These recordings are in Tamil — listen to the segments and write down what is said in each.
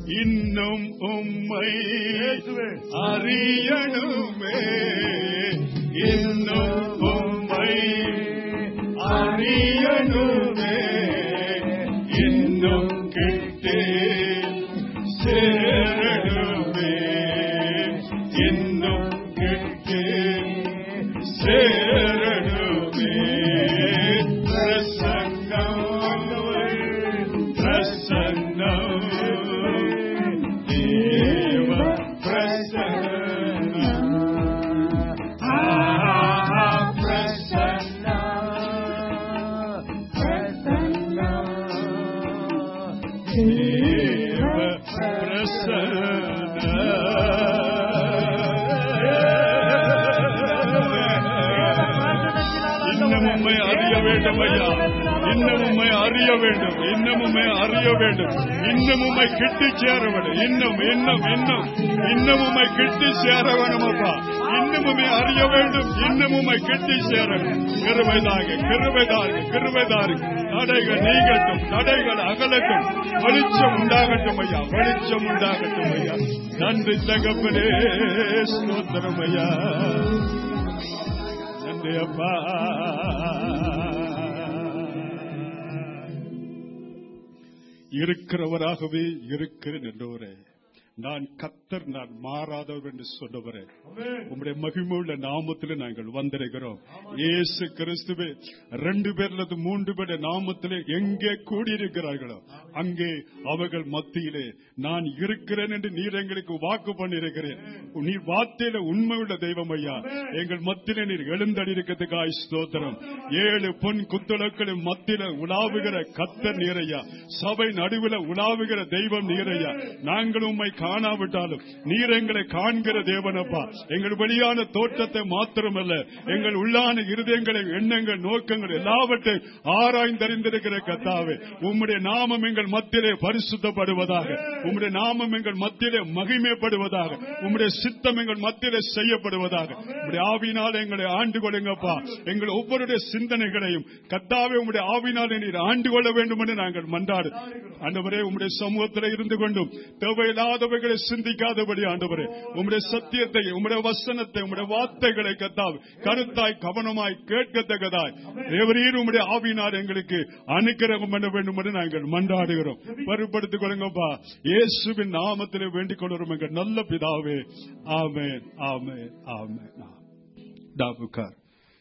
இன்னும் உம்மை அறியணுமே இன்னும் உம்மை அறியணுமே இன்னும் கிட்டே சேரணுமே இன்னும் கிட்டே சேரணுமே பிரசன்னம் பிரசன்னம் தேவ பிரசன்னம் ஆஹா பிரசன்னம் தேவ பிரசன்னம் இன்னும் உம்மை அறிய வேண்டும் ஐயா இன்னும் உம்மை அறிய வேண்டும் இன்னும் உம்மை அறிய வேண்டும் இன்னும் உம்மை கிட்டி சேர வேண்டும் இன்னும் இன்னும் இன்னும் இன்னும் உம்மை கிட்டி சேர வேணும் அப்பா இன்னும் உம்மை அறிய வேண்டும் இன்னும் உம்மை கிட்டி சேர கிருபைதாக கிருபைதாக கிருபைதாக தடைகள் நீங்கட்டும் தடைகள் அகலட்டும் வெளிச்சம் உண்டாகட்டும் ஐயா வெளிச்சம் உண்டாகட்டும் ஐயா நன்றி தகப்பனே ஸ்தோத்திரம் ஐயா நன்றி அப்பா இருக்கிறவராகவே இருக்கிறேன் என்றவரே நான் கத்தர் நான் மாறாதவர் என்று சொன்னவரே உம்முடைய மகிமுள்ள நாமத்திலே நாங்கள் வந்திருக்கிறோம் இயேசு கிறிஸ்துவே ரெண்டு பேர் அல்லது மூன்று பேருடைய நாமத்திலே எங்கே கூடியிருக்கிறார்களோ அங்கே அவர்கள் மத்தியிலே நான் இருக்கிறேன் என்று நீர் எங்களுக்கு வாக்கு பண்ணியிருக்கிறேன் நீர் வார்த்தையில உண்மையுள்ள தெய்வம் ஐயா எங்கள் மத்தியிலே நீர் எழுந்தடிக்கிறதுக்காய் ஸ்தோத்திரம் ஏழு பொன் குத்துளக்களின் மத்தியில உலாவுகிற கத்தர் நீரையா சபை நடுவில் உலாவுகிற தெய்வம் நீரையா நாங்கள் உம்மை காணாவிட்டாலும் நீர் எங்களை காண்கிற தேவனப்பா எங்கள் வெளியான தோற்றத்தை மாத்திரமல்ல எங்கள் உள்ளான இருதயங்களை எண்ணங்கள் நோக்கங்கள் எல்லாவற்றையும் ஆராய்ந்தறிந்திருக்கிற கத்தாவே உம்முடைய நாமம் எங்கள் மத்தியிலே பரிசுத்தப்படுவதாக உம்முடைய நாமம் எங்கள் மத்தியிலே மகிமைப்படுவதாக உம்முடைய சித்தம் எங்கள் மத்தியிலே செய்யப்படுவதாக உம்முடைய ஆவினால் எங்களை ஆண்டு கொள்ளுங்கப்பா எங்கள் ஒவ்வொருடைய சிந்தனைகளையும் கத்தாவே உம்முடைய ஆவினால் நீர் ஆண்டு கொள்ள வேண்டும் என்று நாங்கள் மன்றாடு ஆண்டவரே உம்முடைய சமூகத்தில் இருந்து கொண்டும் தேவையில்லாதவைகளை சிந்திக்காதபடி ஆண்டவரே உம்முடைய சத்தியத்தை உம்முடைய வசனத்தை உம்முடைய வார்த்தைகளை கத்தாവ് கருத்தாய் கவனமாய் கேட்கத்தக்கதாய் தேவரீர் உம்முடைய ஆவினார் எங்களுக்கு அனுக்கிரகம் பண்ண வேண்டும் என்று நாங்கள் மன்றாடுகிறோம் பருப்படுத்திக் கொள்ளுங்கப்பா இயேசுவின் நாமத்திலே வேண்டிக் கொள்கிறோம் எங்கள் நல்ல பிதாவே ஆமென் ஆமென் ஆமென் டாபுக்கார்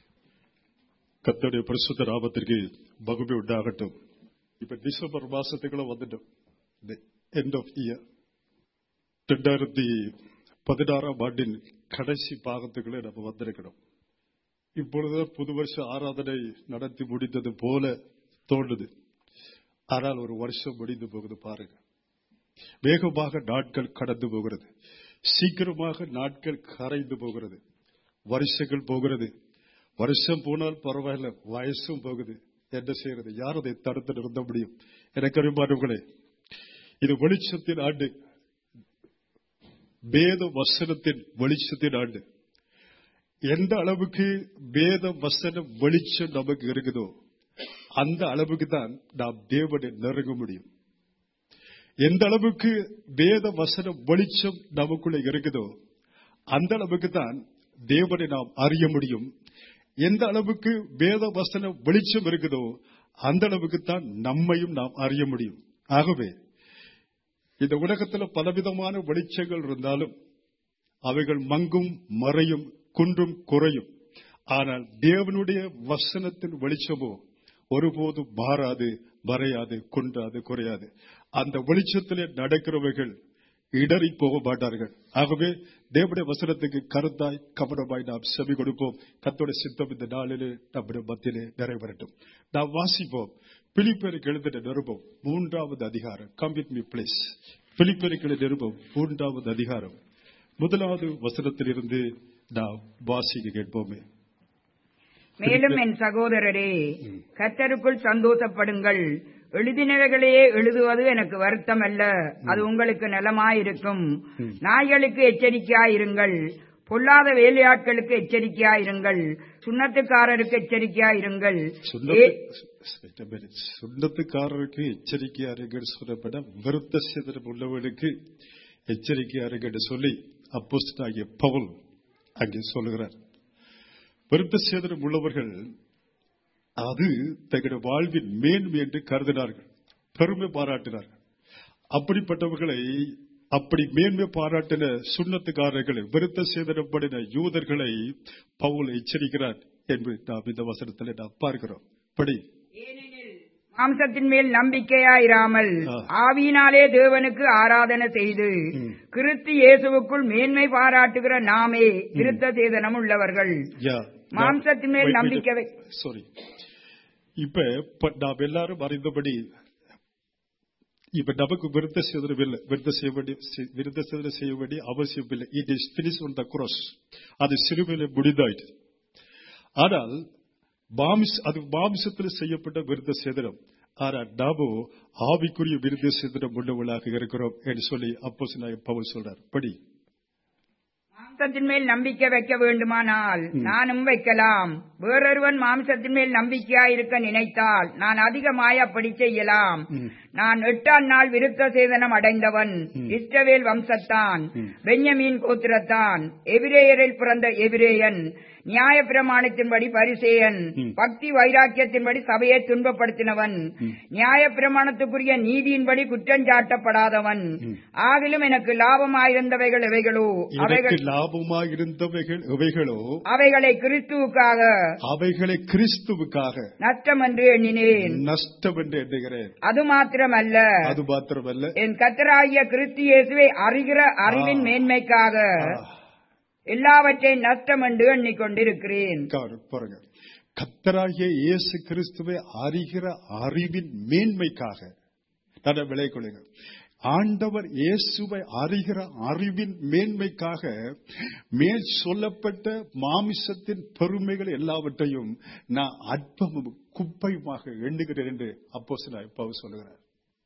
கத்தோடைய பரிசுத்த நாமத்திற்கு மகிமை உண்டாகட்டும் இப்ப டிசம்பர் மாசத்துக்குள்ள வந்துட்டோம் எண்ட் ஆஃப் இயர் ரெண்டாயிரத்தி பதினாறாம் ஆண்டின் கடைசி பாகத்துக்குள்ளே நம்ம வந்திருக்கிறோம் இப்பொழுது புது வருஷ ஆராதனை நடத்தி முடித்தது போல தோன்றுது ஆனால் ஒரு வருஷம் முடிந்து போகுது பாருங்க வேகமாக நாட்கள் கடந்து போகிறது சீக்கிரமாக நாட்கள் கரைந்து போகிறது வருஷங்கள் போகிறது வருஷம் போனால் பரவாயில்ல வயசும் போகுது என்ன செய்யறது யார் அதை தடுத்து நிறுத்த முடியும் எனக்கு அறிவார்களே இது வெளிச்சத்தின் ஆண்டு வேத வசனத்தின் வெளிச்சத்தின் ஆண்டு எந்த அளவுக்கு வேத வசன வெளிச்சம் நமக்கு இருக்குதோ அந்த அளவுக்கு தான் நாம் தேவனை நெருங்க முடியும் எந்த அளவுக்கு வேத வசன வெளிச்சம் நமக்குள்ள இருக்குதோ அந்த அளவுக்கு தான் தேவனை நாம் அறிய முடியும் எந்த அளவுக்கு வேத வசன வெளிச்சம் இருக்குதோ அந்த அளவுக்கு தான் நம்மையும் நாம் அறிய முடியும் ஆகவே இந்த உலகத்துல பலவிதமான வெளிச்சங்கள் இருந்தாலும் அவைகள் மங்கும் மறையும் குன்றும் குறையும் ஆனால் தேவனுடைய வசனத்தின் வெளிச்சமோ ஒருபோதும் மாறாது மறையாது குன்றாது குறையாது அந்த வெளிச்சத்திலே நடக்கிறவைகள் இடறி போக மாட்டார்கள் ஆகவே தேவனுடைய வசனத்துக்கு கருத்தாய் கவனமாய் நாம் செவி கொடுப்போம் கத்தோட சித்தம் இந்த நாளிலே நம்முடைய மத்தியிலே நிறைவேறட்டும் நாம் வாசிப்போம் பிலிப்பேருக்கு எழுதின நிருபம் மூன்றாவது அதிகாரம் கம் வித் மீ பிளேஸ் பிலிப்பேருக்கு எழுதின நிருபம் மூன்றாவது அதிகாரம் முதலாவது வசனத்திலிருந்து நாம் வாசிக்க கேட்போமே மேலும் என் சகோதரரே கத்தருக்குள் சந்தோஷப்படுங்கள் எழுதினவைகளையே எழுதுவது எனக்கு வருத்தம் அல்ல அது உங்களுக்கு நலமாயிருக்கும் நாய்களுக்கு எச்சரிக்கையாயிருங்கள் பொல்லாத வேலையாட்களுக்கு எச்சரிக்கையாயிருங்கள் சுண்ணத்துக்காரருக்கு எச்சரிக்கையாயிருங்கள் ஏ- சுண்ணத்து- சுண்ணத்துக்காரருக்கு எச்சரிக்கையா இருங்கன்னு சொல்லப்பட விருத்த சிதறம் உள்ளவர்களுக்கு எச்சரிக்கையா இருங்கன்னு சொல்லி அப்போஸ்தலனாகிய பவுல் அங்கே சொல்லுகிறார் விருத்த சேதனம் உள்ளவர்கள் அது தங்களுடைய வாழ்வின் மேன்மை என்று கருதினார்கள் பெருமை பாராட்டினார்கள் அப்படிப்பட்டவர்களை அப்படி மேன்மை பாராட்டின சுண்ணத்துக்காரர்களை விருத்த சேதனப்படின யூதர்களை பவுல் எச்சரிக்கிறார் என்று நாம் இந்த வசனத்தில் நாம் பார்க்கிறோம் படி ஏனெனில் மாம்சத்தின் மேல் நம்பிக்கையாயிராமல் ஆ. ஆவியினாலே தேவனுக்கு ஆராதனை செய்து கிறிஸ்து இயேசுவுக்குள் மேன்மை பாராட்டுகிற நாமே விருத்த சேதனம் உள்ளவர்கள் யா மாம்சத்தின் மேல் நம்பிக்கை வை- சாரி இப்ப ப- நாம் எல்லாரும் அறிந்தபடி இப்ப நமக்கு விருத்த சேதனம் இல்லை விருத்த செய்ய வேண்டிய சி- விருத்த சேதனம் செய்ய வேண்டிய அவசியம் இல்லை it is finish on the cross அது சிறுவையில முடிந்தாயிற்று ஆனால் மாமிஸ் அது மாமிசத்தில் செய்யப்பட்ட விருத்த சேதனம் ஆனால் நாமோ ஆவிக்குரிய விருத்த சேதனம் உள்ளவர்களாக இருக்கிறோம் என்று சொல்லி அப்போ பவுல் சொல்றார் படி மாம்சத்தின் மேல் நம்பிக்கை வைக்க வேண்டுமானால் நானும் வைக்கலாம் வேறொருவன் மாம்சத்தின் மேல் நம்பிக்கையாயிருக்க நினைத்தால் நான் அதிகமாய் அப்படி செய்யலாம் நான் எட்டாம் நாள் விருத்த சேதனம் அடைந்தவன் இஸ்ரவேல் வம்சத்தான் பென்யமீன் கோத்திரத்தான் எபிரேயரில் பிறந்த எபிரேயன் நியாய பிரமாணத்தின்படி பரிசேயன் பக்தி வைராக்கியத்தின்படி சபையை துன்பப்படுத்தினவன் நியாய பிரமாணத்துக்குரிய நீதியின்படி குற்றஞ்சாட்டப்படாதவன் ஆகிலும் எனக்கு லாபமாயிருந்தவைகள் எவைகளோ அவைகள் எனக்கு லாபமாக இருந்தவைகள் எவைகளோ அவைகளை கிறிஸ்துவுக்காக அவைகளை கிறிஸ்துவுக்காக நஷ்டம் என்று எண்ணினேன் நஷ்டம் என்று எண்ணுகிறேன் அது மாத்திரமல்ல அது மாத்திரமல்ல என் கத்தராகிய கிறிஸ்து இயேசுவை அறிகிற அறிவின் மேன்மைக்காக எல்லாவற்றையும் நஷ்டம் என்று எண்ணிக்கொண்டிருக்கிறேன் கவனம் பாருங்க கத்தராகிய இயேசு கிறிஸ்துவை அறிகிற அறிவின் மேன்மைக்காக நான் விலை கொள்ளுங்க ஆண்டவர் இயேசுவை அறிகிற அறிவின் மேன்மைக்காக மேல் சொல்லப்பட்ட மாமிசத்தின் பெருமைகள் எல்லாவற்றையும் நான் அற்பமும் குப்பையுமாக எண்ணுகிறேன் என்று அப்போ பவுல் சொல்லுகிறார்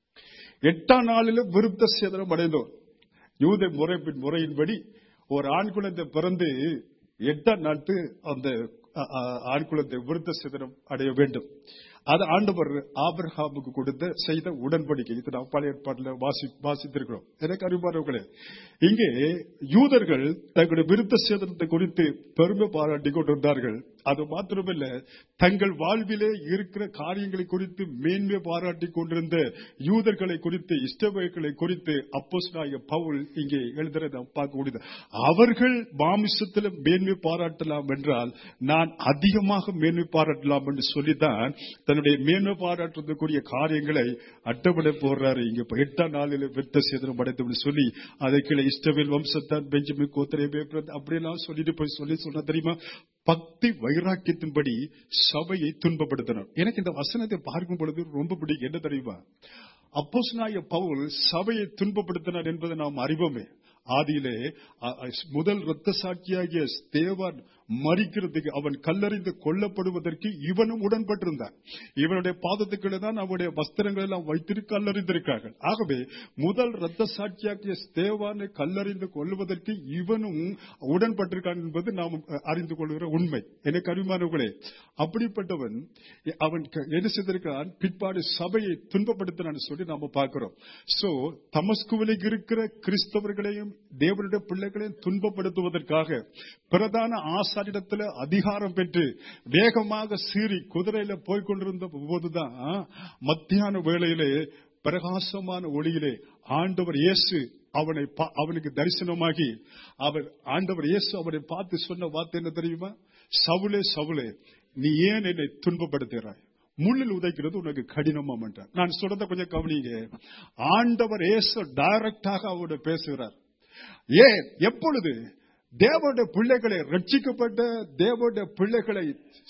எட்டாம் நாளிலும் விருத்த சேதனம் அடைந்தோம் யூத முறைப்பின் முறையின்படி ஒரு ஆண் குழந்தை பிறந்து எட்டாம் நாட்டு அந்த அ, அ, ஆண் குழந்தை விருத்த சேதனம் அடைய வேண்டும் அது ஆண்டவர் ஆபிரகாமுக்கு கொடுத்த செய்த உடன்படிக்கை இது நாம் பழைய ஏற்பாட்டில் வாசி வாசித்திருக்கிறோம் எனக்கு அறிவானவர்களே இங்கே யூதர்கள் தங்களுடைய விருத்த சேதனத்தை குறித்து பெருமை பாராட்டி கொண்டிருந்தார்கள் அது மாத்திரமல்ல தங்கள் வாழ்விலே இருக்கிற காரியங்களை குறித்து மேன்மை பாராட்டி கொண்டிருந்த யூதர்களை குறித்து இஷ்டவைகளை குறித்து அப்போஸ்தலனாகிய பவுல் இங்கே எழுதுறதை நாம் பார்க்க முடியுது அவர்கள் மாமிசத்தில் மேன்மை பாராட்டலாம் என்றால் நான் அதிகமாக மேன்மை பாராட்டலாம் என்று சொல்லித்தான் தன்னுடைய மேன்மை பாராட்டுறதுக்குரிய காரியங்களை அட்டப்படை போடுறாரு இங்க இப்ப எட்டாம் நாளில் வெத்த சேதனம் அடைந்தோம்னு சொல்லி அதை கீழே இஷ்டவேல் வம்சத்தான் பெஞ்சமின் கோத்திரை அப்படியெல்லாம் சொல்லிட்டு போய் சொல்லி சொன்னா தெரியுமா பக்தி வைராக்கியத்தின்படி சபையை துன்பப்படுத்தினார் எனக்கு இந்த வசனத்தை பார்க்கும் பொழுது ரொம்ப பிடிக்கும் என்ன தெரியுமா அப்போஸ்தலனாகிய பவுல் சபையை துன்பப்படுத்தினார் என்பதை நாம் அறிவோமே ஆதியிலே அ- அ- முதல் இரத்த சாட்சியாகிய ஸ்தேவான் மறிக்கிறதுக்கு அவன் கல்லறிந்து கொல்லப்படுவதற்கு இவனும் உடன்பட்டிருந்தான் இவனுடைய பாதத்துக்களை தான் அவனுடைய வஸ்திரங்கள் எல்லாம் வைத்திரு கல்லறிந்திருக்கார்கள் ஆகவே முதல் இரத்த சாட்சியாகிய ஸ்தேவானை கல்லறிந்து கொள்வதற்கு இவனும் உடன்பட்டிருக்கான் என்பது நாம் அ, அறிந்து கொள்கிற உண்மை எனக்கு அறிமானவர்களே அப்படிப்பட்டவன் அவன் க- என்ன செய்திருக்கிறான் பிற்பாடு சபையை துன்பப்படுத்தினான்னு சொல்லி நாம பார்க்கிறோம் சோ தமஸ்குவில் இருக்கிற கிறிஸ்தவர்களையும் தேவனுடைய பிள்ளைகளையும் துன்பப்படுத்துவதற்காக பிரதான ஆசாரிடத்தில் அதிகாரம் பெற்று வேகமாக சீறி குதிரையில போய் கொண்டிருந்த போதுதான் மத்தியான வேளையிலே பிரகாசமான ஒளியிலே ஆண்டவர் இயேசு அவனை பா- அவனுக்கு தரிசனமாகி அவர் ஆண்டவர் இயேசு அவனை பார்த்து சொன்ன வார்த்தை என்ன தெரியுமா சவுலே சவுலே நீ ஏன் என்னை துன்பப்படுத்துகிறாய் முள்ளில் உதைக்கிறது உனக்கு கடினமாம் என்றார் நான் சொல்றத கொஞ்சம் கவனிங்க ஆண்டவர் இயேசு டைரக்டாக அவரோட பேசுகிறார் ஏன் எப்பொழுது தேவனுடைய பிள்ளைகளை ரட்சிக்கப்பட்ட தேவனுடைய பிள்ளைகளை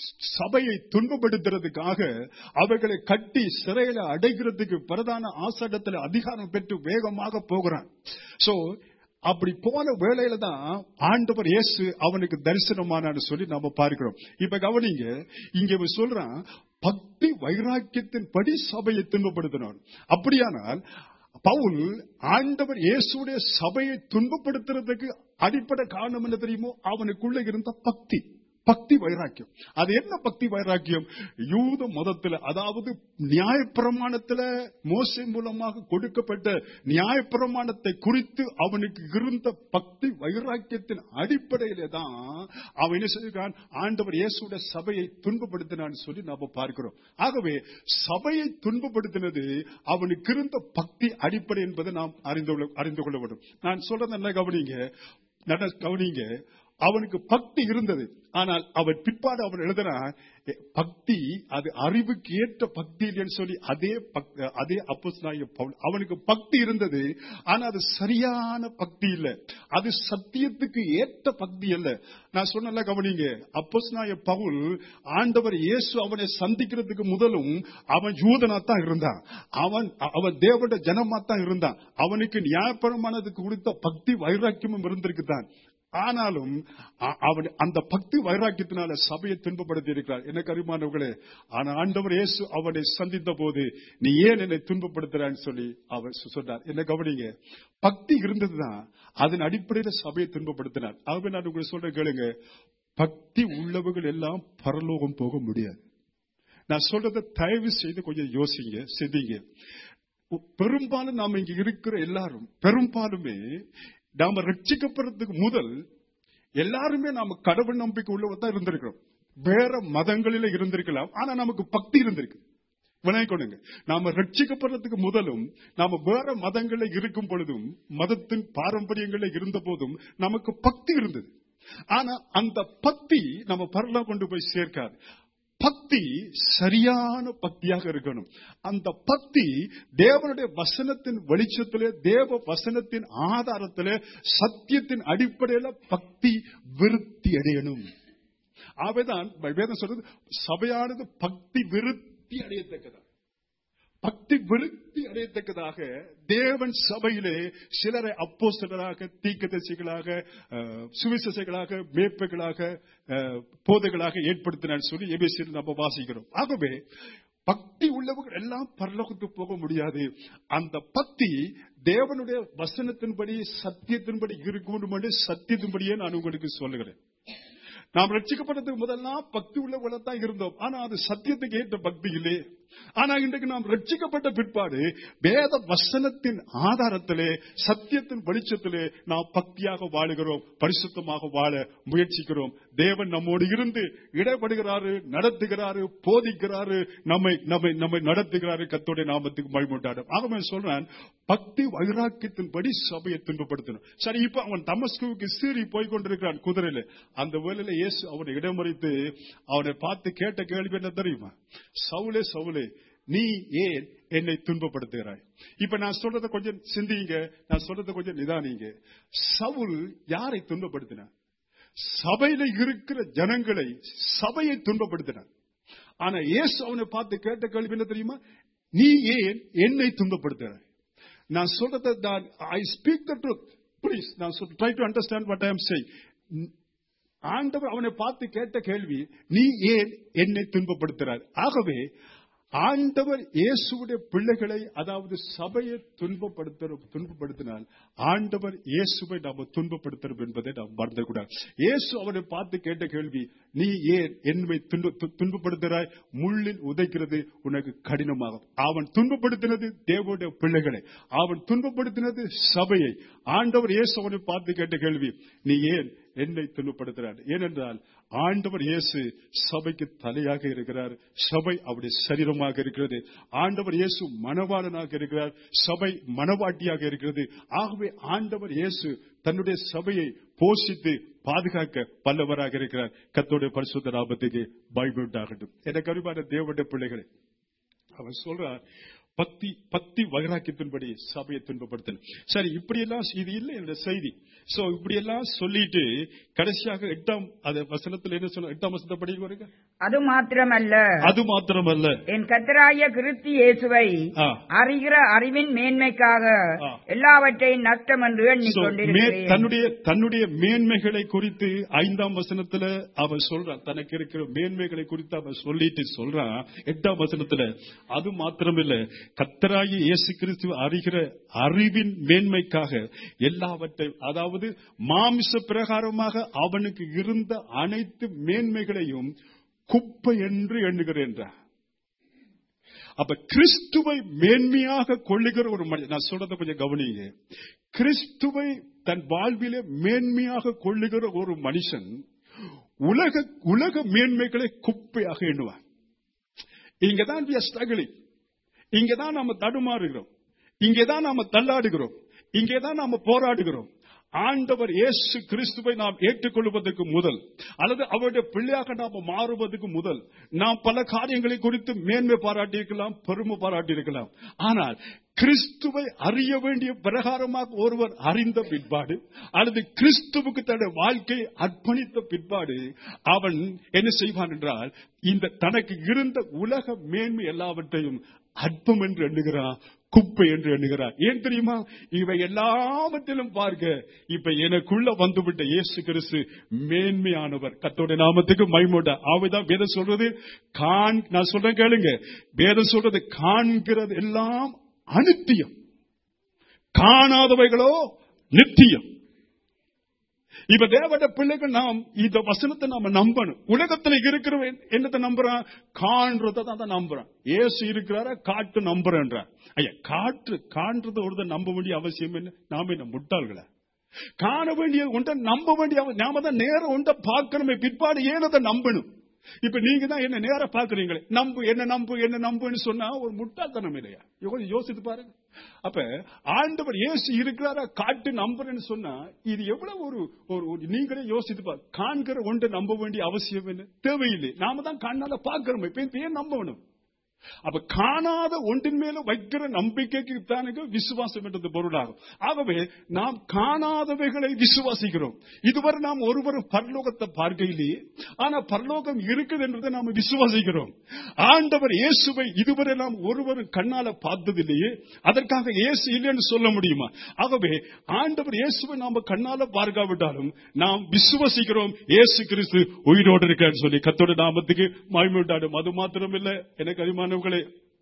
சபையை துன்பப்படுத்துறதுக்காக அவர்களை கட்டி சிறையில அடைக்கிறதுக்கு பிரதான ஆசாரத்தில் அதிகாரம் பெற்று வேகமாக போகிறான் சோ அப்படி போன வேளையில தான் ஆண்டவர் இயேசு அவனுக்கு தரிசனமானான்னு சொல்லி நாம பார்க்கிறோம் இப்ப கவனிங்க இங்க இவன் சொல்றான் பக்தி வைராக்கியத்தின் படி சபையை துன்பப்படுத்தினான் அப்படியானால் பவுல் ஆண்டவர் இயேசுடைய சபையை துன்பப்படுத்துறதுக்கு அடிப்படை காரணம் என்ன தெரியுமோ அவனுக்குள்ள இருந்த பக்தி பக்தி வைராக்கியம் அது என்ன பக்தி வைராக்கியம் யூத மதத்துல அதாவது நியாயப்பிரமாணத்துல மோசை மூலமாக கொடுக்கப்பட்ட நியாயப்பிரமாணத்தை குறித்து அவனுக்கு இருந்த பக்தி வைராக்கியத்தின் அடிப்படையிலே தான் அவன் என்ன செய்கிறான் ஆண்டவர் இயேசுடைய சபையை துன்பப்படுத்தினான்னு சொல்லி நாம பார்க்கிறோம் ஆகவே சபையை துன்பப்படுத்தினது அவனுக்கு இருந்த பக்தி அடிப்படை என்பதை நாம் அறிந்து கொள்ள அறிந்து கொள்ள வேண்டும் நான் சொல்றது என்ன கவனிங்க நட- கவனிங்க அவனுக்கு பக்தி இருந்தது ஆனால் அவன் பிற்பாடு அவன் எழுதுறான் "எ, பக்தி அது அறிவுக்கு ஏற்ற பக்தி இல்லைன்னு சொல்லி அதே பக்- அதே அப்போஸ் அவனுக்கு பக்தி இருந்தது ஆனா அது சரியான பக்தி இல்ல அது சத்தியத்துக்கு ஏற்ற பக்தி அல்ல நான் சொன்னல கவனிங்க அப்போஸ் பவுல் ஆண்டவர் இயேசு அவனை சந்திக்கிறதுக்கு முதலும் அவன் யூதனா தான் இருந்தான் அவன் அவன் தேவட ஜனமா தான் இருந்தான் அவனுக்கு நியாயபரமானதுக்கு கொடுத்த பக்தி வைராக்கியமும் இருந்திருக்குதான் ஆனாலும் அ- அவன் அந்த பக்தி வைராக்கியத்தினால சபையை துன்பப்படுத்தி இருக்கிறார் எனக்கு அறிமானவர்களே ஆனா ஆண்டவர் இயேசு அவனை சந்தித்த போது நீ ஏன் என்னை துன்பப்படுத்துறான்னு சொல்லி அவர் சொ- சொன்னார் என்ன கவனிங்க பக்தி இருந்ததுதான் அதன் அடிப்படையில சபையை துன்பப்படுத்தினார் ஆகவே நான் உங்களுக்கு சொல்ற கேளுங்க பக்தி உள்ளவர்கள் எல்லாம் பரலோகம் போக முடியாது நான் சொல்றதை தயவு செய்து கொஞ்சம் யோசிங்க சிந்திங்க பெரும்பாலும் நாம இங்க இருக்கிற எல்லாரும் பெரும்பாலுமே நாம ரட்சிக்கப்படுறதுக்கு முதல் எல்லாருமே நாம கடவுள் நம்பிக்கை உள்ளவங்க தான் இருந்திருக்கிறோம் வேற மதங்களில இருந்திருக்கலாம் ஆனா நமக்கு பக்தி இருந்திருக்கு வினாய்க்கொள்ளுங்க நாம ரட்சிக்கப்படுறதுக்கு முதலும் நாம வேற மதங்கள்ல இருக்கும் பொழுதும் மதத்தின் பாரம்பரியங்கள்ல இருந்த போதும் நமக்கு பக்தி இருந்தது ஆனா அந்த பக்தி நம்ம பரல கொண்டு போய் சேர்க்காது பக்தி சரியான பக்தியாக இருக்கணும் அந்த பக்தி தேவனுடைய வசனத்தின் வெளிச்சத்திலே தேவ வசனத்தின் ஆதாரத்திலே சத்தியத்தின் அடிப்படையில பக்தி விருத்தி அடையணும் ஆகவேதான் வேதம் சொல்றது சபையானது பக்தி விருத்தி அடையத்தக்கதா பக்தி விருத்தி அடையத்தக்கதாக தேவன் சபையிலே சிலரை அப்போ சிலராக தீக்கதரிசிகளாக சுவிசேஷங்களாக மேற்பைகளாக அஹ், போதைகளாக ஏற்படுத்தினார் சொல்லி எபிசியில் நம்ம வாசிக்கிறோம் ஆகவே பக்தி உள்ளவர்கள் எல்லாம் பரலோகத்துக்கு போக முடியாது அந்த பக்தி தேவனுடைய வசனத்தின்படி சத்தியத்தின்படி இருக்கும் என்று சத்தியத்தின்படியே நான் உங்களுக்கு சொல்லுகிறேன் நாம் ரட்சிக்கப்பட்டதுக்கு முதல்லாம் பக்தி உள்ளவர்கள தான் இருந்தோம் ஆனா அது சத்தியத்துக்கு ஏற்ற பக்தி இல்லை ஆனா இன்றைக்கு நாம் ரட்சிக்கப்பட்ட பிற்பாடு வேத வசனத்தின் ஆதாரத்திலே சத்தியத்தின் வெளிச்சத்திலே நாம் பக்தியாக வாழுகிறோம் பரிசுத்தமாக வாழ முயற்சிக்கிறோம் தேவன் நம்மோடு இருந்து இடைப்படுகிறாரு நடத்துகிறாரு போதிக்கிறாரு நம்மை நம்மை நம்மை நடத்துகிறாரு கத்தோடைய நாமத்துக்கு மழிமுண்டாடும் ஆகவே சொல்றான் பக்தி வைராக்கியத்தின்படி சபையை துன்பப்படுத்தணும் சரி இப்ப அவன் தமஸ்குவுக்கு சீறி போய் கொண்டிருக்கிறான் குதிரையில அந்த வேலையில இயேசு அவனை இடமறித்து அவனை பார்த்து கேட்ட கேள்வி என்ன தெரியுமா சவுலே சவுலே நீ ஏன் என்னை துன்பப்படுத்துகிறாய் இப்ப நான் சொல்றத கொஞ்சம் சிந்திங்க நான் சொல்றத கொஞ்சம் நிதானிங்க சவுல் யாரை துன்பப்படுத்தினார் சபையில இருக்கிற ஜனங்களை சபையை துன்பப்படுத்தினார் ஆனா இயேசு அவனை பார்த்து கேட்ட கேள்வி என்ன தெரியுமா நீ ஏன் என்னை துன்பப்படுத்துகிறாய் நான் சொல்றத நான் I speak the truth please நான் try to understand what I am saying ஆண்டவர் அவனை பார்த்து கேட்ட கேள்வி நீ ஏன் என்னை துன்பப்படுத்துகிறார் ஆகவே ஆண்டவர் இயேசுடைய பிள்ளைகளை அதாவது சபையை துன்பப்படுத்த துன்பப்படுத்தினால் ஆண்டவர் இயேசுவை நாம துன்பப்படுத்துறோம் என்பதை நாம் மறந்துக்கூடாது இயேசு அவனை பார்த்து கேட்ட கேள்வி நீ ஏன் என்னை துன்ப- து- துன்பப்படுத்துகிறாய் முள்ளில் உதைக்கிறது உனக்கு கடினமாகும் அவன் துன்பப்படுத்தினது தேவனுடைய பிள்ளைகளை அவன் துன்பப்படுத்தினது சபையை ஆண்டவர் இயேசு அவனை பார்த்து கேட்ட கேள்வி நீ ஏன் என்னை துன்பப்படுத்துகிறார் ஏனென்றால் ஆண்டவர் இயேசு சபைக்கு தலையாக இருக்கிறார் சபை அவருடைய சரீரமாக இருக்கிறது ஆண்டவர் இயேசு மணவாளனாக இருக்கிறார் சபை மணவாட்டியாக இருக்கிறது ஆகவே ஆண்டவர் இயேசு தன்னுடைய சபையை போஷித்து பாதுகாக்க பல்லவராக இருக்கிறார் கத்தோடைய பரிசுத்த நாமத்துக்கு பயமுண்டாகட்டும் எனக்கு அருமான தேவனுடைய பிள்ளைகளே அவன் சொல்றார் பக்தி பக்தி வைராக்கியத்தின்படி சபையை துன்பப்படுத்தணும் சரி இப்படியெல்லாம் இது இல்லை என்ற செய்தி சோ இப்படியெல்லாம் சொல்லிட்டு கடைசியாக எட்டாம் அது வசனத்தில் என்ன சொல்ல எட்டாம் வசனத்தை படிக்க வருங்க அது மாத்திரமல்ல அது மாத்திரமல்ல என் கத்தராய கிறிஸ்து இயேசுவை ஆ. அறிகிற அறிவின் மேன்மைக்காக ஆ. எல்லாவற்றையும் நஷ்டம் என்று So, மே- எண்ணிக்கொண்டிருக்கிறேன் தன்னுடைய தன்னுடைய மேன்மைகளை குறித்து ஐந்தாம் வசனத்துல அவன் சொல்றான் தனக்கு இருக்கிற மேன்மைகளை குறித்து அவன் சொல்லிட்டு சொல்றான் எட்டாம் வசனத்துல அது மாத்திரமில்ல கத்தராகி இயேசு கிறிஸ்துவ அறிகிற அறிவின் மேன்மைக்காக எல்லாவற்றையும் அதாவது மாமிச பிரகாரமாக அவனுக்கு இருந்த அனைத்து மேன்மைகளையும் குப்பை என்று எண்ணுகிறேன் என்றார். அப்ப கிறிஸ்துவை மேன்மையாக கொள்ளுகிற ஒரு மனிதன் நான் சொல்றத கொஞ்சம் கவனிங்க கிறிஸ்துவை தன் வாழ்விலே மேன்மையாக கொள்ளுகிற ஒரு மனுஷன் உலக உலக மேன்மைகளை குப்பையாக எண்ணுவான் இங்கதான் we are struggling. இங்கதான் நாம தடுமாறுகிறோம் இங்கேதான் நாம தள்ளாடுகிறோம் இங்கேதான் நாம போராடுகிறோம் ஆண்டவர் இயேசு கிறிஸ்துவை நாம் ஏற்றுக்கொள்வதற்கு முதல் அல்லது அவருடைய பிள்ளையாக நாம் மாறுவதற்கு முதல் நாம் பல காரியங்களை குறித்து மேன்மை பாராட்டியிருக்கலாம் பெருமை பாராட்டியிருக்கலாம் ஆனால் கிறிஸ்துவை அறிய வேண்டிய பிரகாரமாக ஒருவர் அறிந்த பிற்பாடு அல்லது கிறிஸ்துவுக்கு தன்னுடைய வாழ்க்கையை அர்ப்பணித்த பிற்பாடு அவன் என்ன செய்வான் என்றால் இந்த தனக்கு இருந்த உலக மேன்மை எல்லாவற்றையும் அற்பம் என்று எண்ணுகிறான் குப்பை என்று எண்ணுகிறார் ஏன் தெரியுமா இவை எல்லாவற்றிலும் பார்க்க இப்ப எனக்குள்ள வந்துவிட்ட இயேசு கிறிஸ்து மேன்மையானவர் கத்தோட நாமத்துக்கு மைமோட அவைதான் வேதம் சொல்றது காண் நான் சொல்றேன் கேளுங்க வேதம் சொல்றது காண்கிறது எல்லாம் அனித்தியம் காணாதவைகளோ நித்தியம் இப்ப தேவட பிள்ளைகள் நாம் இந்த வசனத்தை நாம நம்பணும் உலகத்துல இருக்கிறவன் என்னத்தை நம்புறான் காண்றதை தான் நம்புறான் ஏசு இருக்கிறாரா காட்டு நம்புறேன்ற ஐயா காற்று காண்றதை ஒருத்தர் நம்ப வேண்டிய அவசியம் என்ன நாம என்ன முட்டாள்களா காண வேண்டிய ஒன்றை நம்ப வேண்டிய அவ- நாம தான் நேரம் ஒன்றை பார்க்கணுமே பிற்பாடு ஏன் அதை நம்பணும் இப்ப நீங்க தான் என்ன நேர பாக்குறீங்களே நம்பு என்ன நம்பு என்ன நம்புன்னு சொன்னா ஒரு முட்டாள்தனம் இல்லையா கொஞ்சம் யோசித்து பாருங்க அப்ப ஆண்டவர் இயேசு இருக்கிறாரா காட்டு நம்புறேன்னு சொன்னா இது எவ்வளவு ஒரு ஒரு ஒரு நீங்களே யோசித்து பாரு காண்கிற ஒன்றை நம்ப வேண்டிய அவசியம் என்ன தேவையில்லை நாம தான் கண்ணால பாக்குறோம் இப்ப இப்ப ஏன் நம்பணும் அப்ப காணாத ஒன்றின் மேல வைக்கிற நம்பிக்கைக்கு தானுங்க விசுவாசம் என்றது பொருளாகும் ஆகவே நாம் காணாதவைகளை விசுவாசிக்கிறோம் இதுவரை நாம் ஒருவரும் பரலோகத்தை பார்க்கையிலேயே ஆனா பரலோகம் இருக்குது என்றதை நாம் விசுவாசிக்கிறோம் ஆண்டவர் இயேசுவை இதுவரை நாம் ஒருவரும் கண்ணால பார்த்ததில்லையே அதற்காக இயேசு இல்லைன்னு சொல்ல முடியுமா ஆகவே ஆண்டவர் இயேசுவை நாம கண்ணால பார்க்காவிட்டாலும் நாம் விசுவாசிக்கிறோம் இயேசு கிறிஸ்து உயிரோடு இருக்கான்னு சொல்லி கத்தோட நாமத்துக்கு மகிழ்வுண்டாடும் அது மாத்திரமில்லை எனக்கு அபிமானவர்களே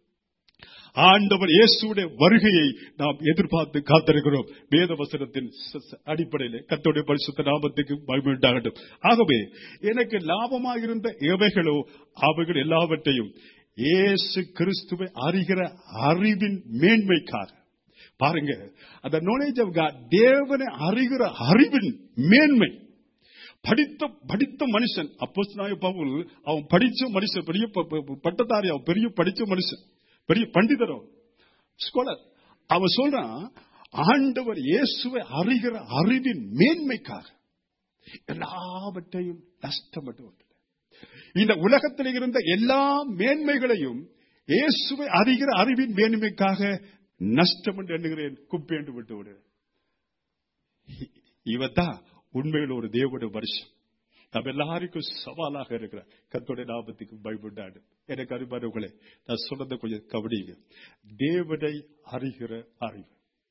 ஆண்டவர் இயேசுடைய வருகையை நாம் எதிர்பார்த்து காத்திருக்கிறோம் வேத வசனத்தின் ச- ச- அடிப்படையில் கத்தோடைய பரிசுத்த நாமத்துக்கு மகிழ்வுண்டாகட்டும் ஆகவே எனக்கு லாபமாக இருந்த எவைகளோ அவைகள் எல்லாவற்றையும் இயேசு கிறிஸ்துவை அறிகிற அறிவின் மேன்மைக்காக பாருங்க அந்த knowledge of God தேவனை அறிகிற அறிவின் மேன்மை படித்த படித்த மனுஷன் அப்போஸ்தலனாகிய பவுல் அவன் படிச்ச மனுஷன் பெரிய ப- ப- பட்டதாரி அவன் பெரிய படிச்ச மனுஷன் பெரிய பண்டிதரோ ஸ்காலர் அவன் சொல்றான் ஆண்டவர் இயேசுவை அறிகிற அறிவின் மேன்மைக்காக எல்லாவற்றையும் நஷ்டப்பட்டு விட்டது இந்த உலகத்தில் இருந்த எல்லா மேன்மைகளையும் இயேசுவை அறிகிற அறிவின் மேன்மைக்காக நஷ்டம் என்று எண்ணுகிறேன் குப்பை என்று விட்டு விடு இவத்தான் உண்மையில் ஒரு தேவனுடைய வருஷம் நம்ம எல்லாருக்கும் சவாலாக இருக்கிற கத்தோடைய லாபத்துக்கு பயப்படாடு எனக்கு அறிவார்களே நான் சொன்னதை கொஞ்சம் கவனிங்க தேவனை அறிகிற அறிவு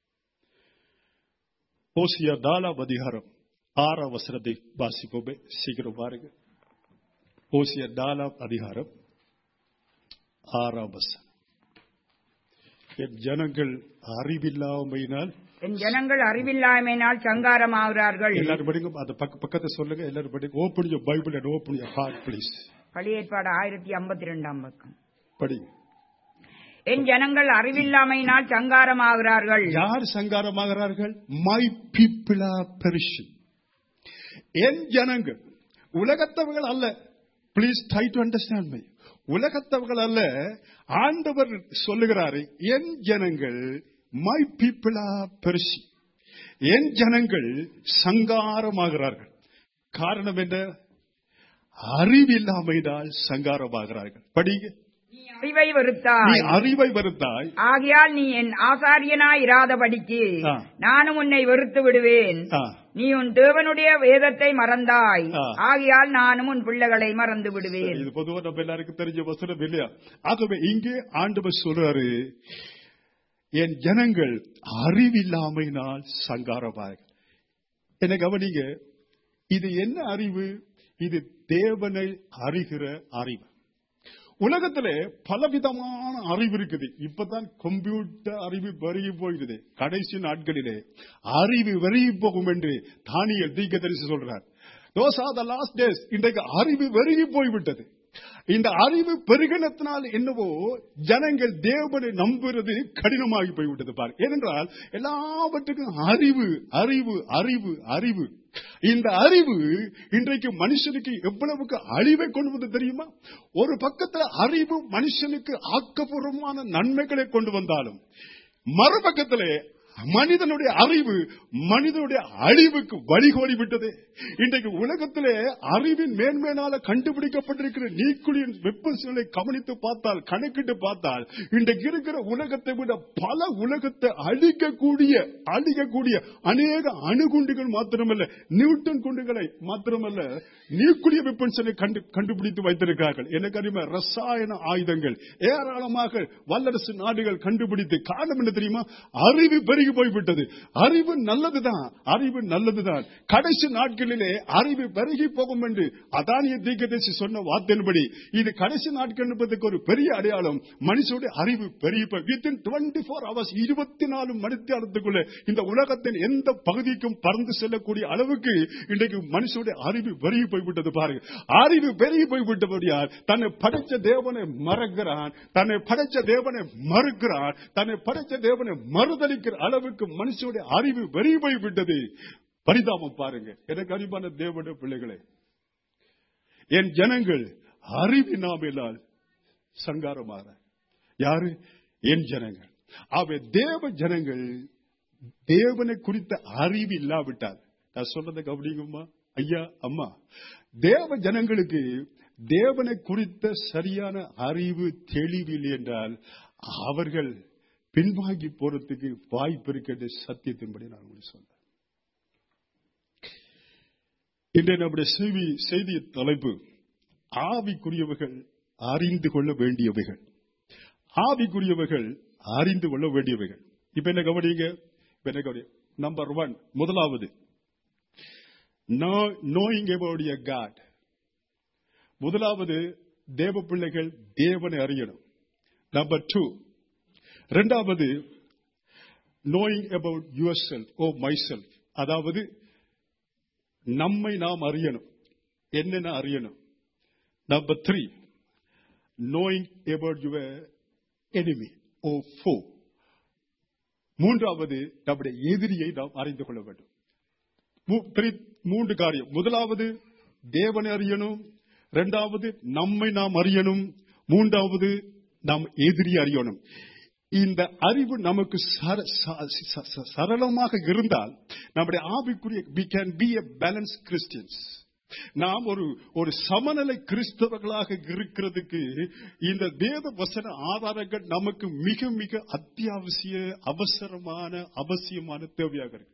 ஓசியா நாலாம் அதிகாரம் ஆறாம் வசனத்தை வாசிப்போமே சீக்கிரம் பாருங்க ஓசியா நாலாம் அதிகாரம் ஆறாம் வசனம் என் ஜனங்கள் அறிவில்லாமையினால் என் ஜனங்கள் அறிவில்லாமையினால் சங்காரமாகிறார்கள் எல்லாரும் படிங்க அந்த பக்க பக்கத்தை சொல்லுங்க எல்லாரும் படிங்க open your Bible and open your heart please பழைய ஏற்பாடு ஆயிரத்தி ஐம்பத்தி ரெண்டாம் பக்கம் படிங்க என் ஜனங்கள் அறிவில்லாமையினால் சங்காரமாகிறார்கள் யார் சங்காரமாகிறார்கள் மை பீப்புள் ஆர் பெரிஷிங் என் ஜனங்கள் உலகத்தவர்கள் அல்ல please try to understand my உலகத்தவர்கள் அல்ல ஆண்டவர் சொல்லுகிறாரு என் ஜனங்கள் மை பீப்புள் ஆர் பெரிஷிங் என் ஜனங்கள் சங்காரமாகிறார்கள் காரணம் என்ன அறிவில்லாமையினால் சங்காரமாகிறார்கள் படிங்க அறிவை நீ வெறுத்தாய் அறிவை வருத்தாய் ஆகையால் நீ என் ஆசாரியனாய் இராதபடிக்கு ஆ. நானும் உன்னை வெறுத்து விடுவேன் ஆ. நீ உன் தேவனுடைய வேதத்தை மறந்தாய் ஆ. ஆகையால் நானும் உன் பிள்ளைகளை மறந்து விடுவேன் இது பொதுவா நம்ம எல்லாருக்கும் தெரிஞ்ச வசனம் இல்லையா ஆகவே இங்கே ஆண்டவர் சொல்றாரு என் ஜனங்கள் அறிவில்லாமையினால் சங்காரமாக என்ன கவனிங்க இது என்ன அறிவு இது தேவனை அறிகிற அறிவு உலகத்திலே பலவிதமான அறிவு இருக்குது இப்பதான் கம்ப்யூட்டர் அறிவு பெருகி போகிறது கடைசி நாட்களிலே அறிவு வெறுகி போகும் என்று தானியல் தீர்க்கதரிசி சொல்றார் those are the last days இன்றைக்கு அறிவு வெறுகி போய்விட்டது இந்த அறிவு பெருகினத்தினால் என்னவோ ஜனங்கள் தேவனை நம்புறது கடினமாகி போய்விட்டது பாரு ஏனென்றால் எல்லாவற்றுக்கும் அறிவு அறிவு அறிவு அறிவு இந்த அறிவு இன்றைக்கு மனுஷனுக்கு எவ்வளவுக்கு அழிவை கொண்டு வந்து தெரியுமா ஒரு பக்கத்துல அறிவு மனுஷனுக்கு ஆக்கப்பூர்வமான நன்மைகளை கொண்டு வந்தாலும் மறுபக்கத்திலே மனிதனுடைய அறிவு மனிதனுடைய அழிவுக்கு வழிகோடி விட்டது இன்றைக்கு உலகத்திலே அறிவின் மேன்மேனால கண்டுபிடிக்கப்பட்டிருக்கிற நீக்குளியின் வெப்பசூலை கவனித்து பார்த்தால் கணக்கிட்டு பார்த்தால் இன்றைக்கு இருக்கிற உலகத்தை விட பல உலகத்தை அழிக்கக்கூடிய அழிக்கக்கூடிய அநேக அணுகுண்டுகள் மாத்திரமல்ல நியூட்டன் குண்டுகளை மாத்திரமல்ல நியூக்ளிய வெப்பன்ஸை கண்டு கண்டுபிடித்து வைத்திருக்கிறார்கள் எனக்கு அறிமை ரசாயன ஆயுதங்கள் ஏராளமாக வல்லரசு நாடுகள் கண்டுபிடித்து காரணம் என்ன தெரியுமா அறிவு பெருகி போய்விட்டது அறிவு நல்லதுதான் அறிவு நல்லதுதான் கடைசி நாட்களிலே அறிவு பெருகி போகும் என்று அதானிய தீர்க்கதரிசி சொன்ன வார்த்தையின்படி இது கடைசி நாட்கள் என்பதற்கு ஒரு பெரிய அடையாளம் மனுஷனுடைய அறிவு பெருகி வித்தின் டுவெண்ட்டி போர் ஹவர்ஸ் இருபத்தி நாலு மணித்தியாலத்துக்குள்ள இந்த உலகத்தின் எந்த பகுதிக்கும் பறந்து செல்லக்கூடிய அளவுக்கு இன்றைக்கு மனுஷனுடைய அறிவு பெருகி போய்விட்டது பாருங்க அறிவு பெருகி போய்விட்டபடியால் தன்னை படைச்ச தேவனை மறக்கிறான் தன்னை படைச்ச தேவனை மறுக்கிறான் தன்னை படைச்ச தேவனை மறுதளிக்கிற அளவுக்கு மனுஷனுடைய அறிவு பெருகி போய்விட்டது பரிதாபம் பாருங்க எனக்கு அறிவான தேவனுடைய பிள்ளைகளே என் ஜனங்கள் அறிவினாமில்லால் சங்காரமாக யாரு என் ஜனங்கள் அவை தேவ ஜனங்கள் தேவனை குறித்த அறிவு இல்லாவிட்டால் நான் சொன்னதை கவனிங்கம்மா ஐயா அம்மா தேவ ஜனங்களுக்கு தேவனை குறித்த சரியான அறிவு தெளிவு இல்லை என்றால் அவர்கள் பின்வாங்கி போறதுக்கு வாய்ப்பு இருக்கின்ற சத்தியத்தின்படி நான் உங்களுக்கு சொல்றேன் இன்றைய நம்முடைய செய்தி செய்திய தலைப்பு ஆவிக்குரியவர்கள் அறிந்து கொள்ள வேண்டியவைகள் ஆவிக்குரியவர்கள் அறிந்து கொள்ள வேண்டியவைகள் இப்ப என்ன கவனிங்க இப்ப என்ன கவனி நம்பர் ஒன் முதலாவது நோயிங் about your God முதலாவது தேவ பிள்ளைகள் தேவனை அறியணும் நம்பர் டூ இரண்டாவது knowing about your self oh my self அதாவது நம்மை நாம் அறியணும் என்னென்ன அறியணும் number three knowing about your enemy oh foe மூன்றாவது நம்முடைய எதிரியை நாம் அறிந்து கொள்ள வேண்டும் மூ- three- மூன்று காரியம் முதலாவது தேவனை அறியணும் இரண்டாவது நம்மை நாம் அறியணும் மூன்றாவது நாம் எதிரி அறியணும் இந்த அறிவு நமக்கு சர- ச- ச- ச- சரளமாக இருந்தால் நம்முடைய ஆவிக்குரிய we can be a balanced Christians நாம் ஒரு ஒரு சமநிலை கிறிஸ்தவர்களாக இருக்கிறதுக்கு இந்த வேத வசன ஆதாரங்கள் நமக்கு மிக மிக அத்தியாவசிய அவசரமான அவசியமான தேவையாக இருக்கு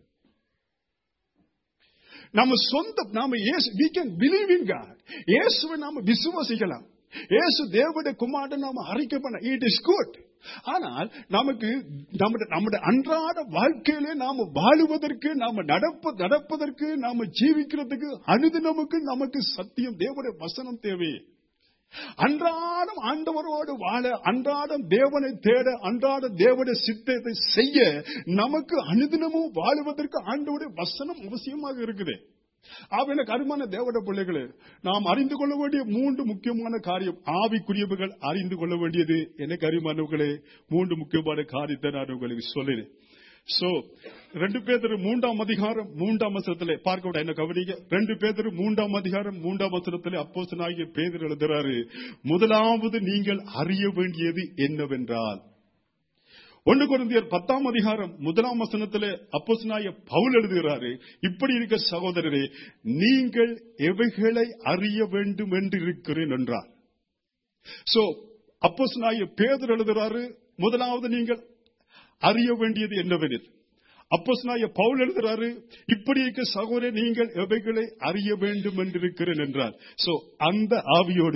நம்ம சொந்த நாம இயேசு we can believe in God இயேசுவை நாம விசுவாசிக்கலாம் இயேசு தேவனுடைய குமாரன் நாம அறிக்கை பண்ண இட் இஸ் குட் ஆனால் நமக்கு நம்முடைய நம்முடைய அன்றாட வாழ்க்கையிலே நாம வாழுவதற்கு நாம நடப்ப நடப்பதற்கு நாம ஜீவிக்கிறதுக்கு அனுதினமுக்கு நமக்கு சத்தியம் தேவனுடைய வசனம் தேவை அன்றாடம் ஆண்டவரோடு வாழ அன்றாடம் தேவனை தேட அன்றாட தேவனுடைய சித்தத்தை செய்ய நமக்கு அனுதினமும் வாழுவதற்கு ஆண்டவருடைய வசனம் அவசியமாக இருக்குது ஆவின கருமான தேவட பிள்ளைகளே நாம் அறிந்து கொள்ள வேண்டிய மூன்று முக்கியமான காரியம் ஆவிக்குரியவர்கள் அறிந்து கொள்ள வேண்டியது எனக்கு அறிமானவர்களே மூன்று முக்கியமான காரியத்தை நான் உங்களுக்கு சொல்லினேன் சோ ரெண்டு பேதர் மூன்றாம் அதிகாரம் மூன்றாம் வசனத்திலே பார்க்க விட என்ன கவனிங்க ரெண்டு பேதர் மூன்றாம் அதிகாரம் மூன்றாம் வசனத்திலே அப்போஸ்தலனாகிய பேதர் எழுதுறாரு முதலாவது நீங்கள் அறிய வேண்டியது என்னவென்றால் ஒன்று குருந்தியர் பத்தாம் அதிகாரம் முதலாம் வசனத்திலே அப்போஸ்தலனாகிய பவுல் எழுதுகிறாரு இப்படி இருக்க சகோதரரே நீங்கள் எவைகளை அறிய வேண்டும் என்று இருக்கிறேன் என்றார் சோ அப்போஸ்தலனாகிய பேதர் எழுதுறாரு முதலாவது நீங்கள் அறிய வேண்டியது என்னவெனில் அப்போஸ்தலனாகிய பவுல் எழுதுறாரு இப்படி இருக்க சகோதரே நீங்கள் எவைகளை அறிய வேண்டும் என்று இருக்கிறேன் என்றார் சோ அந்த ஆவியோடு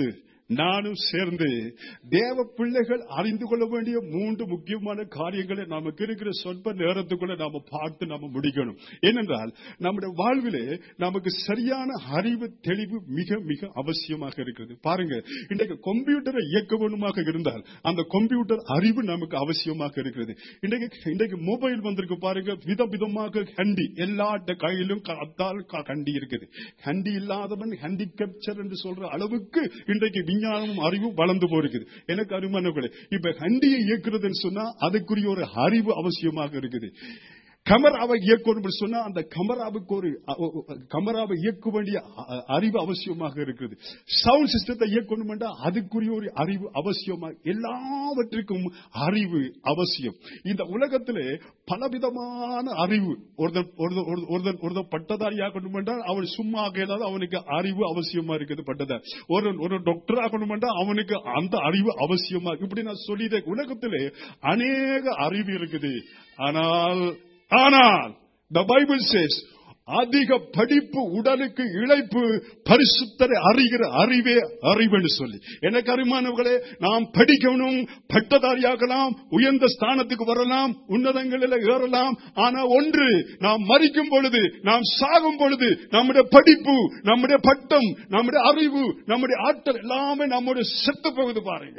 நானும் சேர்ந்து தேவ பிள்ளைகள் அறிந்து கொள்ள வேண்டிய மூன்று முக்கியமான காரியங்களை நமக்கு இருக்கிற சொற்ப நேரத்துக்குள்ள நாம பார்த்து நாம முடிக்கணும் ஏனென்றால் நம்முடைய வாழ்விலே நமக்கு சரியான அறிவு தெளிவு மிக மிக அவசியமாக இருக்கிறது பாருங்க இன்றைக்கு கம்ப்யூட்டரை இயக்க வேண்டுமாக இருந்தால் அந்த கம்ப்யூட்டர் அறிவு நமக்கு அவசியமாக இருக்கிறது இன்றைக்கு இன்றைக்கு மொபைல் வந்திருக்கு பாருங்க விதவிதமாக ஹண்டி எல்லா கையிலும் க- அத்தால் க- ஹண்டி இருக்குது ஹண்டி இல்லாதவன் ஹண்டி கேப்சர் என்று சொல்ற அளவுக்கு இன்றைக்கு விஞ்ஞானமும் அறிவும் வளர்ந்து போயிருக்குது எனக்கு அருமானவர்களே இப்ப ஹண்டியை இயக்குறதுன்னு சொன்னா அதுக்குரிய ஒரு அறிவு அவசியமாக இருக்குது கமராவை இயக்கணும் சொன்னா அந்த கமராவுக்கு ஒரு அ- ஒ- ஒ- கமராவை இயக்க வேண்டிய அ- அ- அறிவு அவசியமாக இருக்குது சவுண்ட் சிஸ்டத்தை இயக்கணும் என்றால் அதுக்குரிய ஒரு அறிவு அவசியமாக எல்லாவற்றிற்கும் அறிவு அவசியம் இந்த உலகத்திலே பலவிதமான அறிவு ஒருத்தன் ஒருத்தன் ஒருத்தன் ஒருத்தன் ஒருத்தன் பட்டதாரி ஆகணும் என்றால் அவன் சும்மா ஆகையிலாத அவனுக்கு அறிவு அவசியமா இருக்குது பட்டதாரி ஒரு ஒரு டாக்டர் ஆகணும் என்றால் அவனுக்கு அந்த அறிவு அவசியமா இப்படி நான் சொல்லிட்டேன் உலகத்திலே அநேக அறிவு இருக்குது ஆனால் ஆனால் the bible says அதிக படிப்பு உடலுக்கு இழைப்பு பரிசுத்தரை அறிகிற அறிவே அறிவுன்னு சொல்லி எனக்கு அருமானவர்களே நாம் படிக்கணும் பட்டதாரியாகலாம் உயர்ந்த ஸ்தானத்துக்கு வரலாம் உன்னதங்களில் ஏறலாம் ஆனா ஒன்று நாம் மறிக்கும் பொழுது நாம் சாகும் பொழுது நம்முடைய படிப்பு நம்முடைய பட்டம் நம்முடைய அறிவு நம்முடைய ஆற்றல் எல்லாமே நம்முடைய செத்து போகுது பாருங்க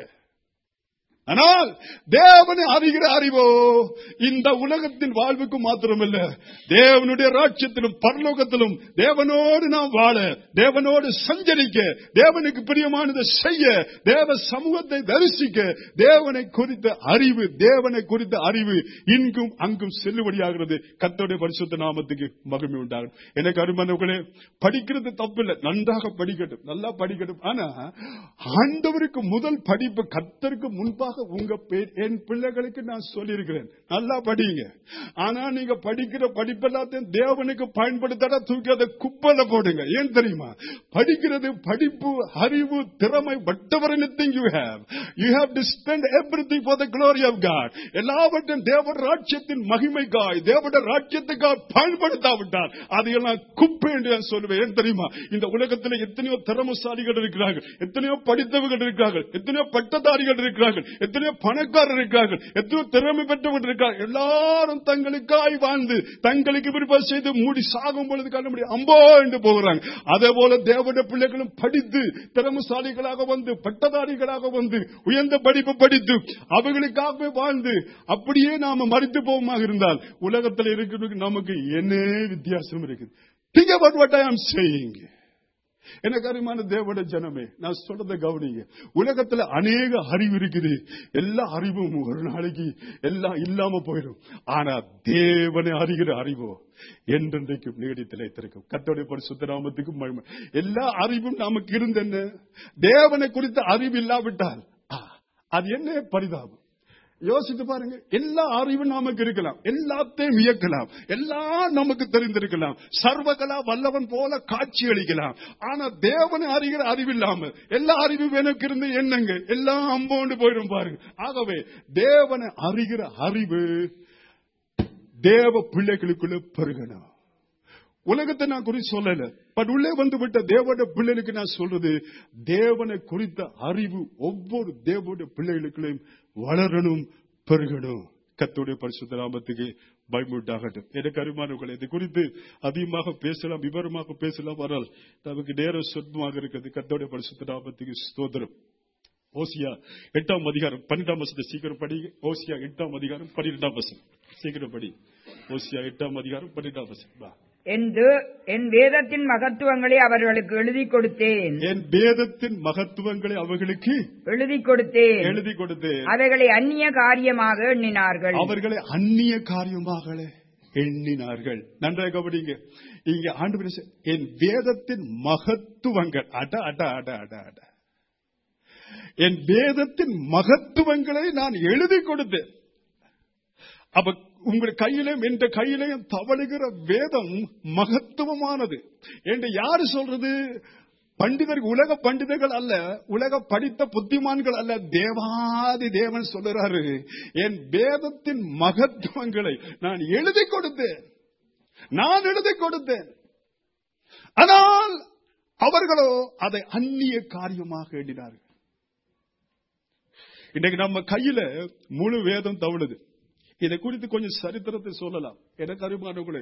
ஆனால் தேவனை அறிகிற அறிவோ இந்த உலகத்தின் வாழ்வுக்கு மாத்திரமல்ல தேவனுடைய ராட்சியத்திலும் பரலோகத்திலும் தேவனோடு நாம் வாழ தேவனோடு சஞ்சரிக்க தேவனுக்கு பிரியமானதை செய்ய தேவ சமூகத்தை தரிசிக்க தேவனை குறித்த அறிவு தேவனை குறித்த அறிவு இங்கும் அங்கும் செல்லுபடியாகிறது கத்தோடைய பரிசுத்த நாமத்துக்கு மகிமை உண்டாகும் எனக்கு அருமானவர்களே படிக்கிறது தப்பில்லை நன்றாக படிக்கட்டும் நல்லா படிக்கட்டும் ஆனா ஆண்டவருக்கு முதல் படிப்பு கத்தருக்கு முன்பாக உங்க பே- என் பிள்ளைகளுக்கு நான் சொல்லியிருக்கிறேன் நல்லா படிங்க ஆனா நீங்க படிக்கிற படிப்பெல்லாத்தையும் தேவனுக்கு பயன்படுத்தாத தூக்கி அதை குப்பையில போடுங்க ஏன் தெரியுமா படிக்கிறது படிப்பு அறிவு திறமை whatever anything you have you have to spend everything for the glory of God எல்லாவற்றையும் தேவ ராஜ்யத்தின் மகிமைக்காய் தேவட ராஜ்யத்துக்காய் பயன்படுத்தாவிட்டால் அதையெல்லாம் குப்பை என்று நான் சொல்லுவேன் ஏன் தெரியுமா இந்த உலகத்தில் எத்தனையோ திறமசாலிகள் இருக்கிறார்கள் எத்தனையோ படித்தவர்கள் இருக்கிறார்கள் எத்தனையோ பட்டதாரிகள் இருக்கிறார்கள் எத்தனையோ பணக்காரர் இருக்கிறார்கள் எத்தனையோ திறமை பெற்றவர்கள் இருக்கிறார்கள் எல்லாரும் தங்களுக்காய் வாழ்ந்து தங்களுக்கு விருப்பம் செய்து மூடி சாகும் பொழுது கண்ண முடியும் அம்போ என்று போகிறாங்க அதே போல தேவட பிள்ளைகளும் படித்து திறமசாலிகளாக வந்து பட்டதாரிகளாக வந்து உயர்ந்த படிப்பு படித்து அவர்களுக்காகவே வாழ்ந்து அப்படியே நாம மறித்து போவமாக இருந்தால் உலகத்தில் இருக்கிறதுக்கு நமக்கு என்ன வித்தியாசம் இருக்குது Think about what I am saying. எனக்கு அருமான தேவட ஜனமே நான் சொல்றத கவனிங்க உலகத்துல அநேக அறிவு இருக்குது எல்லா அறிவும் ஒரு நாளைக்கு எல்லாம் இல்லாம போயிடும் ஆனா தேவனை அறிகிற அறிவோ என்றென்றைக்கும் நீடித்து நிலைத்திருக்கும் கத்தோடைய பரிசுத்த நாமத்துக்கு மகிமை எல்லா அறிவும் நமக்கு இருந்தென்ன தேவனை குறித்த அறிவு இல்லாவிட்டால் ஆ, அது என்ன பரிதாபம் யோசித்து பாருங்க எல்லா அறிவும் நமக்கு இருக்கலாம் எல்லாத்தையும் இயக்கலாம் எல்லாம் நமக்கு தெரிந்திருக்கலாம் சர்வகலா வல்லவன் போல காட்சி அளிக்கலாம் ஆனா தேவனை அறிகிற அறிவு இல்லாம எல்லா அறிவும் எனக்கு இருந்து என்னங்க எல்லாம் அம்போண்டு போயிடும் பாருங்க ஆகவே தேவனை அறிகிற அறிவு தேவ பிள்ளைகளுக்குள்ள பெருகணும் உலகத்தை நான் குறித்து சொல்லல பட் உள்ளே வந்து விட்ட தேவனுடைய பிள்ளைகளுக்கு நான் சொல்றது தேவனை குறித்த அறிவு ஒவ்வொரு தேவனுடைய பிள்ளைகளுக்குள்ளையும் வளரணும் பெருகணும் கத்தோடைய பரிசுத்த நாமத்துக்கு பயமுண்டாகட்டும் எனக்கு அருமானவர்கள் இது குறித்து அதிகமாக பேசலாம் விவரமாக பேசலாம் ஆனால் நமக்கு நேரம் சொந்தமாக இருக்கிறது கத்தோடைய பரிசுத்த நாமத்துக்கு ஸ்தோத்திரம் ஓசியா எட்டாம் அதிகாரம் பன்னெண்டாம் வசத்தை சீக்கிரம் படி ஓசியா எட்டாம் அதிகாரம் பன்னிரெண்டாம் வசனம் சீக்கிரம் படி ஓசியா எட்டாம் அதிகாரம் பன்னிரெண்டாம் வசனம் வா. என் தே- என் வேதத்தின் மகத்துவங்களை அவர்களுக்கு எழுதி கொடுத்தேன் என் வேதத்தின் மகத்துவங்களை அவர்களுக்கு எழுதி கொடுத்தேன் எழுதி கொடுத்தேன் அவைகளை அந்நிய காரியமாக எண்ணினார்கள் அவர்களை அந்நிய காரியமாக எண்ணினார்கள் நன்றாக கவனிங்க இங்க ஆண்டு என் வேதத்தின் மகத்துவங்கள் அட அட அட அட அட என் வேதத்தின் மகத்துவங்களை நான் எழுதி கொடுத்தேன் அப்ப உங்கள் கையிலும் என்ற கையிலையும் தவழுகிற வேதம் மகத்துவமானது என்று யாரு சொல்றது பண்டிதர்கள் உலக பண்டிதர்கள் அல்ல உலக படித்த புத்திமான்கள் அல்ல தேவாதி தேவன் சொல்லுறாரு என் வேதத்தின் மகத்துவங்களை நான் எழுதி கொடுத்தேன் நான் எழுதி கொடுத்தேன் ஆனால் அவர்களோ அதை அந்நிய காரியமாக எண்ணினார்கள் இன்னைக்கு நம்ம கையில முழு வேதம் தவழுது இதை குறித்து கொஞ்சம் சரித்திரத்தை சொல்லலாம் எனக்கு அறிமானங்களே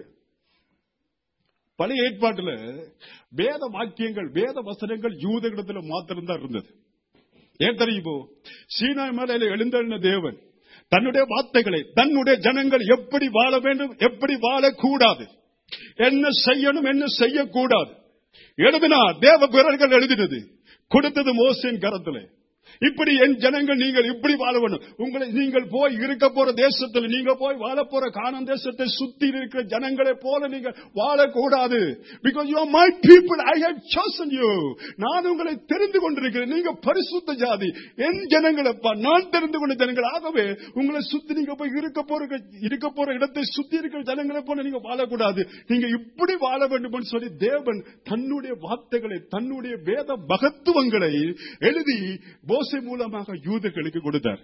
பழைய ஏற்பாட்டுல வேத வாக்கியங்கள் வேத வசனங்கள் யூதகிடத்துல மாத்திரம்தான் இருந்தது ஏன் தெரியுமோ சீனா மலையில எழுந்தெழுந்த தேவன் தன்னுடைய வார்த்தைகளை தன்னுடைய ஜனங்கள் எப்படி வாழ வேண்டும் எப்படி வாழக்கூடாது என்ன செய்யணும் என்ன செய்யக்கூடாது எழுதினா தேவ பிறர்கள் எழுதினது கொடுத்தது மோசின் கரத்திலே இப்படி என் ஜனங்கள் நீங்கள் இப்படி வாழ வேண்டும் உங்களை நீங்கள் போய் இருக்க போற தேசத்தில் நீங்க போய் வாழ போற காணும் தேசத்தை சுத்தி இருக்கிற ஜனங்களை போல நீங்க வாழக்கூடாது because you my people I have chosen you நான் உங்களை தெரிந்து கொண்டிருக்கிறேன் நீங்க பரிசுத்த ஜாதி என் ஜனங்களப்பா நான் தெரிந்து கொண்ட ஜனங்கள் ஆகவே உங்களை சுத்தி நீங்க போய் இருக்க போற இருக்க போற இடத்தை சுத்தி இருக்கிற ஜனங்களை போல நீங்க வாழக்கூடாது நீங்க இப்படி வாழ வேண்டும் சொல்லி தேவன் தன்னுடைய வார்த்தைகளை தன்னுடைய வேத மகத்துவங்களை எழுதி போசை மூலமாக யூதர்களுக்கு கொடுத்தார்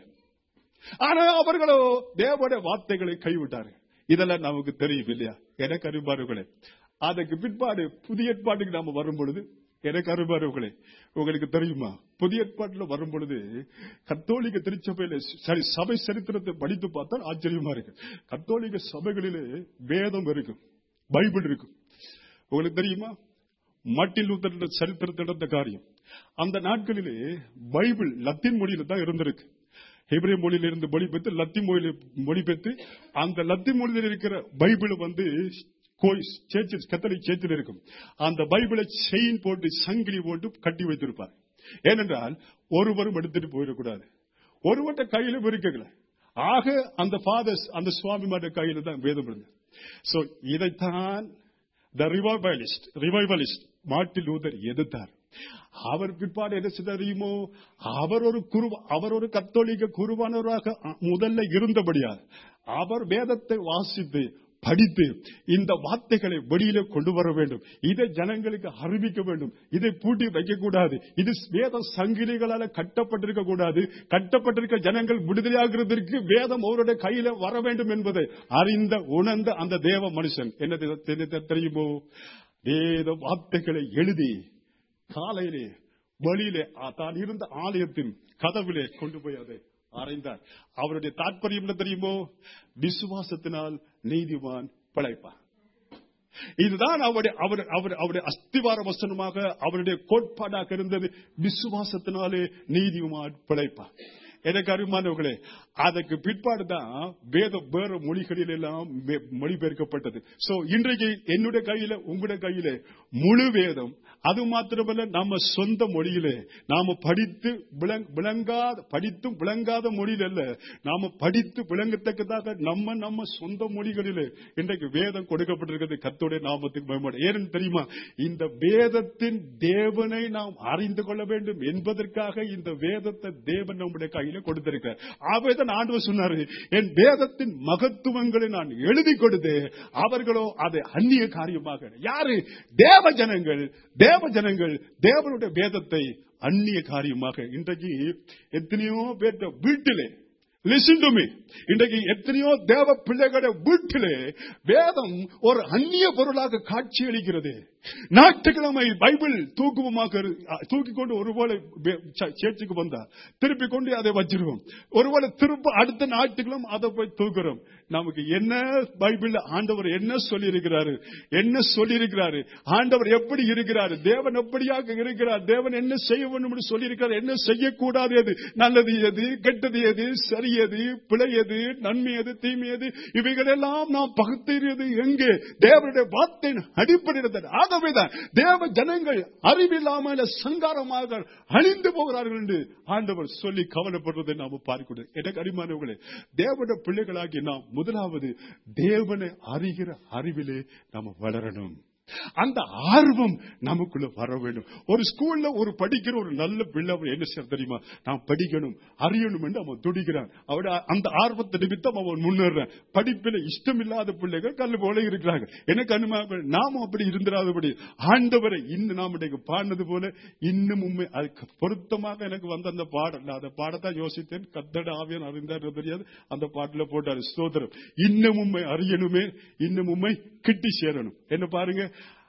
ஆனா அவர்களோ தேவனுடைய வார்த்தைகளை கைவிட்டார்கள் இதெல்லாம் நமக்கு தெரியும் இல்லையா எனக்கு அறிவார்களே அதுக்கு பிற்பாடு புதிய ஏற்பாட்டுக்கு நாம வரும் பொழுது எனக்கு அறிவார்களே உங்களுக்கு தெரியுமா புதிய ஏற்பாட்டுல வரும் பொழுது கத்தோலிக்க திருச்சபையில சரி சபை சரித்திரத்தை படித்து பார்த்தால் ஆச்சரியமா இருக்கு கத்தோலிக்க சபைகளிலே வேதம் இருக்கும் பைபிள் இருக்கும் உங்களுக்கு தெரியுமா மட்டில் லூத்தர் சரித்திரத்தில் நடந்த காரியம் அந்த நாட்களிலே பைபிள் லத்தீன் மொழியில தான் இருந்திருக்கு ஹெப்ரே மொழியில இருந்து மொழிபெற்று லத்தீன் மொழியில மொழிபெற்று அந்த லத்தீன் மொழியில் இருக்கிற பைபிள் வந்து சேர்ச்சில் கத்தலிக் சேர்ச்சில் இருக்கும் அந்த பைபிளை செயின் போட்டு சங்கிலி போட்டு கட்டி வைத்திருப்பார் ஏனென்றால் ஒருவரும் எடுத்துட்டு போயிடக்கூடாது ஒருவட்ட கையிலும் இருக்கல ஆக அந்த ஃபாதர்ஸ் அந்த சுவாமிமார கையில தான் வேதம் இருந்தது சோ இதைத்தான் the revivalist revivalist Martin Luther எதிர்த்தார் அவர் பிற்பாடு என்ன செய்தார் தெரியுமோ அவர் ஒரு குரு அவர் ஒரு கத்தோலிக்க குருவானவராக முதல்ல இருந்தபடியால் அவர் வேதத்தை வாசித்து படித்து இந்த வார்த்தைகளை வெளியில கொண்டு வர வேண்டும் இதை ஜனங்களுக்கு அறிவிக்க வேண்டும் இதை பூட்டி வைக்கக்கூடாது இது வேத சங்கிலிகளால கட்டப்பட்டிருக்க கூடாது கட்டப்பட்டிருக்க ஜனங்கள் விடுதலையாகிறதற்கு வேதம் அவருடைய கையில வர வேண்டும் என்பதை அறிந்த உணர்ந்த அந்த தேவ மனுஷன் என்ன தெரியுமோ வேத வார்த்தைகளை எழுதி காலையிலே வழியிலே தான் இருந்த ஆலயத்தின் கதவிலே கொண்டு போய் அதை அறைந்தார் அவருடைய தாற்பயம் என்ன தெரியுமோ விசுவாசத்தினால் நீதிவான் பிழைப்பான் இதுதான் அவருடைய அவர் அவர் அவருடைய அஸ்திவார வசனமாக அவருடைய கோட்பாடாக இருந்தது விசுவாசத்தினாலே நீதிவான் பிழைப்பான் எனக்கு அருமானவர்களே அதற்கு பிற்பாடு தான் வேத வேற மொழிகளில் எல்லாம் மொழிபெயர்க்கப்பட்டது சோ இன்றைக்கு என்னுடைய கையில உங்களுடைய கையில முழு வேதம் அது மாத்திரமல்ல நம்ம சொந்த மொழியிலே நாம படித்து விளங்காத படித்தும் விளங்காத மொழியில் அல்ல நாம படித்து விளங்கத்தக்கதாக நம்ம நம்ம சொந்த மொழிகளிலே இன்றைக்கு வேதம் கொடுக்கப்பட்டிருக்கிறது கத்தோடைய நாமத்துக்கு பயன்படும் ஏன்னு தெரியுமா இந்த வேதத்தின் தேவனை நாம் அறிந்து கொள்ள வேண்டும் என்பதற்காக இந்த வேதத்தை தேவன் நம்முடைய கையில கொடுத்திருக்க ஆவேதான் ஆண்டவர் சொன்னாரு என் வேதத்தின் மகத்துவங்களை நான் எழுதி கொடுத்து அவர்களோ அதை அந்நிய காரியமாக யாரு தேவ ஜனங்கள் தேவ ஜனங்கள் தேவனுடைய வேதத்தை அந்நிய காரியமாக இன்றைக்கு எத்தனையோ பேர்த்த வீட்டிலே லிசன் டு மீ இன்றைக்கு எத்தனையோ தேவ பிள்ளைகளுடைய வீட்டிலே வேதம் ஒரு அந்நிய பொருளாக காட்சி அளிக்கிறது ஞாயிற்றுக்கிழமை பைபிள் தூக்குவமாக தூக்கி கொண்டு ஒருவேளை சேர்ச்சுக்கு வந்தா திருப்பி கொண்டு அதை வச்சிருவோம் ஒருவேளை திரும்ப அடுத்த ஞாயிற்றுக்கிழமை அதை போய் தூக்குறோம் நமக்கு என்ன பைபிள் ஆண்டவர் என்ன சொல்லி இருக்கிறாரு என்ன சொல்லி இருக்கிறாரு ஆண்டவர் எப்படி இருக்கிறாரு தேவன் எப்படியாக இருக்கிறார் தேவன் என்ன செய்ய வேண்டும் சொல்லி இருக்கிறார் என்ன செய்யக்கூடாது எது நல்லது எது கெட்டது எது சரி எது பிழை எது நன்மை எது தீமை எது இவைகள் எல்லாம் நாம் பகுத்தறியது எங்கே தேவனுடைய வார்த்தையின் அடிப்படையில் ஆகவேதான் தேவ ஜனங்கள் அறிவில்லாமல் சங்காரமாக அழிந்து போகிறார்கள் என்று ஆண்டவர் சொல்லி கவலைப்படுறதை நாம் பார்க்கிறோம் எனக்கு அறிமானவர்களே தேவனுடைய பிள்ளைகளாகி நாம் முதலாவது தேவனை அறிகிற அறிவிலே நாம் வளரணும் அந்த ஆர்வம் நமக்குள்ள வர வேண்டும் ஒரு ஸ்கூல்ல ஒரு படிக்கிற ஒரு நல்ல பிள்ளை அவன் என்ன செய்ய தெரியுமா நான் படிக்கணும் அறியணும் என்று அவன் துடிக்கிறான் அவட அந்த ஆர்வத்தை நிமித்தம் அவன் முன்னேறான் படிப்பில் இஷ்டம் இல்லாத பிள்ளைகள் கல்லு போல இருக்கிறாங்க எனக்கு அனுமானங்கள் நாமும் அப்படி இருந்திராதபடி ஆண்டவரை இன்னும் நாம் இன்றைக்கு பாடினது போல இன்னும் உண்மை அதுக்கு பொருத்தமாக எனக்கு வந்த அந்த பாடல் அந்த பாடத்தான் யோசித்தேன் கத்தட ஆவியன் அறிந்தார் தெரியாது அந்த பாட்டுல போட்டாரு ஸ்தோத்திரம் இன்னும் உண்மை அறியணுமே இன்னும் உண்மை கிட்டி சேரணும் என்ன பாருங்க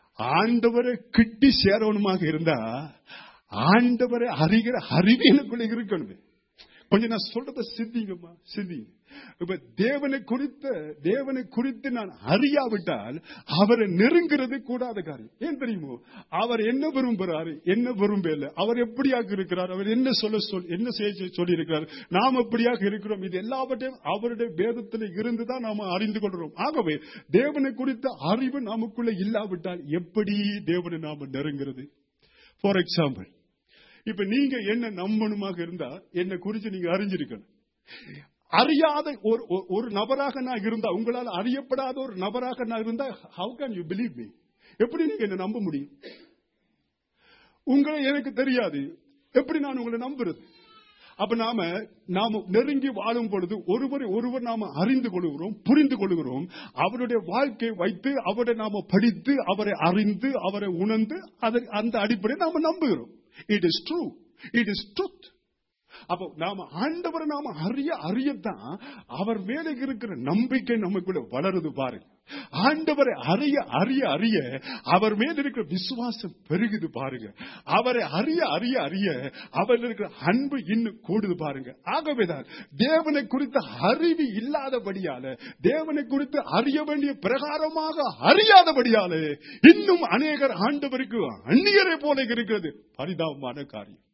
ஆண்டவரை கிட்டி சேரணுமாக இருந்தா ஆண்டவரை அறிகிற அறிவு எனக்குள்ள இருக்கணுமே கொஞ்சம் நான் சொல்றத சிந்திங்கம்மா சிந்திங்க இப்ப தேவனை குறித்த தேவனை குறித்து நான் அறியாவிட்டால் அவரை நெருங்கிறது கூடாத காரியம் ஏன் தெரியுமோ அவர் என்ன விரும்புறாரு என்ன விரும்பல அவர் எப்படியாக இருக்கிறார் அவர் என்ன சொல்ல சொல் என்ன செய்ய சொல்லி இருக்கிறார் நாம் எப்படியாக இருக்கிறோம் இது எல்லாவற்றையும் அவருடைய வேதத்தில் இருந்துதான் நாம அறிந்து கொள்றோம் ஆகவே தேவனை குறித்த அறிவு நமக்குள்ள இல்லாவிட்டால் எப்படி தேவனை நாம நெருங்கிறது ஃபார் எக்ஸாம்பிள் இப்ப நீங்க என்ன நம்பணுமாக இருந்தா என்ன குறித்து நீங்க அறிஞ்சிருக்கணும் அறியாத ஒரு ஒரு- ஒரு நபராக நான் இருந்தா உங்களால் அறியப்படாத ஒரு நபராக நான் இருந்தா how can you believe me எப்படி நீங்க என்ன நம்ப முடியும் உங்களை எனக்கு தெரியாது எப்படி நான் உங்களை நம்புறது அப்ப நாம நாம நெருங்கி வாழும் பொழுது ஒருவரை ஒருவர் நாம அறிந்து கொள்கிறோம் புரிந்து கொள்கிறோம் அவருடைய வாழ்க்கையை வைத்து அவரை நாம படித்து அவரை அறிந்து அவரை உணர்ந்து அதை அந்த அடிப்படையில் நாம நம்புகிறோம் it is true it is truth அப்போ நாம ஆண்டவரை நாம அறிய அறியத்தான் அவர் மேல இருக்கிற நம்பிக்கை நமக்குள்ள வளருது பாருங்க ஆண்டவரை அறிய அறிய அறிய அவர் மேல இருக்கிற விசுவாசம் பெருகுது பாருங்க அவரை அறிய அறிய அறிய அவர் இருக்கிற அன்பு இன்னும் கூடுது பாருங்க ஆகவேதான் தேவனை குறித்த அறிவு இல்லாதபடியால தேவனை குறித்து அறிய வேண்டிய பிரகாரமாக அறியாதபடியால இன்னும் அநேகர் ஆண்டவருக்கு அந்நியரை போல இருக்கிறது பரிதாபமான காரியம்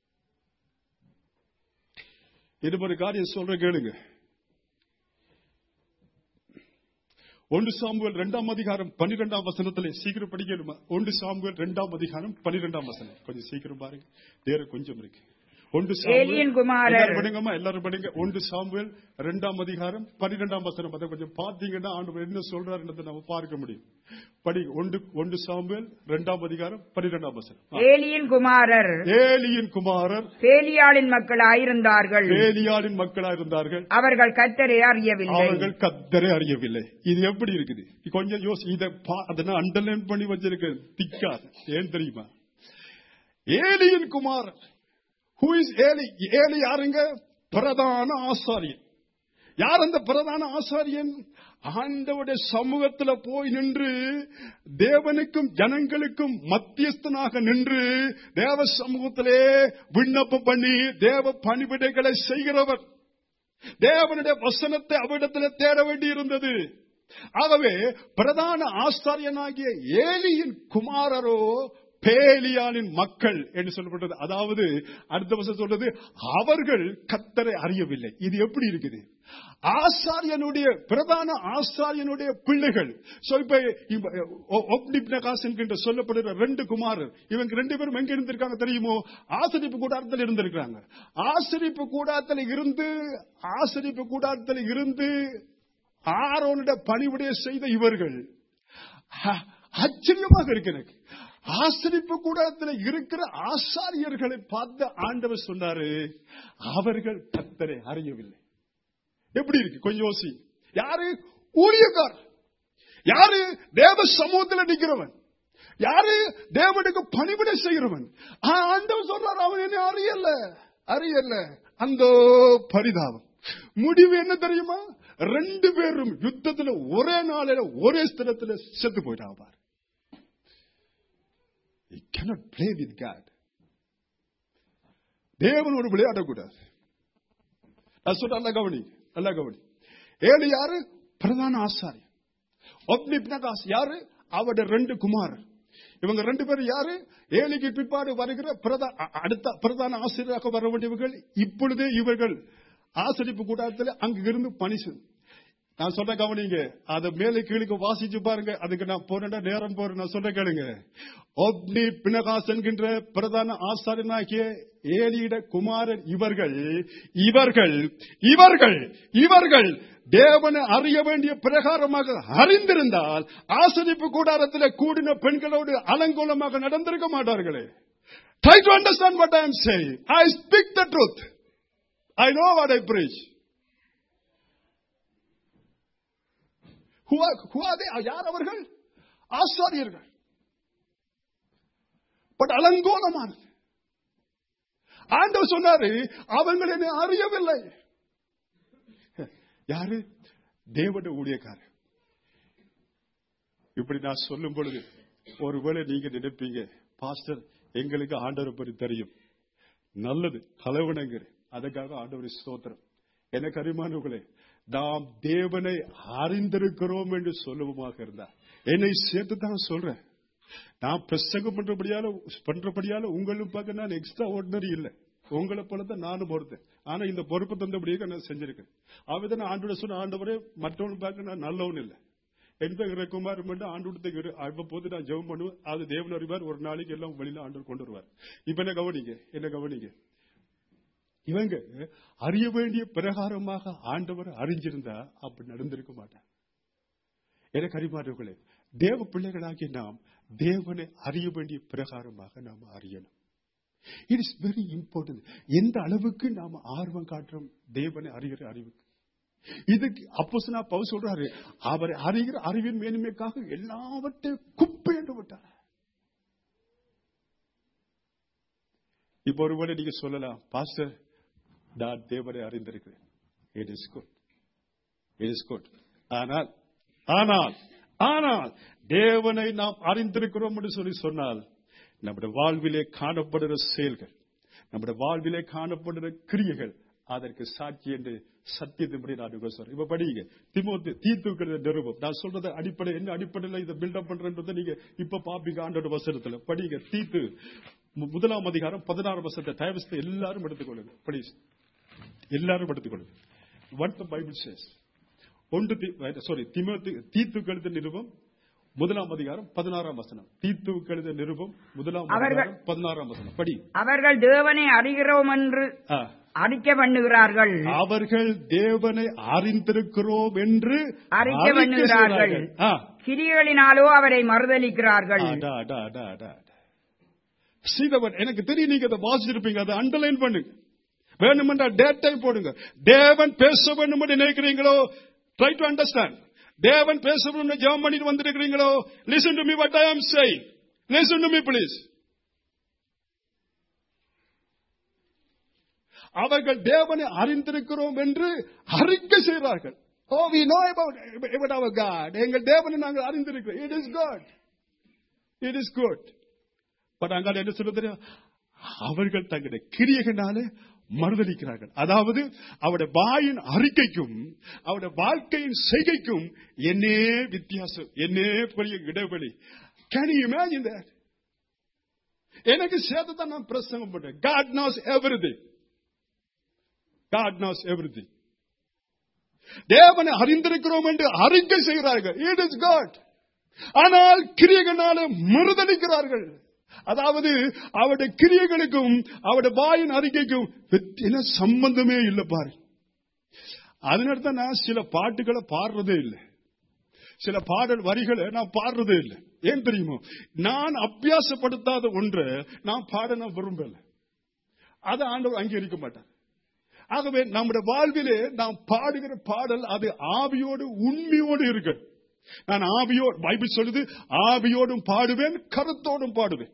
இது ஒரு காரியம் சொல்ற கேளுங்க ஒன்று சாமுவேல் இரண்டாம் அதிகாரம் பன்னிரெண்டாம் வசனத்துல சீக்கிரம் படிக்கணுமா ஒன்று சாமுவேல் இரண்டாம் அதிகாரம் பன்னிரெண்டாம் வசனம் கொஞ்சம் சீக்கிரம் பாருங்க நேரம் கொஞ்சம் இருக்கு ஒன்று சாமுவேல் ஏலியின் குமாரர். எல்லாரும் படிங்கம்மா எல்லாரும் படிங்க ஒன்று சாமுவேல் இரண்டாம் அதிகாரம் பன்னிரெண்டாம் வசனம் அதை கொஞ்சம் பார்த்தீங்கன்னா ஆண்டு என்ன சொல்றாருன்றதை நம்ம பார்க்க முடியும் படி ஒன்று ஒன்று சாமுவேல் இரண்டாம் அதிகாரம் பன்னிரெண்டாம் வசனம் ஆ. ஏலியின் குமாரர் ஏலியின் குமாரர் பேலியாளின் மக்களாயிருந்தார்கள் ஏலியாளின் மக்களா இருந்தார்கள் அவர்கள் கத்தரை அறியவில்லை அவர்கள் கத்தரை அறியவில்லை இது எப்படி இருக்குது கொஞ்சம் யோசி இதை பா- அதை நான் அண்டர்லைன் பண்ணி வச்சிருக்கேன் திக்காது ஏன் தெரியுமா ஏலியின் குமாரன் ஹூ இஸ் ஏலி ஏலி யாருங்க பிரதான ஆசாரியன் யார் அந்த பிரதான ஆசாரியன் ஆண்டவுடைய சமூகத்துல போய் நின்று தேவனுக்கும் ஜனங்களுக்கும் மத்தியஸ்தனாக நின்று தேவ சமூகத்திலே விண்ணப்பம் பண்ணி தேவ பணிவிடைகளை செய்கிறவர் தேவனுடைய வசனத்தை அவரிடத்தில் தேட வேண்டியிருந்தது ஆகவே பிரதான ஆசாரியனாகிய ஏலியின் குமாரரோ பேலியானின் மக்கள் என்று சொல்லப்பட்டது அதாவது அடுத்த வருஷம் சொல்றது அவர்கள் கத்தரை அறியவில்லை இது எப்படி இருக்குது ஆசாரியனுடைய பிரதான ஆசாரியனுடைய பிள்ளைகள் So, இப்ப இப்ப, ஒ- ஒப்னிப்னகாஸ் என்கின்ற சொல்லப்படுகிற ரெண்டு குமாரர் இவங்க ரெண்டு பேரும் எங்க இருந்திருக்காங்க தெரியுமோ ஆசரிப்பு கூடாரத்தில் இருந்திருக்காங்க ஆசரிப்பு கூடாரத்தில் இருந்து ஆசரிப்பு கூடாரத்தில் இருந்து ஆரோனிட பணிவிடைய செய்த இவர்கள் அ- ஆச்சரியமாக இருக்கு எனக்கு ஆசரிப்பு கூடத்தில் இருக்கிற ஆசாரியர்களை பார்த்து ஆண்டவர் சொன்னாரு அவர்கள் கத்தரை அறியவில்லை எப்படி இருக்கு கொஞ்சம் யோசி யாரு ஊழியக்கார் யாரு தேவ சமூகத்தில் நிற்கிறவன் யாரு தேவனுக்கு பணிவிடை செய்கிறவன் ஆ, ஆண்டவர் சொல்றாரு அவன் என்ன அறியல அறியல அந்த பரிதாபம் முடிவு என்ன தெரியுமா ரெண்டு பேரும் யுத்தத்துல ஒரே நாளில ஒரே ஸ்திரத்துல செத்து போயிட்டாங்க பாரு You cannot play with God. தேவனோடு விளையாடக்கூடாது நான் சொல்ற நல்லா கவனி நல்லா கவனி ஏழு யாரு பிரதான ஆசாரி ஒப்னிப்னகாஸ் யாரு அவருடைய ரெண்டு குமாரர் இவங்க ரெண்டு பேரும் யாரு ஏழைக்கு பிற்பாடு வருகிற பிரதா- அ- அடுத்த பிரதான ஆசிரியராக வர வேண்டியவர்கள் இப்பொழுதே இவர்கள் ஆசிரிப்பு கூட்டத்தில் அங்கு இருந்து பணி செய்- நான் சொல்ற கவனிங்க அதை மேலே கீழுக்கு வாசிச்சு பாருங்க அதுக்கு நான் போறேன்டா நேரம் போறேன் நான் சொல்ற கேளுங்க ஒப்னி பினகாஸ் என்கின்ற பிரதான ஆசாரியனாகிய ஏலியிட குமாரன் இவர்கள் இவர்கள் இவர்கள் இவர்கள் தேவனை அறிய வேண்டிய பிரகாரமாக அறிந்திருந்தால் ஆசரிப்பு கூடாரத்தில் கூடின பெண்களோடு அலங்கோலமாக நடந்திருக்க மாட்டார்களே Try to understand what I am saying. I speak the truth. I know what I preach. Who are, who are they? யார் அவர்கள் ஆசாரியர்கள் பட் அலங்கோலமானது ஆண்டவர் சொன்னாரு அவங்கள் என்னை அறியவில்லை யாரு தேவட ஊழியக்காரர் இப்படி நான் சொல்லும் பொழுது ஒருவேளை நீங்க நினைப்பீங்க பாஸ்டர் எங்களுக்கு ஆண்டவரை பற்றி தெரியும் நல்லது கலவணங்கிறேன் அதுக்காக ஆண்டவர் ஸ்தோத்திரம் எனக்கு அறிமானவர்களே நாம் தேவனை அறிந்திருக்கிறோம் என்று சொல்லுவமாக இருந்தார் என்னை சேர்த்து தான் சொல்றேன் நான் பிரசங்கம் பண்றபடியால பண்றபடியால உங்களும் பார்க்க நான் எக்ஸ்ட்ரா ஆர்டினரி இல்லை உங்களை போல தான் நானும் பொறுத்தேன் ஆனா இந்த பொறுப்பு தந்தபடியாக நான் செஞ்சிருக்கேன் அவதான் ஆண்டோட சொன்ன ஆண்டவரே மற்றவங்க பார்க்க நான் நல்லவன் இல்லை எந்த இறக்குமார் மட்டும் ஆண்டு அவ்வப்போது நான் ஜெபம் பண்ணுவேன் அது தேவன் அறிவார் ஒரு நாளைக்கு எல்லாம் வெளியில ஆண்டவர் கொண்டு வருவார் இப்ப என்ன கவனிங்க என்ன கவனிங்க இவங்க அறிய வேண்டிய பிரகாரமாக ஆண்டவர் அறிஞ்சிருந்தா அப்படி நடந்திருக்க மாட்டார் எனக்கு அறிமாறுகளே தேவ பிள்ளைகளாகி நாம் தேவனை அறிய வேண்டிய பிரகாரமாக நாம் அறியணும் இட் இஸ் வெரி இம்பார்ட்டன்ட் எந்த அளவுக்கு நாம் ஆர்வம் காட்டுறோம் தேவனை அறிகிற அறிவுக்கு இதுக்கு அப்போ பவு சொல்றாரு அவரை அறிகிற அறிவின் மேன்மைக்காக எல்லாவற்றையும் குப்பை என்று விட்டார் இப்ப ஒருவேளை நீங்க சொல்லலாம் பாஸ்டர் நான் தேவனை அறிந்திருக்கிறேன் it is good it is good ஆனால் ஆனால் ஆனால் தேவனை நாம் அறிந்திருக்கிறோம் என்று சொல்லி சொன்னால் நம்முடைய வாழ்விலே காணப்படுகிற செயல்கள் நம்முடைய வாழ்விலே காணப்படுகிற கிரியைகள் அதற்கு சாட்சி என்று சத்தியத்தின்படி நான் சொல்றேன் இப்ப படிங்க திமுக தீத்துக்கிறது நிருபம் நான் சொல்றது அடிப்படை என்ன அடிப்படையில் இதை பில்டப் பண்றேன்றதை நீங்க இப்ப பாப்பீங்க ஆண்டோட வசனத்துல படிங்க தீத்து முதலாம் அதிகாரம் பதினாறு வருஷத்தை டைவஸ்தை எல்லாரும் எடுத்துக்கொள்ளுங்க ப்ளீஸ் எல்லாரும் எடுத்துக்கொள்ளுங்க வாட் த பைபிள் சேஸ் ஒன்று சாரி திமுக தீத்து கழுத நிருபம் முதலாம் அதிகாரம் பதினாறாம் வசனம் தீத்து கழுத நிருபம் முதலாம் அதிகாரம் பதினாறாம் வசனம் படி அவர்கள் தேவனை அறிகிறோம் என்று ஆ. அறிக்கை பண்ணுகிறார்கள் அவர்கள் தேவனை அறிந்திருக்கிறோம் என்று அறிக்கை பண்ணுகிறார்கள் செய்கிறார்கள். ஆ. கிரிகளினாலோ அவரை மறுதலிக்கிறார்கள் அடா, அடா, அடா, அடா, அடா. சீதவன் எனக்கு தெரியும் நீங்க அதை வாசிச்சிருப்பீங்க அதை அண்டர்லைன் பண்ணுங்க வேணுமென்றா டேட்டை போடுங்க தேவன் பேச வேண்டும் என்று நினைக்கிறீங்களோ ட்ரை டு அண்டர்ஸ்டாண்ட் தேவன் பேச வேண்டும் ஜெபம் பண்ணிட்டு வந்திருக்கிறீங்களோ listen to me what I am saying listen to me please அவர்கள் தேவனை அறிந்திருக்கிறோம் என்று அறிக்கை செய்கிறார்கள் ஓ வி நோ அபவுட் அவர் காட் எங்கள் தேவனை நாங்கள் அறிந்திருக்கிறோம் it is God it is good but அங்க என்ன சொல்ல தெரியும் அவர்கள் தங்களுடைய கிரியைகளாலே மறுதளிக்கிறார்கள் அதாவது அவருடைய வாயின் அறிக்கைக்கும் அவருடைய வாழ்க்கையின் செய்கைக்கும் என்னே வித்தியாசம் என்னே பெரிய இடைவெளி கேன் யூ இமேஜின் தட் எனக்கு சேர்த்து தான் நான் பிரசங்கம் பண்றேன் God knows everything God knows everything தேவனை அறிந்திருக்கிறோம் என்று அறிக்கை செய்கிறார்கள் இட் இஸ் காட் ஆனால் கிரியைகளால மறுதளிக்கிறார்கள் அதாவது அவருடைய கிரியைகளுக்கும் அவருடைய வாயின் அறிக்கைக்கும் என்ன சம்பந்தமே இல்லை பாரு அதனால தான் நான் சில பாட்டுகளை பாடுறதே இல்லை சில பாடல் வரிகளை நான் பாடுறதே இல்லை ஏன் தெரியுமோ நான் அபியாசப்படுத்தாத ஒன்றை நான் பாட நான் விரும்பல அதை ஆண்டவர் அங்கீகரிக்க மாட்டார் ஆகவே நம்முடைய வாழ்விலே நாம் பாடுகிற பாடல் அது ஆவியோடு உண்மையோடு இருக்கு நான் ஆவியோடு பைபிள் சொல்லுது ஆவியோடும் பாடுவேன் கருத்தோடும் பாடுவேன்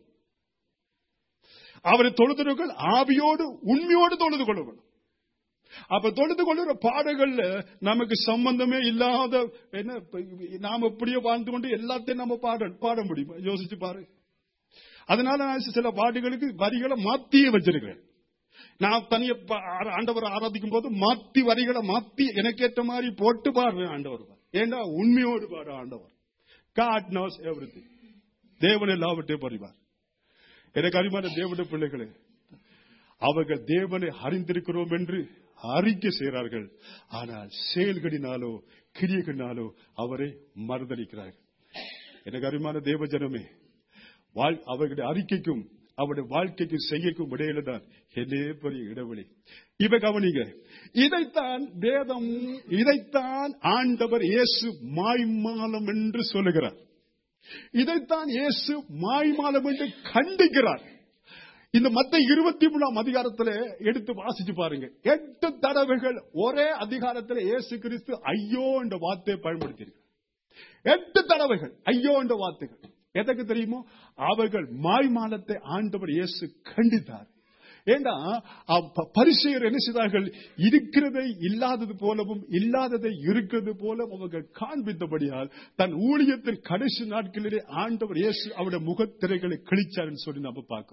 அவரை தொழுதுகள் ஆவியோடு உண்மையோடு தொழுது கொள்ளுவேன் அப்ப தொழுது கொள்ளுற பாடல்கள்ல நமக்கு சம்பந்தமே இல்லாத என்ன நாம் எப்படியோ வாழ்ந்து கொண்டு எல்லாத்தையும் நம்ம பாட பாட முடியும் யோசிச்சு பாரு அதனால நான் சில பாட்டுகளுக்கு வரிகளை மாத்தியே வச்சிருக்கிறேன் நான் தனிய ஆண்டவரை ஆராதிக்கும் போது மாத்தி வரிகளை மாத்தி எனக்கு ஏற்ற மாதிரி போட்டு பாடுறேன் ஆண்டவர் ஏண்டா உண்மையோடு பாடு ஆண்டவர் காட் நோஸ் எவ்ரி தேவன் எல்லாவற்றையும் பறிவார் எனக்கு அறிமான தேவனுடைய பிள்ளைகளே அவர்கள் தேவனை அறிந்திருக்கிறோம் என்று அறிக்கை செய்கிறார்கள் ஆனால் செயல்களினாலோ கிரியைகளினாலோ அவரை மறுதளிக்கிறார்கள் எனக்கு அறிமான தேவ ஜனமே அவர்களுடைய அறிக்கைக்கும் அவருடைய வாழ்க்கைக்கு செய்யக்கும் இடையில தான் என்னே பெரிய இடைவெளி இவ கவனிங்க இதைத்தான் வேதம் இதைத்தான் ஆண்டவர் இயேசு மாய்மாலம் என்று சொல்லுகிறார் இதைத்தான் இயேசு மாய்மாலம் என்று கண்டிக்கிறார் இந்த மத்த இருபத்தி மூணாம் அதிகாரத்தில் எடுத்து வாசிச்சு பாருங்க எட்டு தடவைகள் ஒரே அதிகாரத்தில் இயேசு கிறிஸ்து ஐயோ என்ற வார்த்தையை பயன்படுத்தியிருக்கிறார் எட்டு தடவைகள் ஐயோ என்ற வார்த்தைகள் எதற்கு தெரியுமோ அவர்கள் மாய்மாலத்தை ஆண்டவர் இயேசு கண்டித்தார் ஏண்டா பரிசெயர் என்ன செய்தார்கள் இருக்கிறதை இல்லாதது போலவும் இல்லாததை இருக்கிறது போல அவர்கள் காண்பித்தபடியால் தன் ஊழியத்தின் கடைசி நாட்களிலே ஆண்டவர் இயேசு அவருடைய முகத்திரைகளை கிழிச்சார் சொல்லி நம்ம பார்க்கிறோம்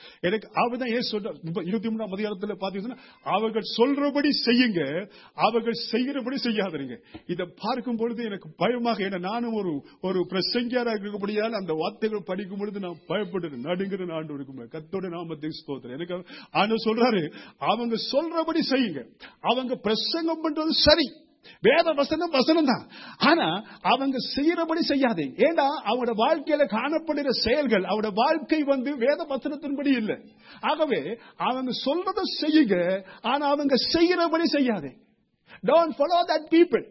எனக்கு அவர்தான் ஏன் சொல்ற இப்ப இருபத்தி மூணாம் அதிகாரத்துல பாத்தீங்கன்னா அவர்கள் சொல்றபடி செய்யுங்க அவர்கள் செய்கிறபடி செய்யாதீங்க இதை பார்க்கும் பொழுது எனக்கு பயமாக ஏன்னா நானும் ஒரு ஒரு பிரசங்கியாரா இருக்கக்கூடியால் அந்த வார்த்தைகள் படிக்கும் பொழுது நான் பயப்படுறேன் நடுங்கிற ஆண்டு இருக்கும் கத்தோட நாமத்தை ஸ்தோத்திரம் எனக்கு ஆனா சொல்றாரு அவங்க சொல்றபடி செய்யுங்க அவங்க பிரசங்கம் பண்றது சரி வேத வசனம் வசனம் தான் ஆனா அவங்க செய்யறபடி செய்யாதே ஏன்னா அவங்களோட வாழ்க்கையில காணப்படுகிற செயல்கள் அவங்களோட வாழ்க்கை வந்து வேத வசனத்தின்படி இல்லை ஆகவே அவங்க சொல்றத செய்யுங்க ஆனா அவங்க செய்யறபடி செய்யாதே டோன்ட் ஃபாலோ தட் பீப்புள்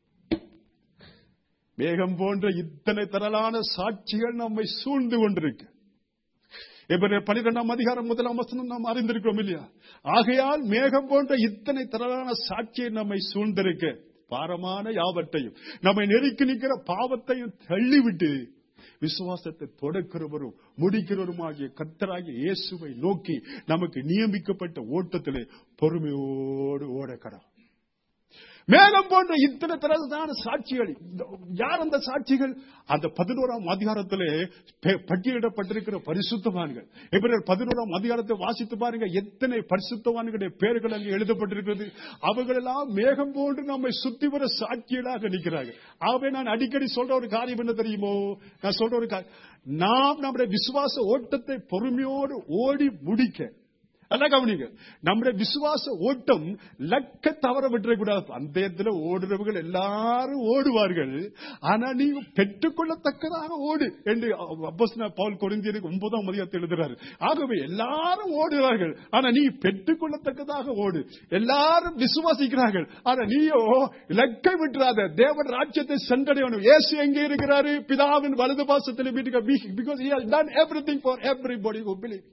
மேகம் போன்ற இத்தனை திரளான சாட்சிகள் நம்மை சூழ்ந்து கொண்டிருக்கு எபிரேயர் பனிரெண்டாம் அதிகாரம் முதலாம் வசனம் நாம் அறிந்திருக்கிறோம் இல்லையா ஆகையால் மேகம் போன்ற இத்தனை திரளான சாட்சியை நம்மை சூழ்ந்திருக்க பாரமான யாவற்றையும் நம்மை நெருக்கி நிற்கிற பாவத்தையும் தள்ளிவிட்டு விசுவாசத்தை தொடக்கிறவரும் முடிக்கிறவருமாகிய கத்தராகிய இயேசுவை நோக்கி நமக்கு நியமிக்கப்பட்ட ஓட்டத்திலே பொறுமையோடு ஓடக்கடா மேகம் போன்ற இத்தனை திறதான சாட்சிகள் யார் அந்த சாட்சிகள் அந்த பதினோராம் அதிகாரத்திலே பெ- பட்டியலிடப்பட்டிருக்கிற பரிசுத்தவான்கள் இப்ப பதினோராம் அதிகாரத்தை வாசித்து பாருங்க எத்தனை பரிசுத்தவான்களுடைய பெயர்கள் அங்கே எழுதப்பட்டிருக்கிறது அவர்களெல்லாம் மேகம் போன்று நம்மை சுத்தி வர சாட்சிகளாக நிற்கிறார்கள் ஆகவே நான் அடிக்கடி சொல்ற ஒரு காரியம் என்ன தெரியுமோ நான் சொல்ற ஒரு காரியம் நாம் நம்முடைய விசுவாச ஓட்டத்தை பொறுமையோடு ஓடி முடிக்க நல்லா கவனிங்க நம்முடைய விசுவாச ஓட்டம் லக்க தவற விட்டுறக்கூடாது அந்த இடத்துல ஓடுறவர்கள் எல்லாரும் ஓடுவார்கள் ஆனா நீங்க பெற்றுக்கொள்ளத்தக்கதாக ஓடு என்று அப்போஸ்தலனாகிய பவுல் கொரிந்தியருக்கு ஒன்பதாம் அதிகாரத்தில் எழுதுறாரு ஆகவே எல்லாரும் ஓடுகிறார்கள் ஆனா நீ பெற்றுக்கொள்ளத்தக்கதாக ஓடு எல்லாரும் விசுவாசிக்கிறார்கள் ஆனா நீயோ லக்கை விட்டுறாத தேவன் ராஜ்யத்தை சென்றடையணும் இயேசு எங்கே இருக்கிறாரு பிதாவின் வலது பாசத்தில் because he has done everything for everybody who believe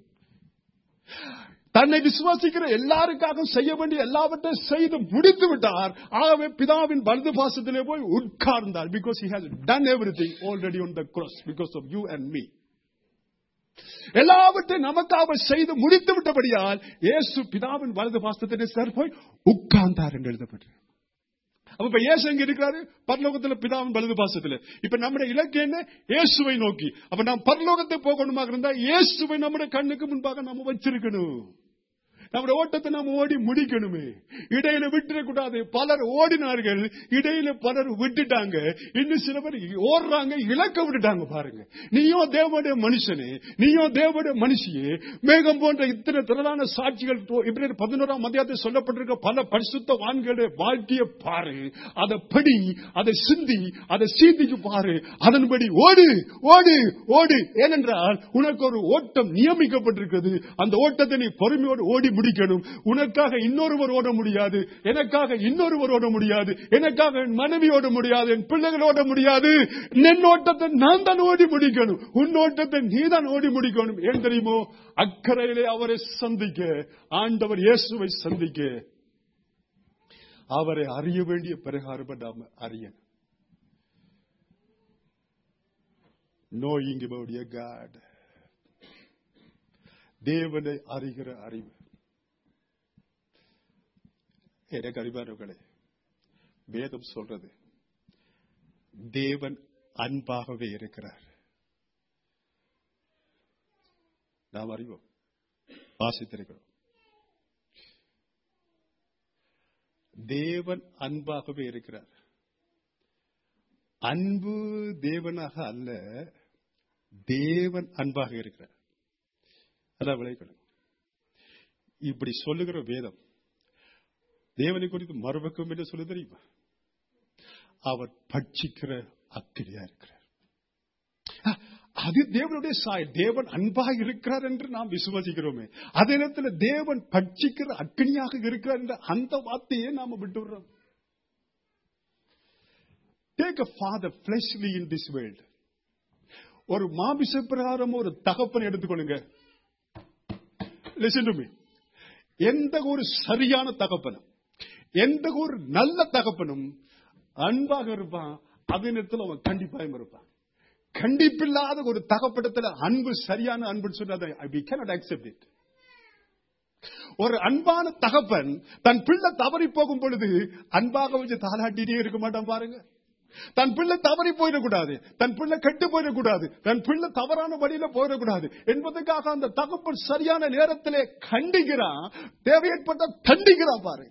தன்னை விசுவாசிக்கிற எல்லாருக்காக செய்ய வேண்டிய எல்லாவற்றையும் செய்து முடித்து விட்டார் ஆகவே பிதாவின் வலது பாசத்திலே போய் உட்கார்ந்தார் because he has done everything already on the cross because of you and me எல்லாவற்றையும் நமக்காக செய்து முடித்து விட்டபடியால் இயேசு பிதாவின் வலது பாசத்திலே சார் போய் உட்கார்ந்தார் என்று எழுதப்பட்டு அப்ப இப்ப இயேசு எங்க இருக்கிறாரு பரலோகத்துல பிதாவின் வலது பாசத்துல இப்ப நம்முடைய இலக்கு என்ன இயேசுவை நோக்கி அப்ப நாம் பரலோகத்தை போகணுமாக இருந்தா இயேசுவை நம்முடைய கண்ணுக்கு முன்பாக நாம வச்சிருக்கணும் நம்முடைய ஓட்டத்தை நாம் ஓடி முடிக்கணுமே இடையில விட்டுறக்கூடாது பலர் ஓடினார்கள் இடையில பலர் விட்டுட்டாங்க இன்னும் சில பேர் ஓடுறாங்க இலக்க விட்டுட்டாங்க பாருங்க நீயோ தேவனுடைய மனுஷனே நீயோ தேவனுடைய மனுஷியே மேகம் போன்ற இத்தனை திரளான சாட்சிகள் இப்படி பதினோராம் மதியத்தில் சொல்லப்பட்டிருக்க பல பரிசுத்த வான்களுடைய வாழ்க்கையை பாரு அதை படி அதை சிந்தி அதை சீந்திக்கு பாரு அதன்படி ஓடு ஓடு ஓடு ஏனென்றால் உனக்கு ஒரு ஓட்டம் நியமிக்கப்பட்டிருக்கிறது அந்த ஓட்டத்தை நீ பொறுமையோடு ஓடி முடிக்கணும் உனக்காக இன்னொருவர் ஓட முடியாது எனக்காக இன்னொருவர் ஓட முடியாது எனக்காக என் மனைவி ஓட முடியாது என் பிள்ளைகள் ஓட முடியாது என் ஓட்டத்தை நான் தான் ஓடி முடிக்கணும் உன் ஓட்டத்தை நீ தான் ஓடி முடிக்கணும் ஏன் தெரியுமோ அக்கறையிலே அவரை சந்திக்க ஆண்டவர் இயேசுவை சந்திக்க அவரை அறிய வேண்டிய பிரகாரம் நாம அறியணும் knowing about your God. தேவனை அறிகிற அறிவு எனக்கு அறிவானவர்களே வேதம் சொல்றது தேவன் அன்பாகவே இருக்கிறார் நாம் அறிவோம் வாசித்திருக்கிறோம் தேவன் அன்பாகவே இருக்கிறார் அன்பு தேவனாக அல்ல தேவன் அன்பாக இருக்கிறார் அதான் விளைக்கணும் இப்படி சொல்லுகிற வேதம் தேவனை குறித்து மறுபக்கம் என்று சொல்ல தெரியுமா அவர் பட்சிக்கிற அக்கிரியா இருக்கிறார் அஹ், அது தேவனுடைய சாய் தேவன் அன்பாக இருக்கிறார் என்று நாம் விசுவாசிக்கிறோமே அதே நேரத்தில் தேவன் பட்சிக்கிற அக்னியாக இருக்கிறார் என்ற அந்த வார்த்தையே நாம விட்டுடுறோம் take a father fleshly in this world ஒரு மாமிச பிரகாரம் ஒரு தகப்பன் எடுத்துக்கொள்ளுங்க லிசன் டு மீ எந்த ஒரு சரியான தகப்பனும் எந்த ஒரு நல்ல தகப்பனும் அன்பாக இருப்பான் அதே நேரத்தில் அவன் கண்டிப்பாயும் இருப்பான் கண்டிப்பில்லாத ஒரு தகப்படத்துல அன்பு சரியான அன்புன்னு சொன்னதை we cannot accept it ஒரு அன்பான தகப்பன் தன் பிள்ளை தவறி போகும் பொழுது அன்பாக வச்சு தாளாட்டிட்டே இருக்க மாட்டான் பாருங்க தன் பிள்ளை தவறி போயிடக்கூடாது தன் பிள்ளை கெட்டு போயிடக்கூடாது தன் பிள்ளை தவறான வழியில போயிடக்கூடாது என்பதற்காக அந்த தகப்பன் சரியான நேரத்திலே கண்டிக்கிறான் தேவையேற்பட்ட தண்டிக்கிறான் பாருங்க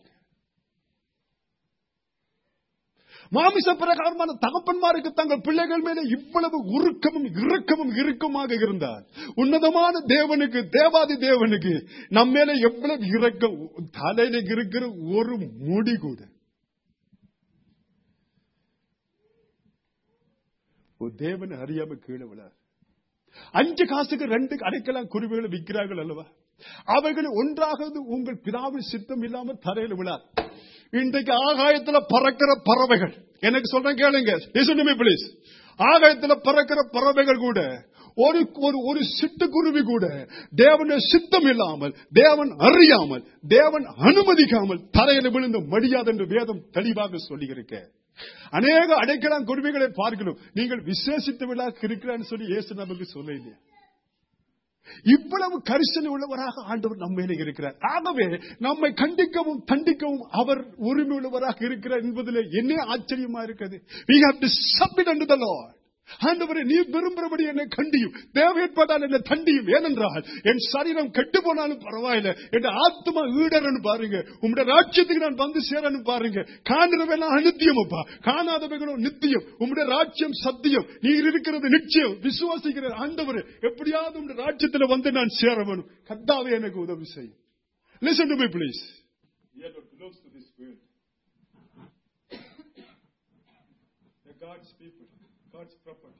மாமிச பிரகாரமான தகப்பன்மாருக்கு தங்கள் பிள்ளைகள் மேலே இவ்வளவு உருக்கமும் இறுக்கமும் இறுக்கமாக இருந்தார் உன்னதமான தேவனுக்கு தேவாதி தேவனுக்கு நம்ம மேல எவ்வளவு இறக்கம் தலையில இருக்கிற ஒரு முடி கூட ஒரு தேவனை அறியாம கீழே விழார் அஞ்சு காசுக்கு ரெண்டு அடைக்கலாம் குருவிகளை விற்கிறார்கள் அல்லவா அவைகள் ஒன்றாவது உங்கள் பிதாவின் சித்தம் இல்லாமல் தரையில் விழார் இன்றைக்கு ஆகாயத்துல பறக்கிற பறவைகள் எனக்கு சொல்றேன் கேளுங்க Listen to me, please. ஆகாயத்துல பறக்கிற பறவைகள் கூட ஒரு ஒரு ஒரு சிட்டுக்குருவி கூட தேவனுடைய சித்தம் இல்லாமல் தேவன் அறியாமல் தேவன் அனுமதிக்காமல் தரையில் விழுந்து மடியாது என்று வேதம் தெளிவாக சொல்லியிருக்க அநேக அடைக்கலாம் குருவிகளை பார்க்கணும் நீங்கள் விசேஷித்தவர்களாக இருக்கிறான்னு சொல்லி இயேசு நமக்கு சொல்ல இல்லையா இவ்வளவு கரிசனை உள்ளவராக ஆண்டவர் நம்ம மேலே இருக்கிறார் ஆகவே நம்மை கண்டிக்கவும் தண்டிக்கவும் அவர் உரிமை உள்ளவராக இருக்கிறார் என்பதில் என்ன ஆச்சரியமா இருக்குது we have to submit unto the Lord ஆண்டவரே நீ விரும்புறபடி என்னை கண்டியும் தேவைப்பட்டால் என்னை தண்டியும் ஏனென்றால் என் சரீரம் கெட்டு போனாலும் பரவாயில்ல என் ஆத்மா ஈடர்னு பாருங்க உங்களுடைய ராஜ்யத்துக்கு நான் வந்து சேரன்னு பாருங்க காணுறவெல்லாம் அநித்தியம் அப்பா காணாதவைகளும் நித்தியம் உங்களுடைய ராஜ்யம் சத்தியம் நீர் இருக்கிறது நிச்சயம் விசுவாசிக்கிற ஆண்டவர் எப்படியாவது உங்களுடைய ராஜ்யத்துல வந்து நான் சேர வேணும் கத்தாவே எனக்கு உதவி செய்யும் Listen to me, please. We are not close to this world. They're God's people, God's property.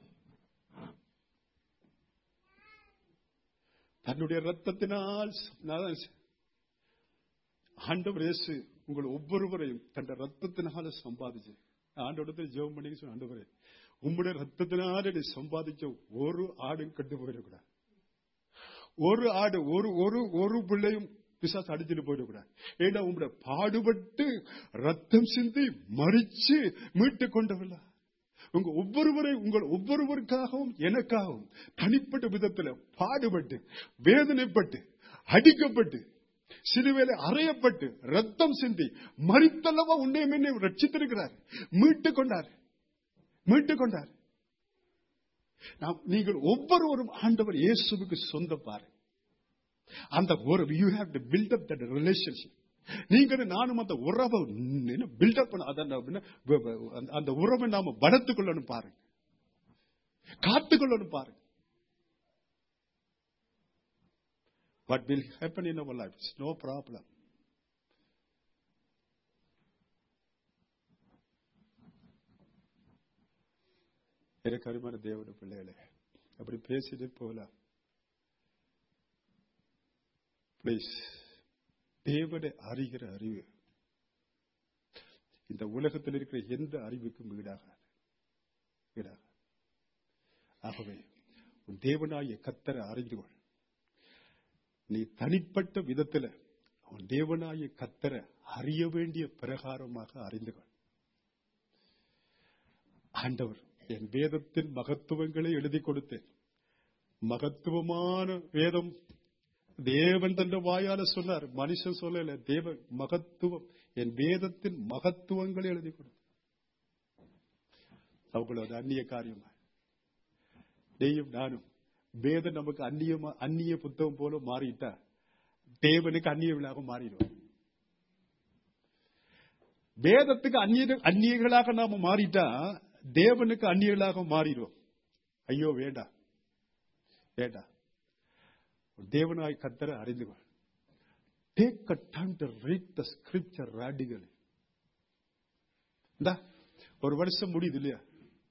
தன்னுடைய ரத்தத்தினால் நான் ஆண்டவர் இயேசு உங்கள் ஒவ்வொருவரையும் தன் ரத்தத்தினால சம்பாதிச்சு ஆண்டோடத்தில் ஜெபம் பண்ணி சொன்ன ஆண்டவரே உம்முடைய ரத்தத்தினால நீ சம்பாதிச்ச ஒரு ஆடும் கட்டு போயிடக்கூடாது ஒரு ஆடு ஒரு ஒரு ஒரு பிள்ளையும் பிசாசு அடிச்சுட்டு போயிடக்கூடாது ஏன்னா உங்களுடைய பாடுபட்டு ரத்தம் சிந்தி மறிச்சு மீட்டு கொண்டவில்ல உங்க ஒவ்வொருவரை உங்கள் ஒவ்வொருவருக்காகவும் எனக்காகவும் தனிப்பட்ட விதத்தில் பாடுபட்டு வேதனைப்பட்டு அடிக்கப்பட்டு சிலுவையில அறையப்பட்டு ரத்தம் சிந்தி மறித்தல்லவா உன்னை என்னை ரட்சித்திருக்கிறார் மீட்டு கொண்டார் மீட்டு கொண்டார் நாம் நீங்கள் ஒவ்வொருவரும் ஆண்டவர் இயேசுவுக்கு சொந்த பாரு அந்த ஒரு you have to build up that relationship நீங்க நானும் அந்த உறவை பில்டப் பண்ண அத அந்த- அந்த உறவை நாம பலத்துக் கொள்ளணும் பாருங்க காத்துக்கொள்ளணும் பாருங்க What will happen in our life? It's no problem. எனக்கு அருமையான தேவன பிள்ளைகளே அப்படி பேசிட்டு போகலாம் பிளீஸ் தேவனை அறிகிற அறிவு இந்த உலகத்தில் இருக்கிற எந்த அறிவுக்கும் ஈடாகாது ஈடாகாது ஆகவே உன் தேவனாகிய கத்தரை அறிந்து கொள் நீ தனிப்பட்ட விதத்துல உன் தேவனாகிய கத்தரை அறிய வேண்டிய பிரகாரமாக அறிந்து கொள் ஆண்டவர் என் வேதத்தின் மகத்துவங்களை எழுதி கொடுத்தேன் மகத்துவமான வேதம் தேவன் தந்த வாயால சொன்னார் மனுஷன் சொல்லல தேவ மகத்துவம் என் வேதத்தின் மகத்துவங்களை எழுதி கொடு அவங்களோட அந்நிய காரியமா நீயும் நானும் வேதம் நமக்கு அந்நியமா அந்நிய புத்தகம் போல மாறிட்டா தேவனுக்கு அந்நிய விழாக மாறிடும் வேதத்துக்கு அந்நிய அந்நியர்களாக நாம மாறிட்டா தேவனுக்கு அந்நியர்களாக மாறிடும் ஐயோ வேண்டாம் வேண்டாம் தேவனாய் கத்தரை அறிந்து கொள் take a time to read the scripture radical ஒரு வருஷம் முடியுது இல்லையா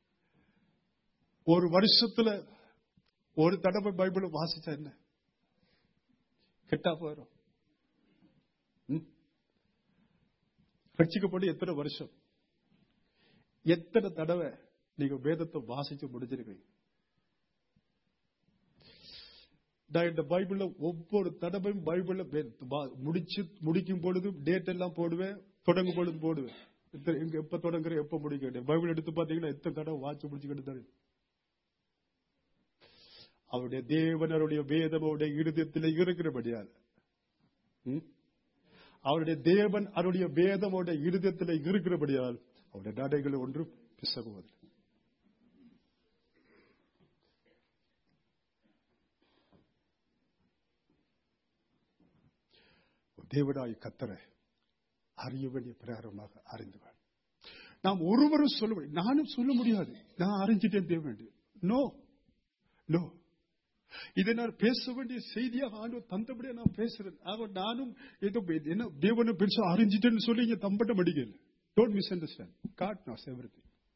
ஒரு வருஷத்துல ஒரு தடவை பைபிளை வாசிச்சா என்ன கெட்டா போயிடும் ம்? ரட்சிக்கப்பட்டு எத்தனை வருஷம் எத்தனை தடவை நீங்க வேதத்தை வாசிச்சு முடிச்சிருக்கீங்க நான் இந்த பைபிள்ல ஒவ்வொரு தடவையும் பைபிள்ல வே- வா- முடிச்சு முடிக்கும் பொழுதும் டேட் எல்லாம் போடுவேன் தொடங்கும் பொழுது போடுவேன் இத்தனை- இங்க எப்ப தொடங்குற எப்ப முடிக்க பைபிள் எடுத்து பாத்தீங்கன்னா எத்தனை தடவை வாட்சி முடிச்சுக்கிட்டு தான் இருக்கு. அவருடைய தேவன் அவருடைய வேதம் அவருடைய இருதயத்தில் இருக்கிறபடியால் ம்? அவருடைய தேவன் அவருடைய வேதம் அவருடைய இருதயத்தில் இருக்கிறபடியால் அவருடைய நடைகள் ஒன்றும் பிசகுவது தேவடாய் கத்தரை அறிய வேண்டிய பிரகாரமாக அறிந்தவன் நாம் ஒருவரும் சொல்ல முடியும் நானும் சொல்ல முடியாது நான் அறிஞ்சிட்டேன் தேவன் நோ நோ இதை நான் பேச வேண்டிய செய்தியாக ஆண்டவர் தந்தபடியே நான் பேசுறேன் ஆக நானும் ஏதோ என்ன தேவனும் பெருசா அறிஞ்சிட்டேன்னு சொல்லி இங்க தம்பட்ட மடிக்கல don't misunderstand God knows every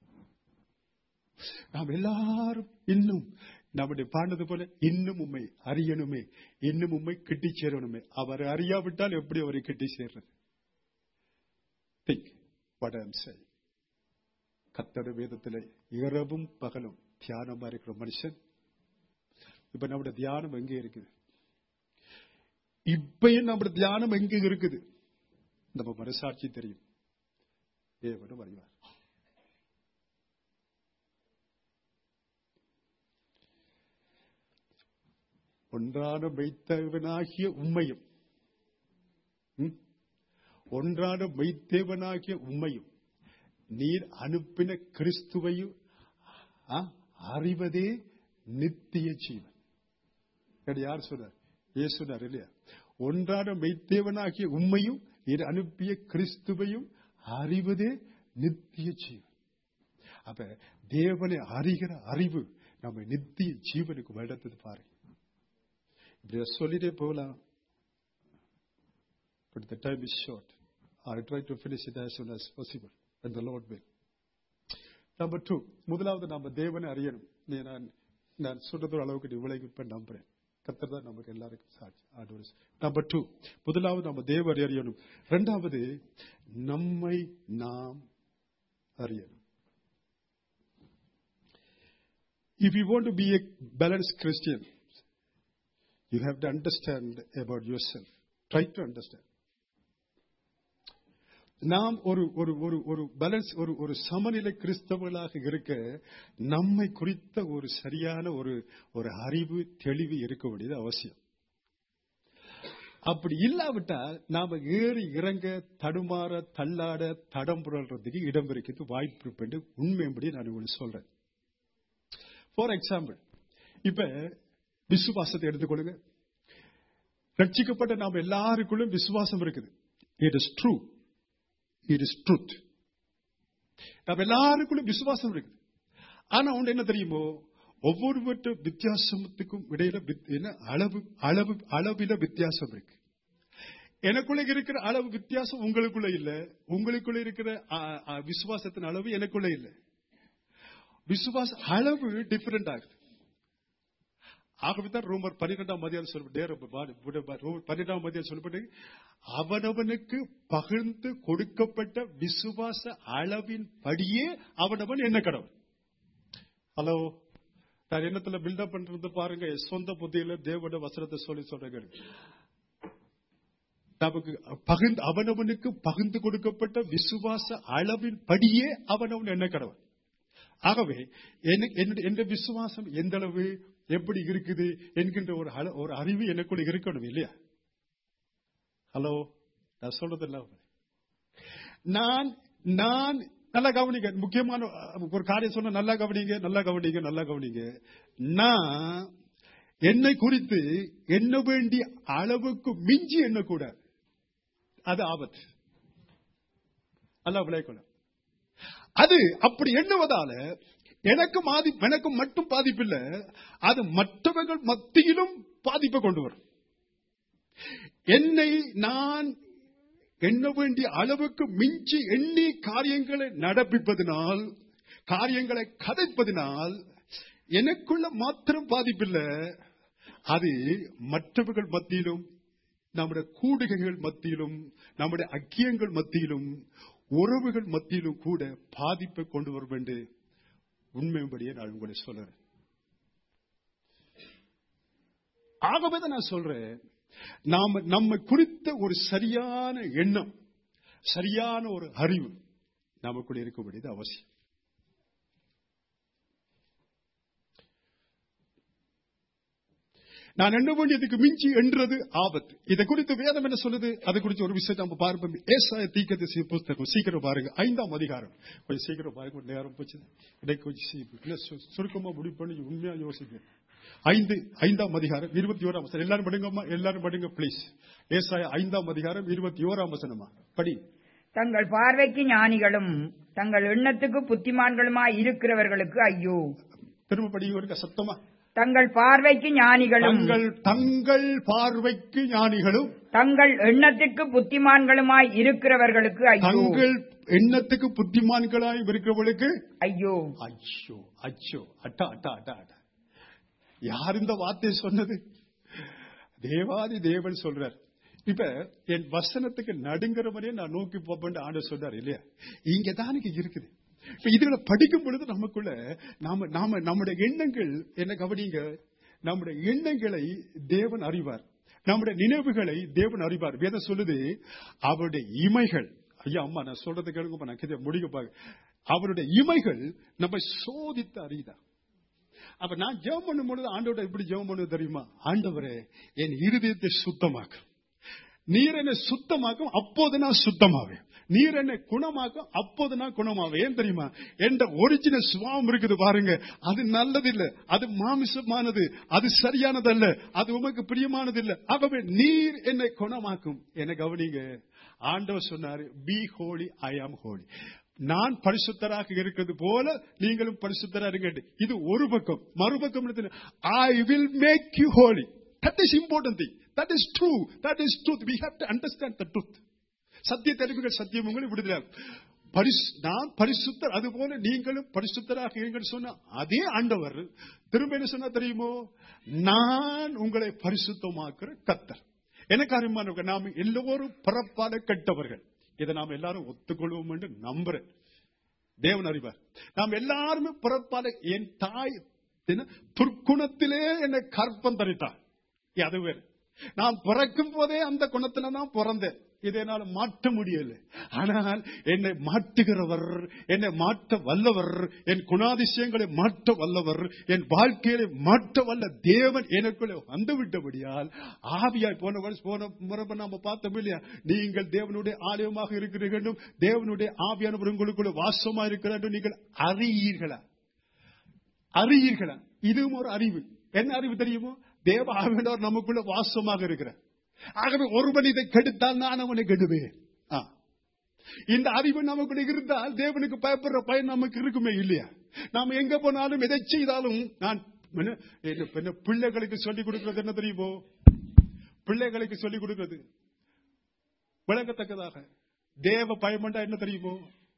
நாம் எல்லாரும் இன்னும் நம்முடைய பாண்டது போல இன்னும் உண்மை அறியணுமே இன்னும் உண்மை கிட்டி சேரணுமே அவர் அறியாவிட்டால் எப்படி அவரை கிட்டி சேர்றது திங்க் what I'm saying. கத்தட வேதத்தில் இரவும் பகலும் தியானமா இருக்கிற மனுஷன் இப்ப நம்முடைய தியானம் எங்க இருக்குது இப்பயும் நம்முடைய தியானம் எங்க இருக்குது நம்ம மனசாட்சி தெரியும் தேவனும் அறிவார் ஒன்றான மெய்த்தவனாகிய உண்மையும் ம்? ஒன்றான மெய்த்தேவனாகிய உண்மையும் நீர் அனுப்பின கிறிஸ்துவையும் ஆ, அறிவதே நித்திய ஜீவன் இது யார் சொன்னார் ஏசு சொன்னார் இல்லையா ஒன்றான மெய்த்தேவனாகிய உண்மையும் நீர் அனுப்பிய கிறிஸ்துவையும் அறிவதே நித்திய ஜீவன் அப்ப தேவனை அறிகிற அறிவு நம்ம நித்திய ஜீவனுக்கு வளர்த்தது பாருங்க இப்படி சொல்லிட்டே போகலாம் But the time is short. I'll try to finish it as soon as possible, and the Lord will. Number two, முதலாவது நாம தேவனை அறியணும் நீ நான் நான் சொல்றது அளவுக்கு நீ விளைவிப்ப நம்புறேன் கத்தர் தான் நமக்கு எல்லாருக்கும் சாட்சி ஆண்டவர் நம்பர் டூ முதலாவது நம்ம தேவரை அறியணும் ரெண்டாவது நம்மை நாம் அறியணும் If you want to be a balanced Christian, you have to understand about yourself. Try to understand. நாம் ஒரு ஒரு ஒரு ஒரு பேலன்ஸ் ஒரு ஒரு சமநிலை கிறிஸ்தவர்களாக இருக்க நம்மை குறித்த ஒரு சரியான ஒரு ஒரு அறிவு தெளிவு இருக்க வேண்டியது அவசியம் அப்படி இல்லாவிட்டால் நாம ஏறி இறங்க தடுமாற தள்ளாட தடம் புரள்றதுக்கு இடம் இருக்கிறது வாய்ப்பு இருக்கு என்று உண்மையின்படி நான் உங்களுக்கு சொல்றேன் ஃபார் எக்ஸாம்பிள் இப்ப விசுவாசத்தை எடுத்துக்கொள்ளுங்க ரட்சிக்கப்பட்ட நாம் எல்லாருக்குள்ளும் விசுவாசம் இருக்குது it is true it is truth நம்ம எல்லாருக்குள்ளும் விசுவாசம் இருக்குது ஆனா ஒன்று என்ன தெரியுமோ ஒவ்வொருவற்ற வித்தியாசத்துக்கும் இடையில வித்- என்ன அளவு அளவு அளவில வித்தியாசம் இருக்கு எனக்குள்ள இருக்கிற அளவு வித்தியாசம் உங்களுக்குள்ள இல்ல உங்களுக்குள்ள இருக்கிற அ, அ, விசுவாசத்தின் அளவு எனக்குள்ள இல்ல விசுவாச அளவு டிஃபரெண்ட் ஆகுது ஆகவேதான் ரோமர் பன்னிரெண்டாம் மதியம் சொல்லப்பட்டு பன்னிரெண்டாம் மதியம் சொல்லப்பட்டு அவனவனுக்கு பகிர்ந்து கொடுக்கப்பட்ட விசுவாச அளவின் படியே அவனவன் என்ன கடவுள் ஹலோ நான் எண்ணத்துல பில்டப் பண்றது பாருங்க என் சொந்த புத்தியில தேவன வசனத்தை சொல்லி சொல்றேன் நமக்கு பகிர்ந்து அவனவனுக்கு பகிர்ந்து கொடுக்கப்பட்ட விசுவாச அளவின் படியே அவனவன் என்ன கடவுள் ஆகவே எனக்கு- என்னுடைய என்ற விசுவாசம் எந்த அளவு எப்படி இருக்குது என்கின்ற ஒரு அள- ஒரு அறிவு எனக்குள்ள இருக்கணும் இல்லையா ஹலோ நான் சொல்றது இல்ல நான் நான் நல்லா கவனிங்க முக்கியமான அஹ், ஒரு காரியம் சொன்ன நல்லா கவனிங்க நல்லா கவனிங்க நல்லா கவனிங்க நான் என்னை குறித்து எண்ண வேண்டிய அளவுக்கு மிஞ்சி எண்ணக்கூடாது அது ஆபத்து அல்ல விளையக்கூடாது அது அப்படி எண்ணுவதால எனக்கு மாதி எனக்கு மட்டும் பாதிப்பு இல்ல அது மற்றவர்கள் மத்தியிலும் பாதிப்பை கொண்டு வரும் என்னை நான் எண்ண வேண்டிய அளவுக்கு மிஞ்சி எண்ணி காரியங்களை நடப்பிப்பதனால் காரியங்களை கதைப்பதனால் எனக்குள்ள மாத்திரம் பாதிப்பில்லை அது மற்றவர்கள் மத்தியிலும் நம்முடைய கூடுகைகள் மத்தியிலும் நம்முடைய அக்கியங்கள் மத்தியிலும் உறவுகள் மத்தியிலும் கூட பாதிப்பை கொண்டு வரும் என்று உண்மையும்படியே நான் உங்களை சொல்றேன் ஆகவே தான் நான் சொல்றேன் நாம நம்ம குறித்த ஒரு சரியான எண்ணம் சரியான ஒரு அறிவு நமக்குள்ள இருக்க வேண்டியது அவசியம் நான் எண்ண வேண்டியதுக்கு மிஞ்சி என்றது ஆபத்து இதை குறித்து வேதம் என்ன சொல்லுது அதை குறித்து ஒரு விஷயத்தை நம்ம பார்ப்போம் ஏசாய தீக்கத்தை புஸ்தகம் சீக்கிரம் பாருங்க ஐந்தாம் அதிகாரம் கொஞ்சம் சீக்கிரம் பாருங்க கொஞ்சம் நேரம் போச்சு இடைக்கு கொஞ்சம் சீ- இல்ல, சு- சுருக்கமா முடிவு பண்ணி உண்மையா யோசிங்க ஐந்து ஐந்தாம் அதிகாரம் இருபத்தி ஓராம் வசனம் எல்லாரும் படிங்கம்மா எல்லாரும் படிங்க ப்ளீஸ் ஏசாய ஐந்தாம் அதிகாரம் இருபத்தி ஓராம் வசனமா படி தங்கள் பார்வைக்கு ஞானிகளும் தங்கள் எண்ணத்துக்கு புத்திமான்களுமாய் இருக்கிறவர்களுக்கு ஐயோ திரும்ப படி ஒரு சத்தமா தங்கள் பார்வைக்கு ஞானிகளும் தங்கள் தங்கள் பார்வைக்கு ஞானிகளும் தங்கள் எண்ணத்துக்கு புத்திமான்களுமாய் இருக்கிறவர்களுக்கு ஐயோ தங்கள் எண்ணத்துக்கு புத்திமான்களாய் இருக்கிறவர்களுக்கு ஐயோ ஐயோ அச்சோ அட்டா அட்டா அட்டா அட்டா யார் இந்த வார்த்தை சொன்னது தேவாதி தேவன் சொல்றார் இப்ப என் வசனத்துக்கு நடுங்கிற மாதிரியே நான் நோக்கி போப்பேன் ஆண்டு சொல்றாரு இல்லையா இங்க தானுக்கு இருக்குது இப்ப இதுல படிக்கும் பொழுது நமக்குள்ள நாம நாம நம்முடைய எண்ணங்கள் என்ன கவனிங்க நம்முடைய எண்ணங்களை தேவன் அறிவார் நம்முடைய நினைவுகளை தேவன் அறிவார் வேதம் சொல்லுது அவருடைய இமைகள் ஐயா அம்மா நான் சொல்றது கேளுங்க நான் கிட்ட முடிக்க பாக்க அவருடைய இமைகள் நம்ம சோதித்து அறியுதான் அப்ப நான் ஜெபம் பண்ணும் பொழுது ஆண்டவரை எப்படி ஜெபம் பண்ணுவது தெரியுமா ஆண்டவரே என் இருதயத்தை சுத்தமாக்கும் நீர் என்னை சுத்தமாக்கும் அப்போது நான் சுத்தமாவேன் நீர் என்னை குணமாக்கும் அப்போது நான் குணமாவேன் ஏன் தெரியுமா என்ற ஒரிஜினல் சுவாவம் இருக்குது பாருங்க அது நல்லது இல்ல அது மாமிசமானது அது சரியானதல்ல அது உமக்கு பிரியமானது இல்ல ஆகவே நீர் என்னை குணமாக்கும் என கவனிங்க ஆண்டவர் சொன்னாரு பி ஹோலி ஐ ஆம் ஹோலி நான் பரிசுத்தராக இருக்கிறது போல நீங்களும் பரிசுத்தராக இருங்க இது ஒரு பக்கம் மறுபக்கம் I will make you holy that is important thing that is true that is truth we have to understand the truth சத்திய தெரிவுகள் சத்தியம் உங்களை விடுதலை பரிசு நான் பரிசுத்தர் அதுபோல நீங்களும் பரிசுத்தராக இருங்கள் சொன்ன அதே ஆண்டவர் திரும்ப என்ன சொன்னா தெரியுமோ நான் உங்களை பரிசுத்தமாக்குற கத்தர் எனக்கு அருமானவர்கள் நாம் எல்லோரும் பிறப்பால கெட்டவர்கள் இதை நாம் எல்லாரும் ஒத்துக்கொள்வோம் என்று நம்புறேன் தேவன் அறிவார் நாம் எல்லாருமே பிறப்பால என் தாய் என்ன, துர்க்குணத்திலே என்னை கற்பம் தரித்தார் அது வேறு நான் பிறக்கும் போதே அந்த குணத்துல தான் பிறந்தேன் இதை என்னால் மாற்ற முடியல ஆனால் என்னை மாற்றுகிறவர் என்னை மாற்ற வல்லவர் என் குணாதிசயங்களை மாற்ற வல்லவர் என் வாழ்க்கையை மாற்ற வல்ல தேவன் எனக்குள்ளே வந்து விட்டபடியால் ஆவியாய் போன வருஷம் போன முறை நாம பார்த்தோம் இல்லையா நீங்கள் தேவனுடைய ஆலயமாக இருக்கிறீர்கள் தேவனுடைய ஆவியானவர் உங்களுக்குள்ள வாசமா இருக்கிறார் நீங்கள் அறியீர்களா அறியீர்களா இதுவும் ஒரு அறிவு என்ன அறிவு தெரியுமோ தேவ ஆவியானவர் நமக்குள்ள வாசமாக இருக்கிறார் ஆகவே ஒருவன் இதை கெடுத்தால் நான் அவனை கெடுவேன் ஆ. இந்த அறிவு நமக்குள்ள இருந்தால் தேவனுக்கு பயப்படுற பயன் நமக்கு இருக்குமே இல்லையா நாம எங்க போனாலும் எதை செய்தாலும் நான் என்ன- என்ன- என்ன பிள்ளைகளுக்கு சொல்லிக் கொடுக்கிறது என்ன தெரியுமோ பிள்ளைகளுக்கு சொல்லிக் கொடுக்கிறது விளங்கத்தக்கதாக தேவ பயமண்டா என்ன தெரியுமோ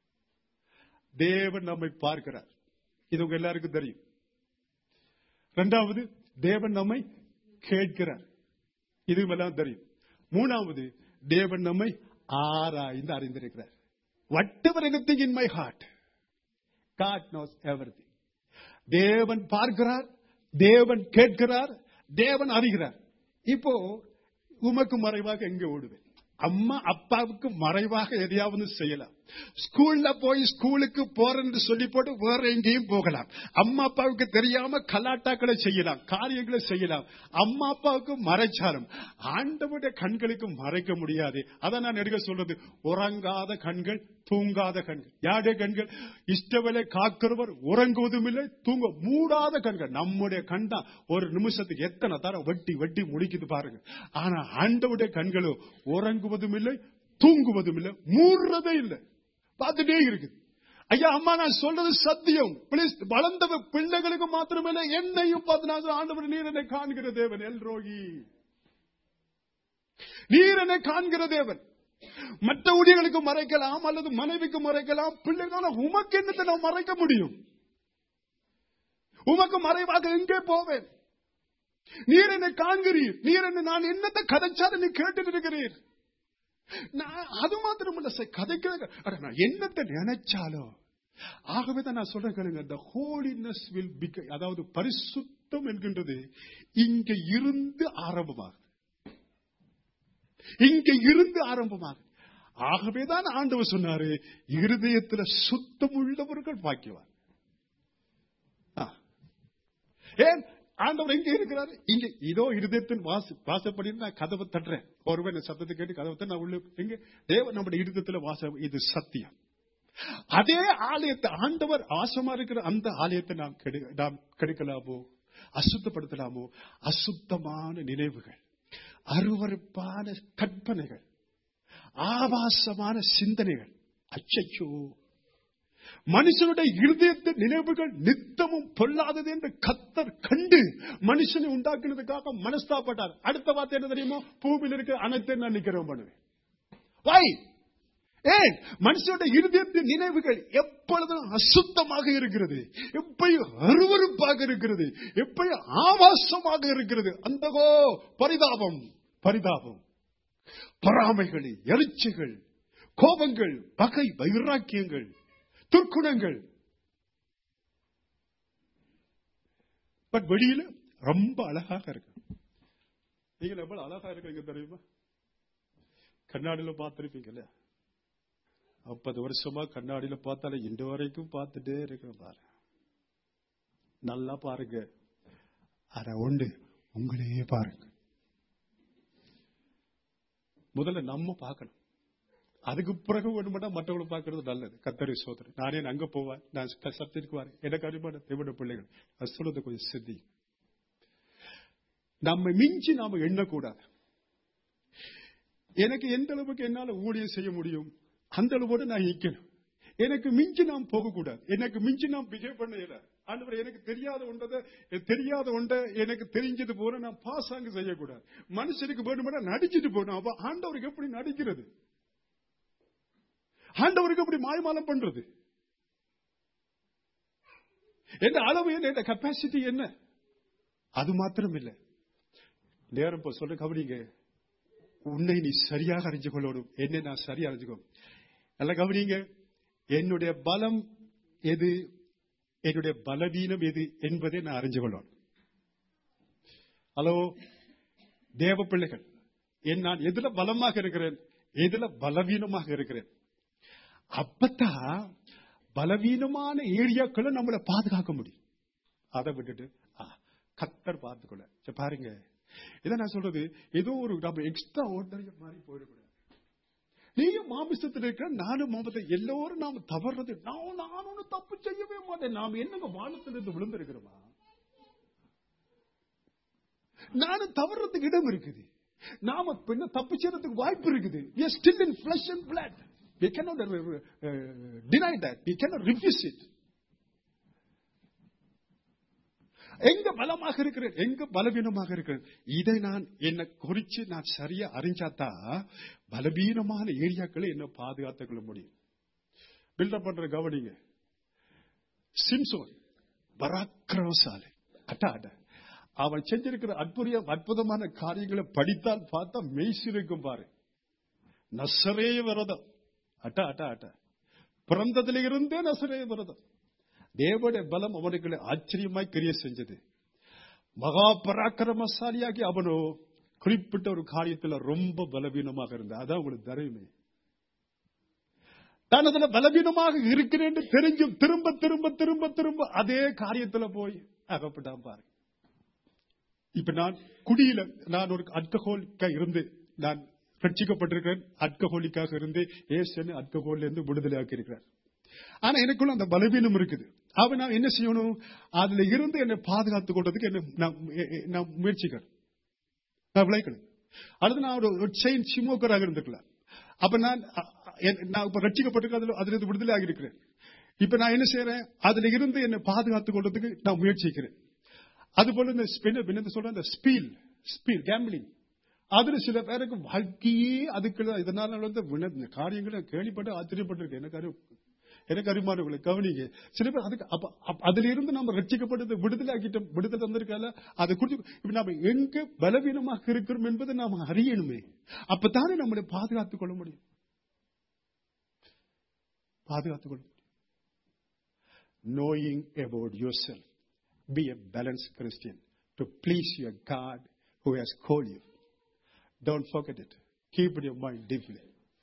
தேவன் நம்மை பார்க்கிறார் இது உங்க எல்லாருக்கும் தெரியும் இரண்டாவது தேவன் நம்மை கேட்கிறார் இதுவும் எல்லாம் தெரியும் மூணாவது தேவன் நம்மை ஆராய்ந்து அறிந்திருக்கிறார் whatever anything in my heart God knows everything தேவன் பார்க்கிறார் தேவன் கேட்கிறார் தேவன் அறிகிறார் இப்போ உமக்கு மறைவாக எங்க ஓடுவேன் அம்மா அப்பாவுக்கு மறைவாக எதையாவது செய்யலாம் ஸ்கூல்ல போய் ஸ்கூலுக்கு போறேன்னு சொல்லி போட்டு வேற எங்கேயும் போகலாம் அம்மா அப்பாவுக்கு தெரியாம கலாட்டாக்களை செய்யலாம் காரியங்களை செய்யலாம் அம்மா அப்பாவுக்கு மறைச்சாலும் ஆண்டவருடைய கண்களுக்கு மறைக்க முடியாது அதான் நான் எடுக்க சொல்றது உறங்காத கண்கள் தூங்காத கண்கள் யாருடைய கண்கள் இஷ்டவேலை காக்கிறவர் உறங்குவதும் இல்லை தூங்க மூடாத கண்கள் நம்முடைய கண் தான் ஒரு நிமிஷத்துக்கு எத்தனை தரம் வெட்டி வெட்டி முடிக்குது பாருங்க ஆனா ஆண்டவுடைய கண்களோ உறங்குவதும் இல்லை தூங்குவதும் இல்லை மூடுறதே இல்லை பார்த்துட்டே இருக்குது ஐயா அம்மா நான் சொல்றது சத்தியம் பிளீஸ் வளர்ந்த பிள்ளைகளுக்கு மாத்திரமில்லை என்னையும் பார்த்து நான் சொல்றேன், ஆண்டவர் நீர் என்னை காண்கிற தேவன் எல் ரோகி நீர் என்னை காண்கிற தேவன் மற்ற ஊழியர்களுக்கு மறைக்கலாம் அல்லது மனைவிக்கு மறைக்கலாம் பிள்ளைகள் உமக்கு என்னத்தை நான் மறைக்க முடியும் உமக்கு மறைவாக எங்கே போவேன் நீர் என்னை காண்கிறீர் நீர் என்ன நான் என்னத்தை கதைச்சாலும் நீ கேட்டு இருக்கிறீர் நான் அது மாத்திரம் இல்ல சார் கதைக்க அட, நான் என்னத்தை நினைச்சாலும் ஆகவே தான் நான் சொல்றேன் கேளுங்க the holiness will become அதாவது பரிசுத்தம் என்கின்றது இங்க இருந்து ஆரம்பமாகும் இங்க இருந்து ஆரம்பமாகும் ஆகவே தான் ஆண்டவர் சொன்னாரு இருதயத்துல சுத்தம் உள்ளவர்கள் பாக்கியவான் ஆ. ஏன் ஆண்டவர் எங்க இருக்கிறாரு இங்க இதோ இருதயத்தின் வாச வாசப்படி நான் கதவை தட்டுறேன் ஒருவன் என் சத்தத்தை கேட்டு கதவை தட்டு, நான் உள்ள எங்க தேவன் நம்முடைய இருதயத்துல வாசம் இது சத்தியம் அதே ஆலயத்தை ஆண்டவர் ஆசமா இருக்கிற அந்த ஆலயத்தை நாம் கெடு- நாம் கெடுக்கலாமோ அசுத்தப்படுத்தலாமோ அசுத்தமான நினைவுகள் அருவருப்பான கற்பனைகள் ஆபாசமான சிந்தனைகள் அச்சச்சோ மனுஷனுடைய இருதயத்தின் நினைவுகள் நித்தமும் பொல்லாதது என்று கத்தர் கண்டு மனுஷனை உண்டாக்குனதுக்காக மனஸ்தாப்பட்டார் அடுத்த வார்த்தை என்ன தெரியுமா பூமியில் இருக்கிற அனைத்தை நான் நிக்கிறோம் பண்ணுவேன் வை ஏன் மனுஷனுடைய இருதயத்தின் நினைவுகள் எப்பொழுதும் அசுத்தமாக இருக்கிறது எப்பயும் அருவருப்பாக இருக்கிறது எப்பயும் ஆபாசமாக இருக்கிறது அந்தகோ பரிதாபம் பரிதாபம் பொறாமைகள் எரிச்சைகள் கோபங்கள் பகை வைராக்கியங்கள் துர்க்குணங்கள் பட் வெளியில ரொம்ப அழகாக இருக்கு நீங்க எவ்வளவு அழகா இருக்கீங்க தெரியுமா கண்ணாடியில பார்த்திருப்பீங்கல்ல ஐம்பது வருஷமா கண்ணாடியில பார்த்தாலே இன்று வரைக்கும் பார்த்துட்டே இருக்கிற பாரு நல்லா பாருங்க அத உண்டு உங்களையே பாருங்க முதல்ல நம்ம பார்க்கணும் அதுக்கு பிறகு வேணுமெண்டா மற்றவங்களை பார்க்கறது நல்லது கத்தரி சோதனை நானே அங்க போவேன் நான் சத்திற்கு வரேன் எனக்கு அறிவான தேவன பிள்ளைகள் அது சொல்றது கொஞ்சம் சித்தி நம்ம மிஞ்சி நாம எண்ணக்கூடாது எனக்கு எந்த அளவுக்கு என்னால ஊழியம் செய்ய முடியும் அந்த அளவோட நான் நிக்கணும் எனக்கு மிஞ்சி நாம் போகக்கூடாது எனக்கு மிஞ்சி நாம் பிஹேவ் பண்ண இயலாது ஆண்டவர் எனக்கு தெரியாத ஒன்றதை தெரியாத ஒன்றை எனக்கு தெரிஞ்சது போல நான் பாசாங்க செய்யக்கூடாது மனுஷனுக்கு வேணுமென்னா நடிச்சிட்டு போகணும் அப்ப ஆண்டவருக்கு எப்படி நடிக்கிறது ஆண்டவருக்கு எப்படி மாயமாலம் பண்றது எந்த அளவு என்ன எந்த கெப்பாசிட்டி என்ன அது மாத்திரம் இல்ல நேரம் இப்ப சொல்ற கவனிங்க உன்னை நீ சரியாக அறிஞ்சு கொள்ளணும் என்னை நான் சரியா அறிஞ்சுக்கோ நல்லா கவனிங்க என்னுடைய பலம் எது என்னுடைய பலவீனம் எது என்பதை நான் அறிஞ்சு கொள்ளணும் ஹலோ தேவ பிள்ளைகள் என் நான் எதுல பலமாக இருக்கிறேன் எதுல பலவீனமாக இருக்கிறேன் அப்பதான் பலவீனமான ஏரியாக்களை நம்மளை பாதுகாக்க முடியும் அதை விட்டுட்டு ஆ, கத்தர் பார்த்துக்கொள்ள சரி, பாருங்க இதை நான் சொல்றது ஏதோ ஒரு நம்ம எக்ஸ்ட்ரா ஓர்டரிய மாதிரி போயிடக்கூடாது நீங்க மாமிசத்தில் இருக்கிற நானும் மாமத்தை எல்லோரும் நாம தவறுறது நான் நான் ஒண்ணு தப்பு செய்யவே மாட்டேன் நாம என்னங்க வானத்திலிருந்து விழுந்திருக்கிறோமா நானும் தவறதுக்கு இடம் இருக்குது நாம பின்ன தப்பு செய்யறதுக்கு வாய்ப்பு இருக்குது we are still in flesh and blood we cannot uh, uh, deny that we cannot refuse it எங்க பலமாக இருக்கிறேன் எங்க பலவீனமாக இருக்கிறேன் இதை நான் என்ன குறிச்சு நான் சரியா அறிஞ்சாதான் பலவீனமான ஏரியாக்களை என்ன பாதுகாத்துக் கொள்ள முடியும் பில்டப் பண்ற கவனிங்க சிம்சோன் பராக்கிரமசாலி அட்டா அட அவன் செஞ்சிருக்கிற அற்புத அற்புதமான காரியங்களை படித்தால் பார்த்தா மெய்சிருக்கும் பாரு நசரே விரதம் அட்டா அட்டா அட்டா பிறந்ததில இருந்தே நசரே விரதம் தேவனுடைய பலம் அவனுக்கு ஆச்சரியமாய் கிரிய செஞ்சது மகா பராக்கிரமசாலியாகி அவனோ குறிப்பிட்ட ஒரு காரியத்துல ரொம்ப பலவீனமாக இருந்தா அதான் அவனுக்கு தரையுமே தான் அதுல பலவீனமாக இருக்கிறேன் தெரிஞ்சும் திரும்ப திரும்ப திரும்ப திரும்ப அதே காரியத்துல போய் அகப்பட்டான் பாரு இப்ப நான் குடியில நான் ஒரு அல்கஹோலிக்கா இருந்து நான் ரட்சிக்கப்பட்டிருக்கிறேன் அல்கஹோலிக்காக இருந்து ஏசன் அல்கஹோல்ல இருந்து விடுதலை ஆக்கியிருக்கிறார் ஆனா எனக்குள்ள அந்த பலவீனம் இருக்குது அவன் நான் என்ன செய்யணும் அதுல இருந்து என்னை பாதுகாத்துக் கொள்றதுக்கு என்ன நான் எ- எ- நான் முயற்சிக்கிறேன் நான் விளைக்கணும் அடுத்து நான் ஒரு செயின் சிமோக்கராக இருந்துக்கலாம் அப்ப நான் அ- அ- என்- நான் இப்ப ரட்சிக்கப்பட்டிருக்க அதுல அதுல இருந்து விடுதலை ஆகியிருக்கிறேன் இப்ப நான் என்ன செய்யறேன் அதுல இருந்து என்னை பாதுகாத்துக் கொள்றதுக்கு நான் முயற்சிக்கிறேன் அது போல இந்த ஸ்பின்னர் என்ன சொல்றேன் இந்த ஸ்பீல் ஸ்பீல் கேம்பிளிங் அதுல சில பேருக்கு வாழ்க்கையே அதுக்கு இதனால வந்து வின- இந்த காரியங்களை கேள்விப்பட்டு ஆச்சரியப்பட்டிருக்கு எனக்கு அறிவு எனக்கு அறிமானவர்களை கவனிங்க சில பேர் அதுக்கு அப்ப அப்ப அதுல இருந்து நம்ம ரட்சிக்கப்பட்டது விடுதலை ஆக்கிட்டோம் விடுதலை தந்திருக்கால அதை குறித்து இப்ப நாம எங்க பலவீனமாக இருக்கிறோம் என்பதை நாம அறியணுமே அப்பதானே நம்மளை பாதுகாத்துக் கொள்ள முடியும் பாதுகாத்துக் கொள்ள முடியும் knowing about yourself be a balanced christian to please your god who has called you don't forget it keep in your mind deeply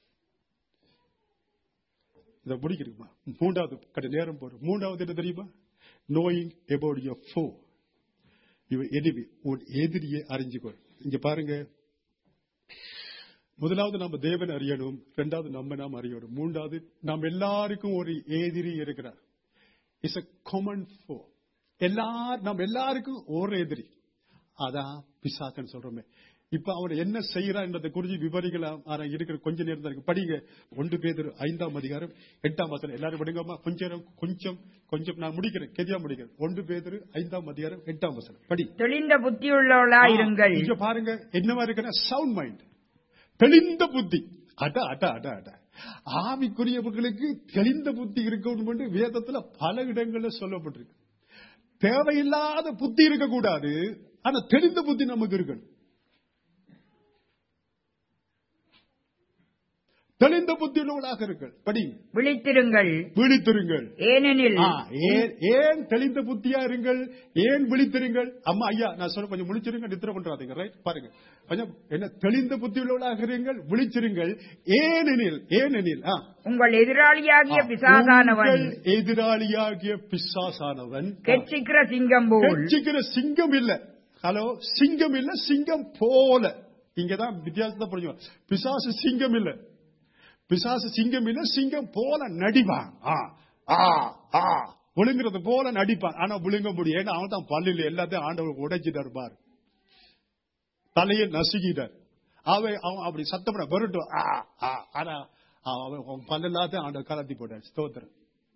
இதை முடிக்கிறீங்களா மூன்றாவது கடை நேரம் போறோம் மூன்றாவது என்ன தெரியுமா நோயிங் about your foe இவ எதிரி உன் எதிரியை அறிஞ்சுக்கொள் இங்க பாருங்க முதலாவது நம்ம தேவன் அறியணும் இரண்டாவது நம்ம நாம் அறியணும் மூன்றாவது நாம் எல்லாருக்கும் ஒரு எதிரி இருக்கிறார் இட்ஸ் a common foe எல்லார் நம்ம எல்லாருக்கும் ஒரு எதிரி அதான் பிசாசன் சொல்றோமே இப்ப அவன் என்ன செய்யறான் என்பதை குறித்து விவரிக்கலாம் ஆனா இருக்கிற கொஞ்ச நேரம் தான் இருக்கு படிங்க ஒன்று பேதர் ஐந்தாம் அதிகாரம் எட்டாம் வசனம் எல்லாரும் படிங்கம்மா கொஞ்ச நேரம் கொஞ்சம் கொஞ்சம் நான் முடிக்கிறேன் கெதியா முடிக்கிறேன் ஒன்று பேதர் ஐந்தாம் அதிகாரம் எட்டாம் வசனம் படி தெளிந்த புத்தியுள்ளவளா இருங்கள் இங்க பாருங்க என்னவா இருக்குன்னா சவுண்ட் மைண்ட் தெளிந்த புத்தி அட அட அட அட ஆவிக்குரியவர்களுக்கு தெளிந்த புத்தி இருக்கணும் என்று வேதத்துல பல இடங்கள்ல சொல்லப்பட்டிருக்கு தேவையில்லாத புத்தி இருக்கக்கூடாது ஆனா தெளிந்த புத்தி நமக்கு இருக்கணும் தெளிந்த புத்தி உள்ளவர்களாக இருங்கள் படி விழித்திருங்கள் விழித்திருங்கள் ஏனெனில் ஆ, ஏன் ஏன் தெளிந்த புத்தியா இருங்கள் ஏன் விழித்திருங்கள் அம்மா ஐயா நான் சொல்ல கொஞ்சம் முழிச்சிருங்க நித்திர பண்றாதீங்க ரைட் பாருங்க கொஞ்சம் என்ன தெளிந்த புத்தி உள்ளவர்களாக இருங்கள் விழிச்சிருங்கள் ஏனெனில் ஏனெனில் ஆ, உங்கள் எதிராளியாகிய பிசாசானவன் உங்கள் எதிராளியாகிய பிசாசானவன் கெச்சிக்கிற சிங்கம் போல் கட்சிக்கிற சிங்கம் இல்ல ஹலோ சிங்கம் இல்ல சிங்கம் போல இங்கதான் வித்தியாசத்தை புரிஞ்சுக்கணும் பிசாசு சிங்கம் இல்ல பிசாசு சிங்கம் இல்ல சிங்கம் போல நடிப்பான் ஆ, ஆ, ஆ. விழுங்குறது போல நடிப்பான் ஆனா விழுங்க முடியும் ஏன்னா அவன் தான் பல்லில் எல்லாத்தையும் ஆண்டவர் உடைச்சிட்டார் பாரு தலையை நசுக்கிட்டார் அவன் அவன் அப்படி சத்தப்பட வரட்டும் ஆ, ஆ. ஆனா அவன் அவன் பல்லெல்லாத்தையும் ஆண்டவர் கலத்தி போட்டார் ஸ்தோத்திரம்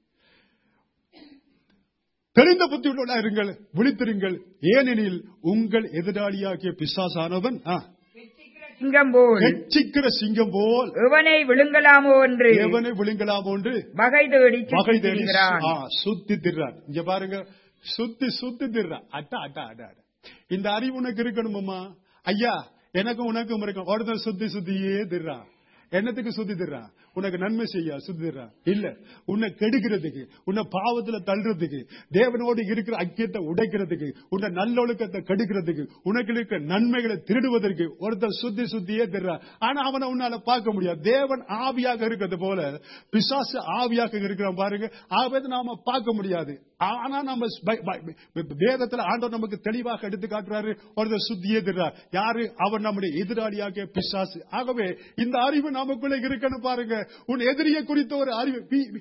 தெரிந்த புத்தி உள்ளவர்களா இருங்கள் விழித்திருங்கள் ஏனெனில் உங்கள் எதிராளியாகிய பிசாசானவன் ஆ, சிங்கம் போல் கெச்சிக்கிற சிங்கம் போல் எவனை விழுங்கலாமோ என்று எவனை விழுங்கலாம் என்று வகை தேடி வகை தேடி சுற்றுகிறான் ஆ, சுத்தி திர்றான் இங்க பாருங்க சுத்தி சுத்தி திர்றான் அட்டா அட்டா அட்டா அட்டா. இந்த அறிவு உனக்கு இருக்கணுமாமா ஐயா எனக்கும் உனக்கும் இருக்கும் ஒருத்தன் சுத்தி சுத்தியே திர்றான் என்னத்துக்கு சுத்தி திர்றான் உனக்கு நன்மை செய்ய சுத்தி திர்றான் இல்ல உன்னை கெடுக்கிறதுக்கு உன்னை பாவத்துல தள்ளுறதுக்கு தேவனோடு இருக்கிற ஐக்கியத்தை உடைக்கிறதுக்கு உன்னை நல்லொழுக்கத்தை கெடுக்கிறதுக்கு உனக்கு இருக்கிற நன்மைகளை திருடுவதற்கு ஒருத்தர் சுத்தி சுத்தியே திர்றான் ஆனா அவனை உன்னால பார்க்க முடியாது தேவன் ஆவியாக இருக்கிறது போல பிசாசு ஆவியாக இருக்கிறான் பாருங்க ஆவது நாம பார்க்க முடியாது ஆனா நம்ம பை- பை- பை- வேதத்துல ஆண்டவர் நமக்கு தெளிவாக எடுத்து காட்டுறாரு ஒருத்தர் சுத்தியே திர்றார் யாரு அவன் நம்முடைய எதிராளியாக பிசாசு ஆகவே இந்த அறிவு நமக்குள்ள இருக்கணும் பாருங்க உன் எதிரியை குறித்த ஒரு அறிவு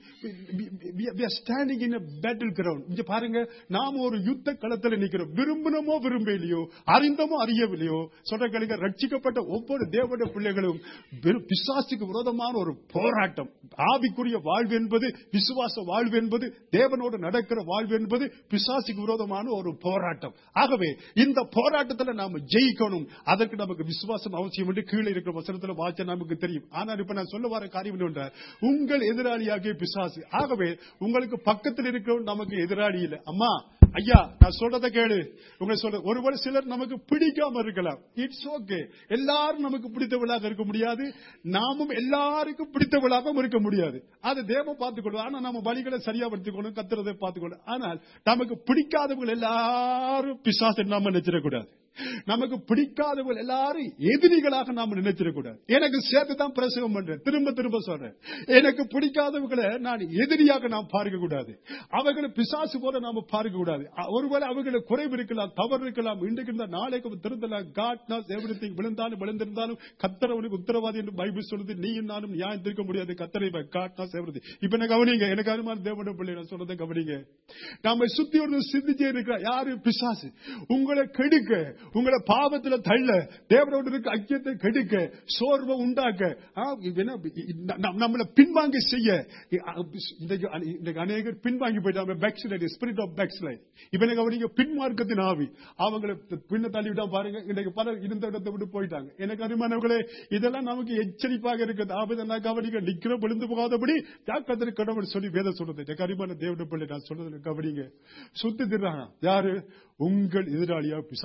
ஸ்டாண்டிங் இன் பேட்டில் கிரவுண்ட் இங்க பாருங்க நாம ஒரு யுத்த களத்துல நிக்கிறோம் விரும்பினமோ விரும்பலையோ அறிந்தமோ அறியவில்லையோ சொல்ற கேளுங்க ரட்சிக்கப்பட்ட ஒவ்வொரு தேவனுடைய பிள்ளைகளும் வெறும் பிசாசுக்கு விரோதமான ஒரு போராட்டம் ஆவிக்குரிய வாழ்வு என்பது விசுவாச வாழ்வு என்பது தேவனோடு நடக்கிற வாழ்வு என்பது பிசாசுக்கு விரோதமான ஒரு போராட்டம் ஆகவே இந்த போராட்டத்துல நாம ஜெயிக்கணும் அதற்கு நமக்கு விசுவாசம் அவசியம் என்று கீழே இருக்கிற வசனத்துல வாச்ச நமக்கு தெரியும் ஆனால் இப்ப நான் சொல்ல வர காரியம் என்ன உங்கள் எதிராளியாகிய பிசாசு ஆகவே உங்களுக்கு பக்கத்தில் இருக்கிறவன் நமக்கு எதிராளி இல்லை அம்மா ஐயா நான் சொல்றத கேளு உங்க சொல்ற ஒருவர் சிலர் நமக்கு பிடிக்காம இருக்கலாம் இட்ஸ் ஓகே எல்லாரும் நமக்கு பிடித்தவளாக இருக்க முடியாது நாமும் எல்லாருக்கும் பிடித்தவளாகவும் இருக்க முடியாது அது தேவன் பார்த்துக்கொள்ளும் ஆனா நம்ம வழிகளை சரியா படுத்திக்கணும் கத்துறதை பார்த்துக்கொள்ளும் ஆனால் நமக்கு பிடிக்காதவங்க எல்லாரும் பிசாசு நாம நினைச்சிடக்கூடாது நமக்கு பிடிக்காதவங்க எல்லாரும் எதிரிகளாக நாம நினைச்சிடக்கூடாது எனக்கு சேர்த்து தான் பிரசவம் பண்றேன் திரும்ப திரும்ப சொல்றேன் எனக்கு பிடிக்காதவங்களை நான் எதிரியாக நாம் பார்க்க கூடாது அவர்களை பிசாசு போல நாம பார்க்க கூடாது அ- ஒருவேளை அவர்களை குறைவு இருக்கலாம் தவறு இருக்கலாம் இன்றைக்கு இந்த நாளைக்கு திருந்தலாம் காட் நாஸ் எவ்ரிதிங் விழுந்தாலும் விழுந்திருந்தாலும் கத்தரவனுக்கு உத்தரவாதி என்று பைபிள் சொல்லுது நீயும் நானும் நியாயம் தீர்க்க முடியாது கத்தரை காட் நாஸ் எவ்ரிதிங் இப்ப என்ன கவனிங்க எனக்கு அருமான தேவனுடைய பிள்ளை நான் சொல்றதை கவனிங்க நாம சுத்தி ஒரு சிந்திச்சே இருக்கிற யாரு பிசாசு உங்களை கெடுக்க உங்களை பாவத்துல தள்ள தேவனோடு இருக்க ஐக்கியத்தை கெடுக்க சோர்வை உண்டாக்க ஆ, என்ன, ந- நம்மளை பின்வாங்கி செய்ய இன்றைக்கு அநே- இன்றைக்கு அநேகர் பின்வாங்கி போயிட்டாங்க பேக்ஸ்லைட் ஸ்பிரிட் ஆஃப் பேக்ஸ்லைட் இப்ப எனக்கு அவனிங்க பின்மார்க்கத்தின் ஆவி அவங்களை பின்ன தள்ளி விட்டா பாருங்க இன்னைக்கு பலர் இருந்த இடத்தை விட்டு போயிட்டாங்க எனக்கு அருமானவர்களே இதெல்லாம் நமக்கு எச்சரிப்பாக இருக்குது ஆபத்தை நான் கவனிங்க நிக்கிற விழுந்து போகாதபடி யாக்கத்திற்கு கடவுள் சொல்லி வேத சொல்றது எனக்கு அருமான தேவனுடைய பிள்ளை நான் சொல்றதுல கவனிங்க சுத்தி திடுறாங்க யாரு உங்கள் எதிராளியா பிசா அவன் மறந்து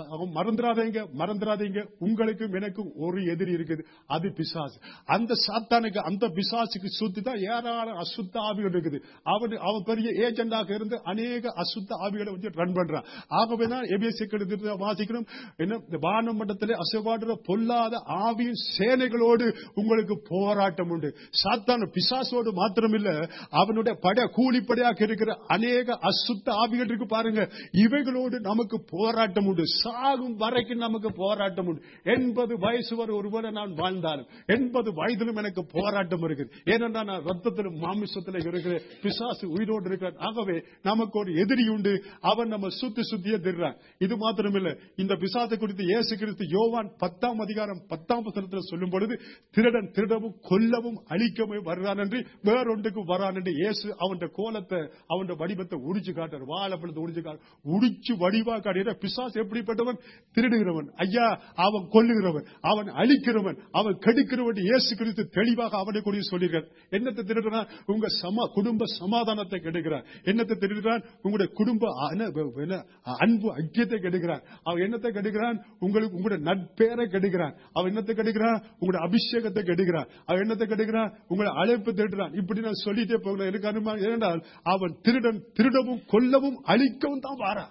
மறந்துடாதீங்க மறந்துடாதீங்க உங்களுக்கும் எனக்கும் ஒரு எதிரி இருக்குது அது பிசாசு அந்த சாத்தானுக்கு அந்த பிசாசுக்கு சுத்தி தான் ஏராளம் அசுத்த ஆவிகள் இருக்குது அவன் அவன் பெரிய ஏஜெண்டாக இருந்து அநேக அசுத்த ஆவிகளை வச்சு ரன் பண்றான் ஆகவே தான் எபிஎஸ்சி கெடுத்து வாசிக்கணும் என்ன இந்த வான மண்டலத்திலே அசைவாடுற பொல்லாத ஆவியின் சேனைகளோடு உங்களுக்கு போராட்டம் உண்டு சாத்தான பிசாசோடு மாத்திரமில்ல அவனுடைய பட கூலிப்படையாக இருக்கிற அநேக அசுத்த ஆவிகள் இருக்கு பாருங்க இவைகளோடு நமக்கு போராட்டம் உண்டு சாகும் வரைக்கும் நமக்கு போராட்டம் உண்டு எண்பது வயசு வரை ஒருவேளை நான் வாழ்ந்தாலும் எண்பது வயதிலும் எனக்கு போராட்டம் இருக்குது ஏனென்றால் நான் ரத்தத்திலும் மாமிசத்திலும் இருக்கிற பிசாசு உயிரோடு இருக்கிறான் ஆகவே நமக்கு ஒரு எதிரி உண்டு அவன் நம்ம சுத்தி சுத்தியே திருறான் இது மாத்திரமில்ல இந்த பிசாசை குறித்து இயேசு கிறிஸ்து யோவான் பத்தாம் அதிகாரம் பத்தாம் வசனத்தில் சொல்லும் பொழுது திருடன் திருடவும் கொல்லவும் அழிக்கவும் வருகிறான் என்று வேறொன்றுக்கு வரான் என்று இயேசு அவன் கோலத்தை அவன் வடிவத்தை உடிச்சு காட்டார் வாழப்பழத்தை உடிச்சு காட்டு உடிச்சு வடிவா காட்டுகிற பிசாசு எப்படிப்பட்டவன் திருடுகிறவன் ஐயா அவன் கொல்லுகிறவன் அவன் அழிக்கிறவன் அவன் கெடுக்கிறவன் இயேசு கிறிஸ்து தெளிவாக அவனை கூடிய சொல்லுகிறார் என்னத்தை திருடுறான் உங்க சமா குடும்ப சமாதானத்தை கெடுக்கிறான் என்னத்தை திருடுறான் உங்களுடைய குடும்ப அன- என்ன, அன்பு ஐக்கியத்தை கெடுக்கிறான் அவன் என்னத்தை கெடுக்கிறான் உங்களுக்கு உங்களுடைய நட்பேரை கெடுக்கிறான் அவன் என்னத்தை கெடுக்கிறான் உங்களுடைய அபிஷேகத்தை கெடுக்கிறான் அவன் என்னத்தை கெடுக்கிறான் உங்களை அழைப்பு திருடுறான் இப்படி நான் சொல்லிட்டே போகல எனக்கு அனுமானம் ஏனென்றால் அவன் திருடன் திருடவும் கொல்லவும் அழிக்கவும் தான் வாரான்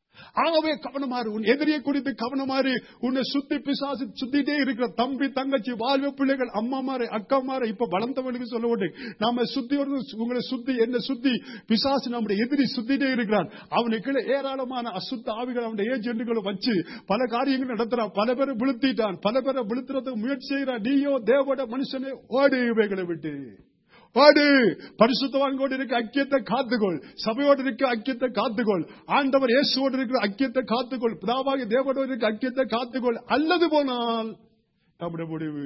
ஆகவே கவனமாறு உன் எதிரியை குறித்து கவனமாறு உன்னை சுத்தி பிசாசு சுத்திட்டே இருக்கிற தம்பி தங்கச்சி வாழ்வு பிள்ளைகள் அம்மாமாரை அக்காமாரை இப்ப வளர்ந்தவனுக்கு சொல்ல மாட்டேன் நாம சுத்தி ஒரு உங்களை சுத்தி என்ன சுத்தி பிசாசு நம்முடைய எதிரி சுத்திட்டே இருக்கிறான் அவனுக்கு ஏராளமான அசுத்த ஆவிகள் அவனுடைய ஏஜென்ட்டுகளை வச்சு பல காரியங்கள் நடத்துறான் பல பேரை விழுத்திட்டான் பல பேரை விழுத்துறதுக்கு முயற்சி செய்யறான் நீயோ தேவோட மனுஷனே ஓடு இவைகளை விட்டு பாடு பரிசுத்தவான்கோடு இருக்க ஐக்கியத்தை காத்துக்கொள் சபையோடு இருக்க ஐக்கியத்தை காத்துக்கொள் ஆண்டவர் இயேசுவோடு இருக்கிற ஐக்கியத்தை காத்துக்கொள் பிதாவாகிய தேவனோடு இருக்க ஐக்கியத்தை காத்துக்கொள் அல்லது போனால் நம்முடைய முடிவு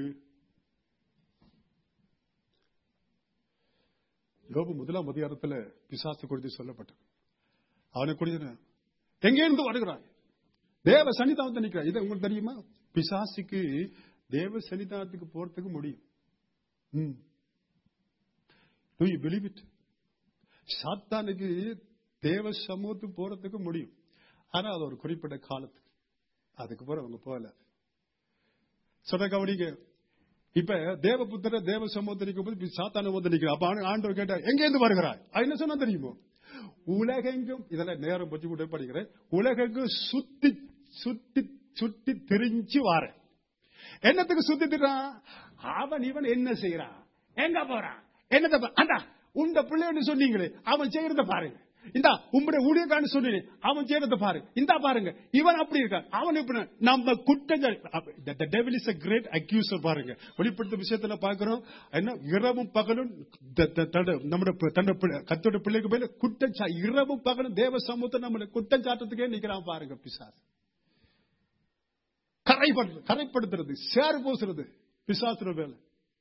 யோபு முதலாம் அதிகாரத்துல பிசாசு குறித்து சொல்லப்பட்டது அவனை குறித்து எங்கேருந்து வருகிறான் தேவ சன்னிதானத்தை நிற்கிறான் இது உங்களுக்கு தெரியுமா பிசாசுக்கு தேவ சன்னிதானத்துக்கு போறதுக்கு முடியும் ம் Do you believe it? சாத்தானுக்கு தேவ சமூகத்துக்கு போறதுக்கு முடியும் ஆனா அது ஒரு குறிப்பிட்ட காலத்துக்கு அதுக்கு பிறகு அவங்க போகல சொன்ன கவனிங்க இப்ப தேவபுத்திர தேவ சமூகத்தில் நிற்கும் போது சாத்தான வந்து நிற்கிறார் அப்ப ஆண்டு- ஆண்டவர் கேட்டார் எங்க இருந்து வருகிறாய் அது என்ன சொன்னா தெரியுமோ உலகெங்கும் இதெல்லாம் நேரம் பற்றி கூட படிக்கிறேன் உலகெங்கும் சுத்தி சுத்தி சுத்தி திரிஞ்சு வாரேன் என்னத்துக்கு சுத்தி திரிறான் அவன் இவன் என்ன செய்யறான் எங்க போறான் என்னத்த பா- அந்தா உண்ட பிள்ளைன்னு சொன்னீங்களே அவன் செய்யறத பாருங்க இந்தா உங்களுடைய ஊழியக்காரன் சொன்னீங்க அவன் செய்யறத பாருங்க இந்தா பாருங்க இவன் அப்படி இருக்கான் அவன் இப்படி நம்ம குற்றங்கள் the devil is a great accuser பாருங்க வெளிப்படுத்த விஷயத்துல பாக்குறோம் என்ன இரவும் பகலும் த- த- தட- நம்முடைய பி- தன்னுடைய பிள்ளை- கர்த்தருடைய பிள்ளைக்கு மேல குற்றம் சா- இரவும் பகலும் தேவ சமூகத்தை நம்மளை குற்றம் சாட்டத்துக்கே நிக்கிறான் பாருங்க பிசாஸ் கரைப்படுறது கரைப்படுத்துறது சேர் பூசுறது பிசாசுற வேலை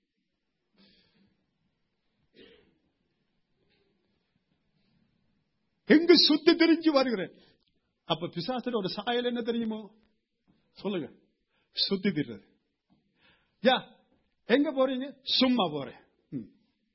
எங்கு சுத்தி திரிஞ்சு வருகிறேன் அப்ப பிசாசுல ஒரு சாயல் என்ன தெரியுமோ சொல்லுங்க சுத்தி திரிறது யா எங்க போறீங்க சும்மா போறேன் ம்.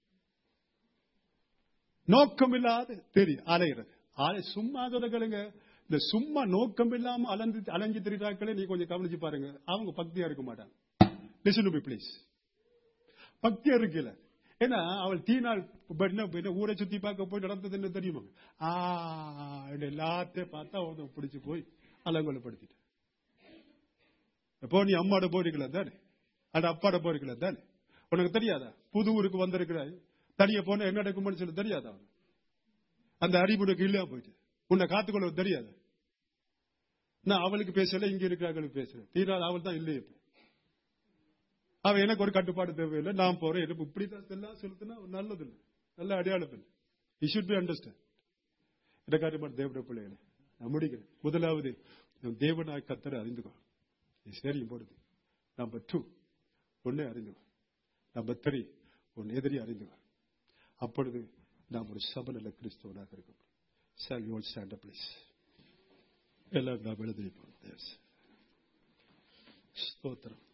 நோக்கம் இல்லாத தெரியும் அலைகிறது ஆலை சும்மா சொல்லுங்க இந்த சும்மா நோக்கம் இல்லாம அலைஞ்சு அலைஞ்சு திரிகிறாக்களே நீ கொஞ்சம் கவனிச்சு பாருங்க அவங்க பக்தியா இருக்க மாட்டாங்க லிசன் டு ப்ளீஸ் பக்தியா இருக்கல ஏன்னா அவள் தீனாள் என்ன என்ன ஊரை சுத்தி பார்க்க போய் நடந்தது என்ன தெரியுமா ஆ எல்லாத்தையும் பார்த்தா அவனை பிடிச்சு போய் அலங்கோலப்படுத்திட்டு இப்போ நீ அம்மாட போறீங்களா தானே அந்த அப்பாட போறீங்களா தானே உனக்கு தெரியாதா புது ஊருக்கு வந்திருக்கிறாய் தனியா போன என்ன நடக்கும்னு சொல்லி தெரியாதா அவனுக்கு? அந்த அறிவு உனக்கு இல்லாம போயிட்டு உன்னை காத்துக்கொள்ள தெரியாது நான் அவளுக்கு பேசல இங்க இருக்கிறாங்களுக்கு பேசுறேன் தீராத அவள் தான் இல்லையே இப்ப. அவன் எனக்கு ஒரு கட்டுப்பாடு தேவையில்லை நான் போறேன் எனக்கு இப்படிதான் எல்லாம் செலுத்தினா நல்லது இல்லை நல்ல அடையாளம் இல்லை யூ ஷுட் பி அண்டர்ஸ்டாண்ட் இடக்காரியமான தேவட பிள்ளைகளை நான் முடிக்கிறேன் முதலாவது நம் தேவனாய் கத்தரை அறிந்துக்கோ இது சரி போடுது நம்பர் டூ ஒன்னே அறிந்துக்கோ நம்பர் த்ரீ உன் எதிரி அறிந்துக்கோ அப்பொழுது நாம் ஒரு சபநல கிறிஸ்தவனாக இருக்கும் sir you stand up please எல்லாரும் நாம் எழுதிப்போம் ஸ்தோத்திரம்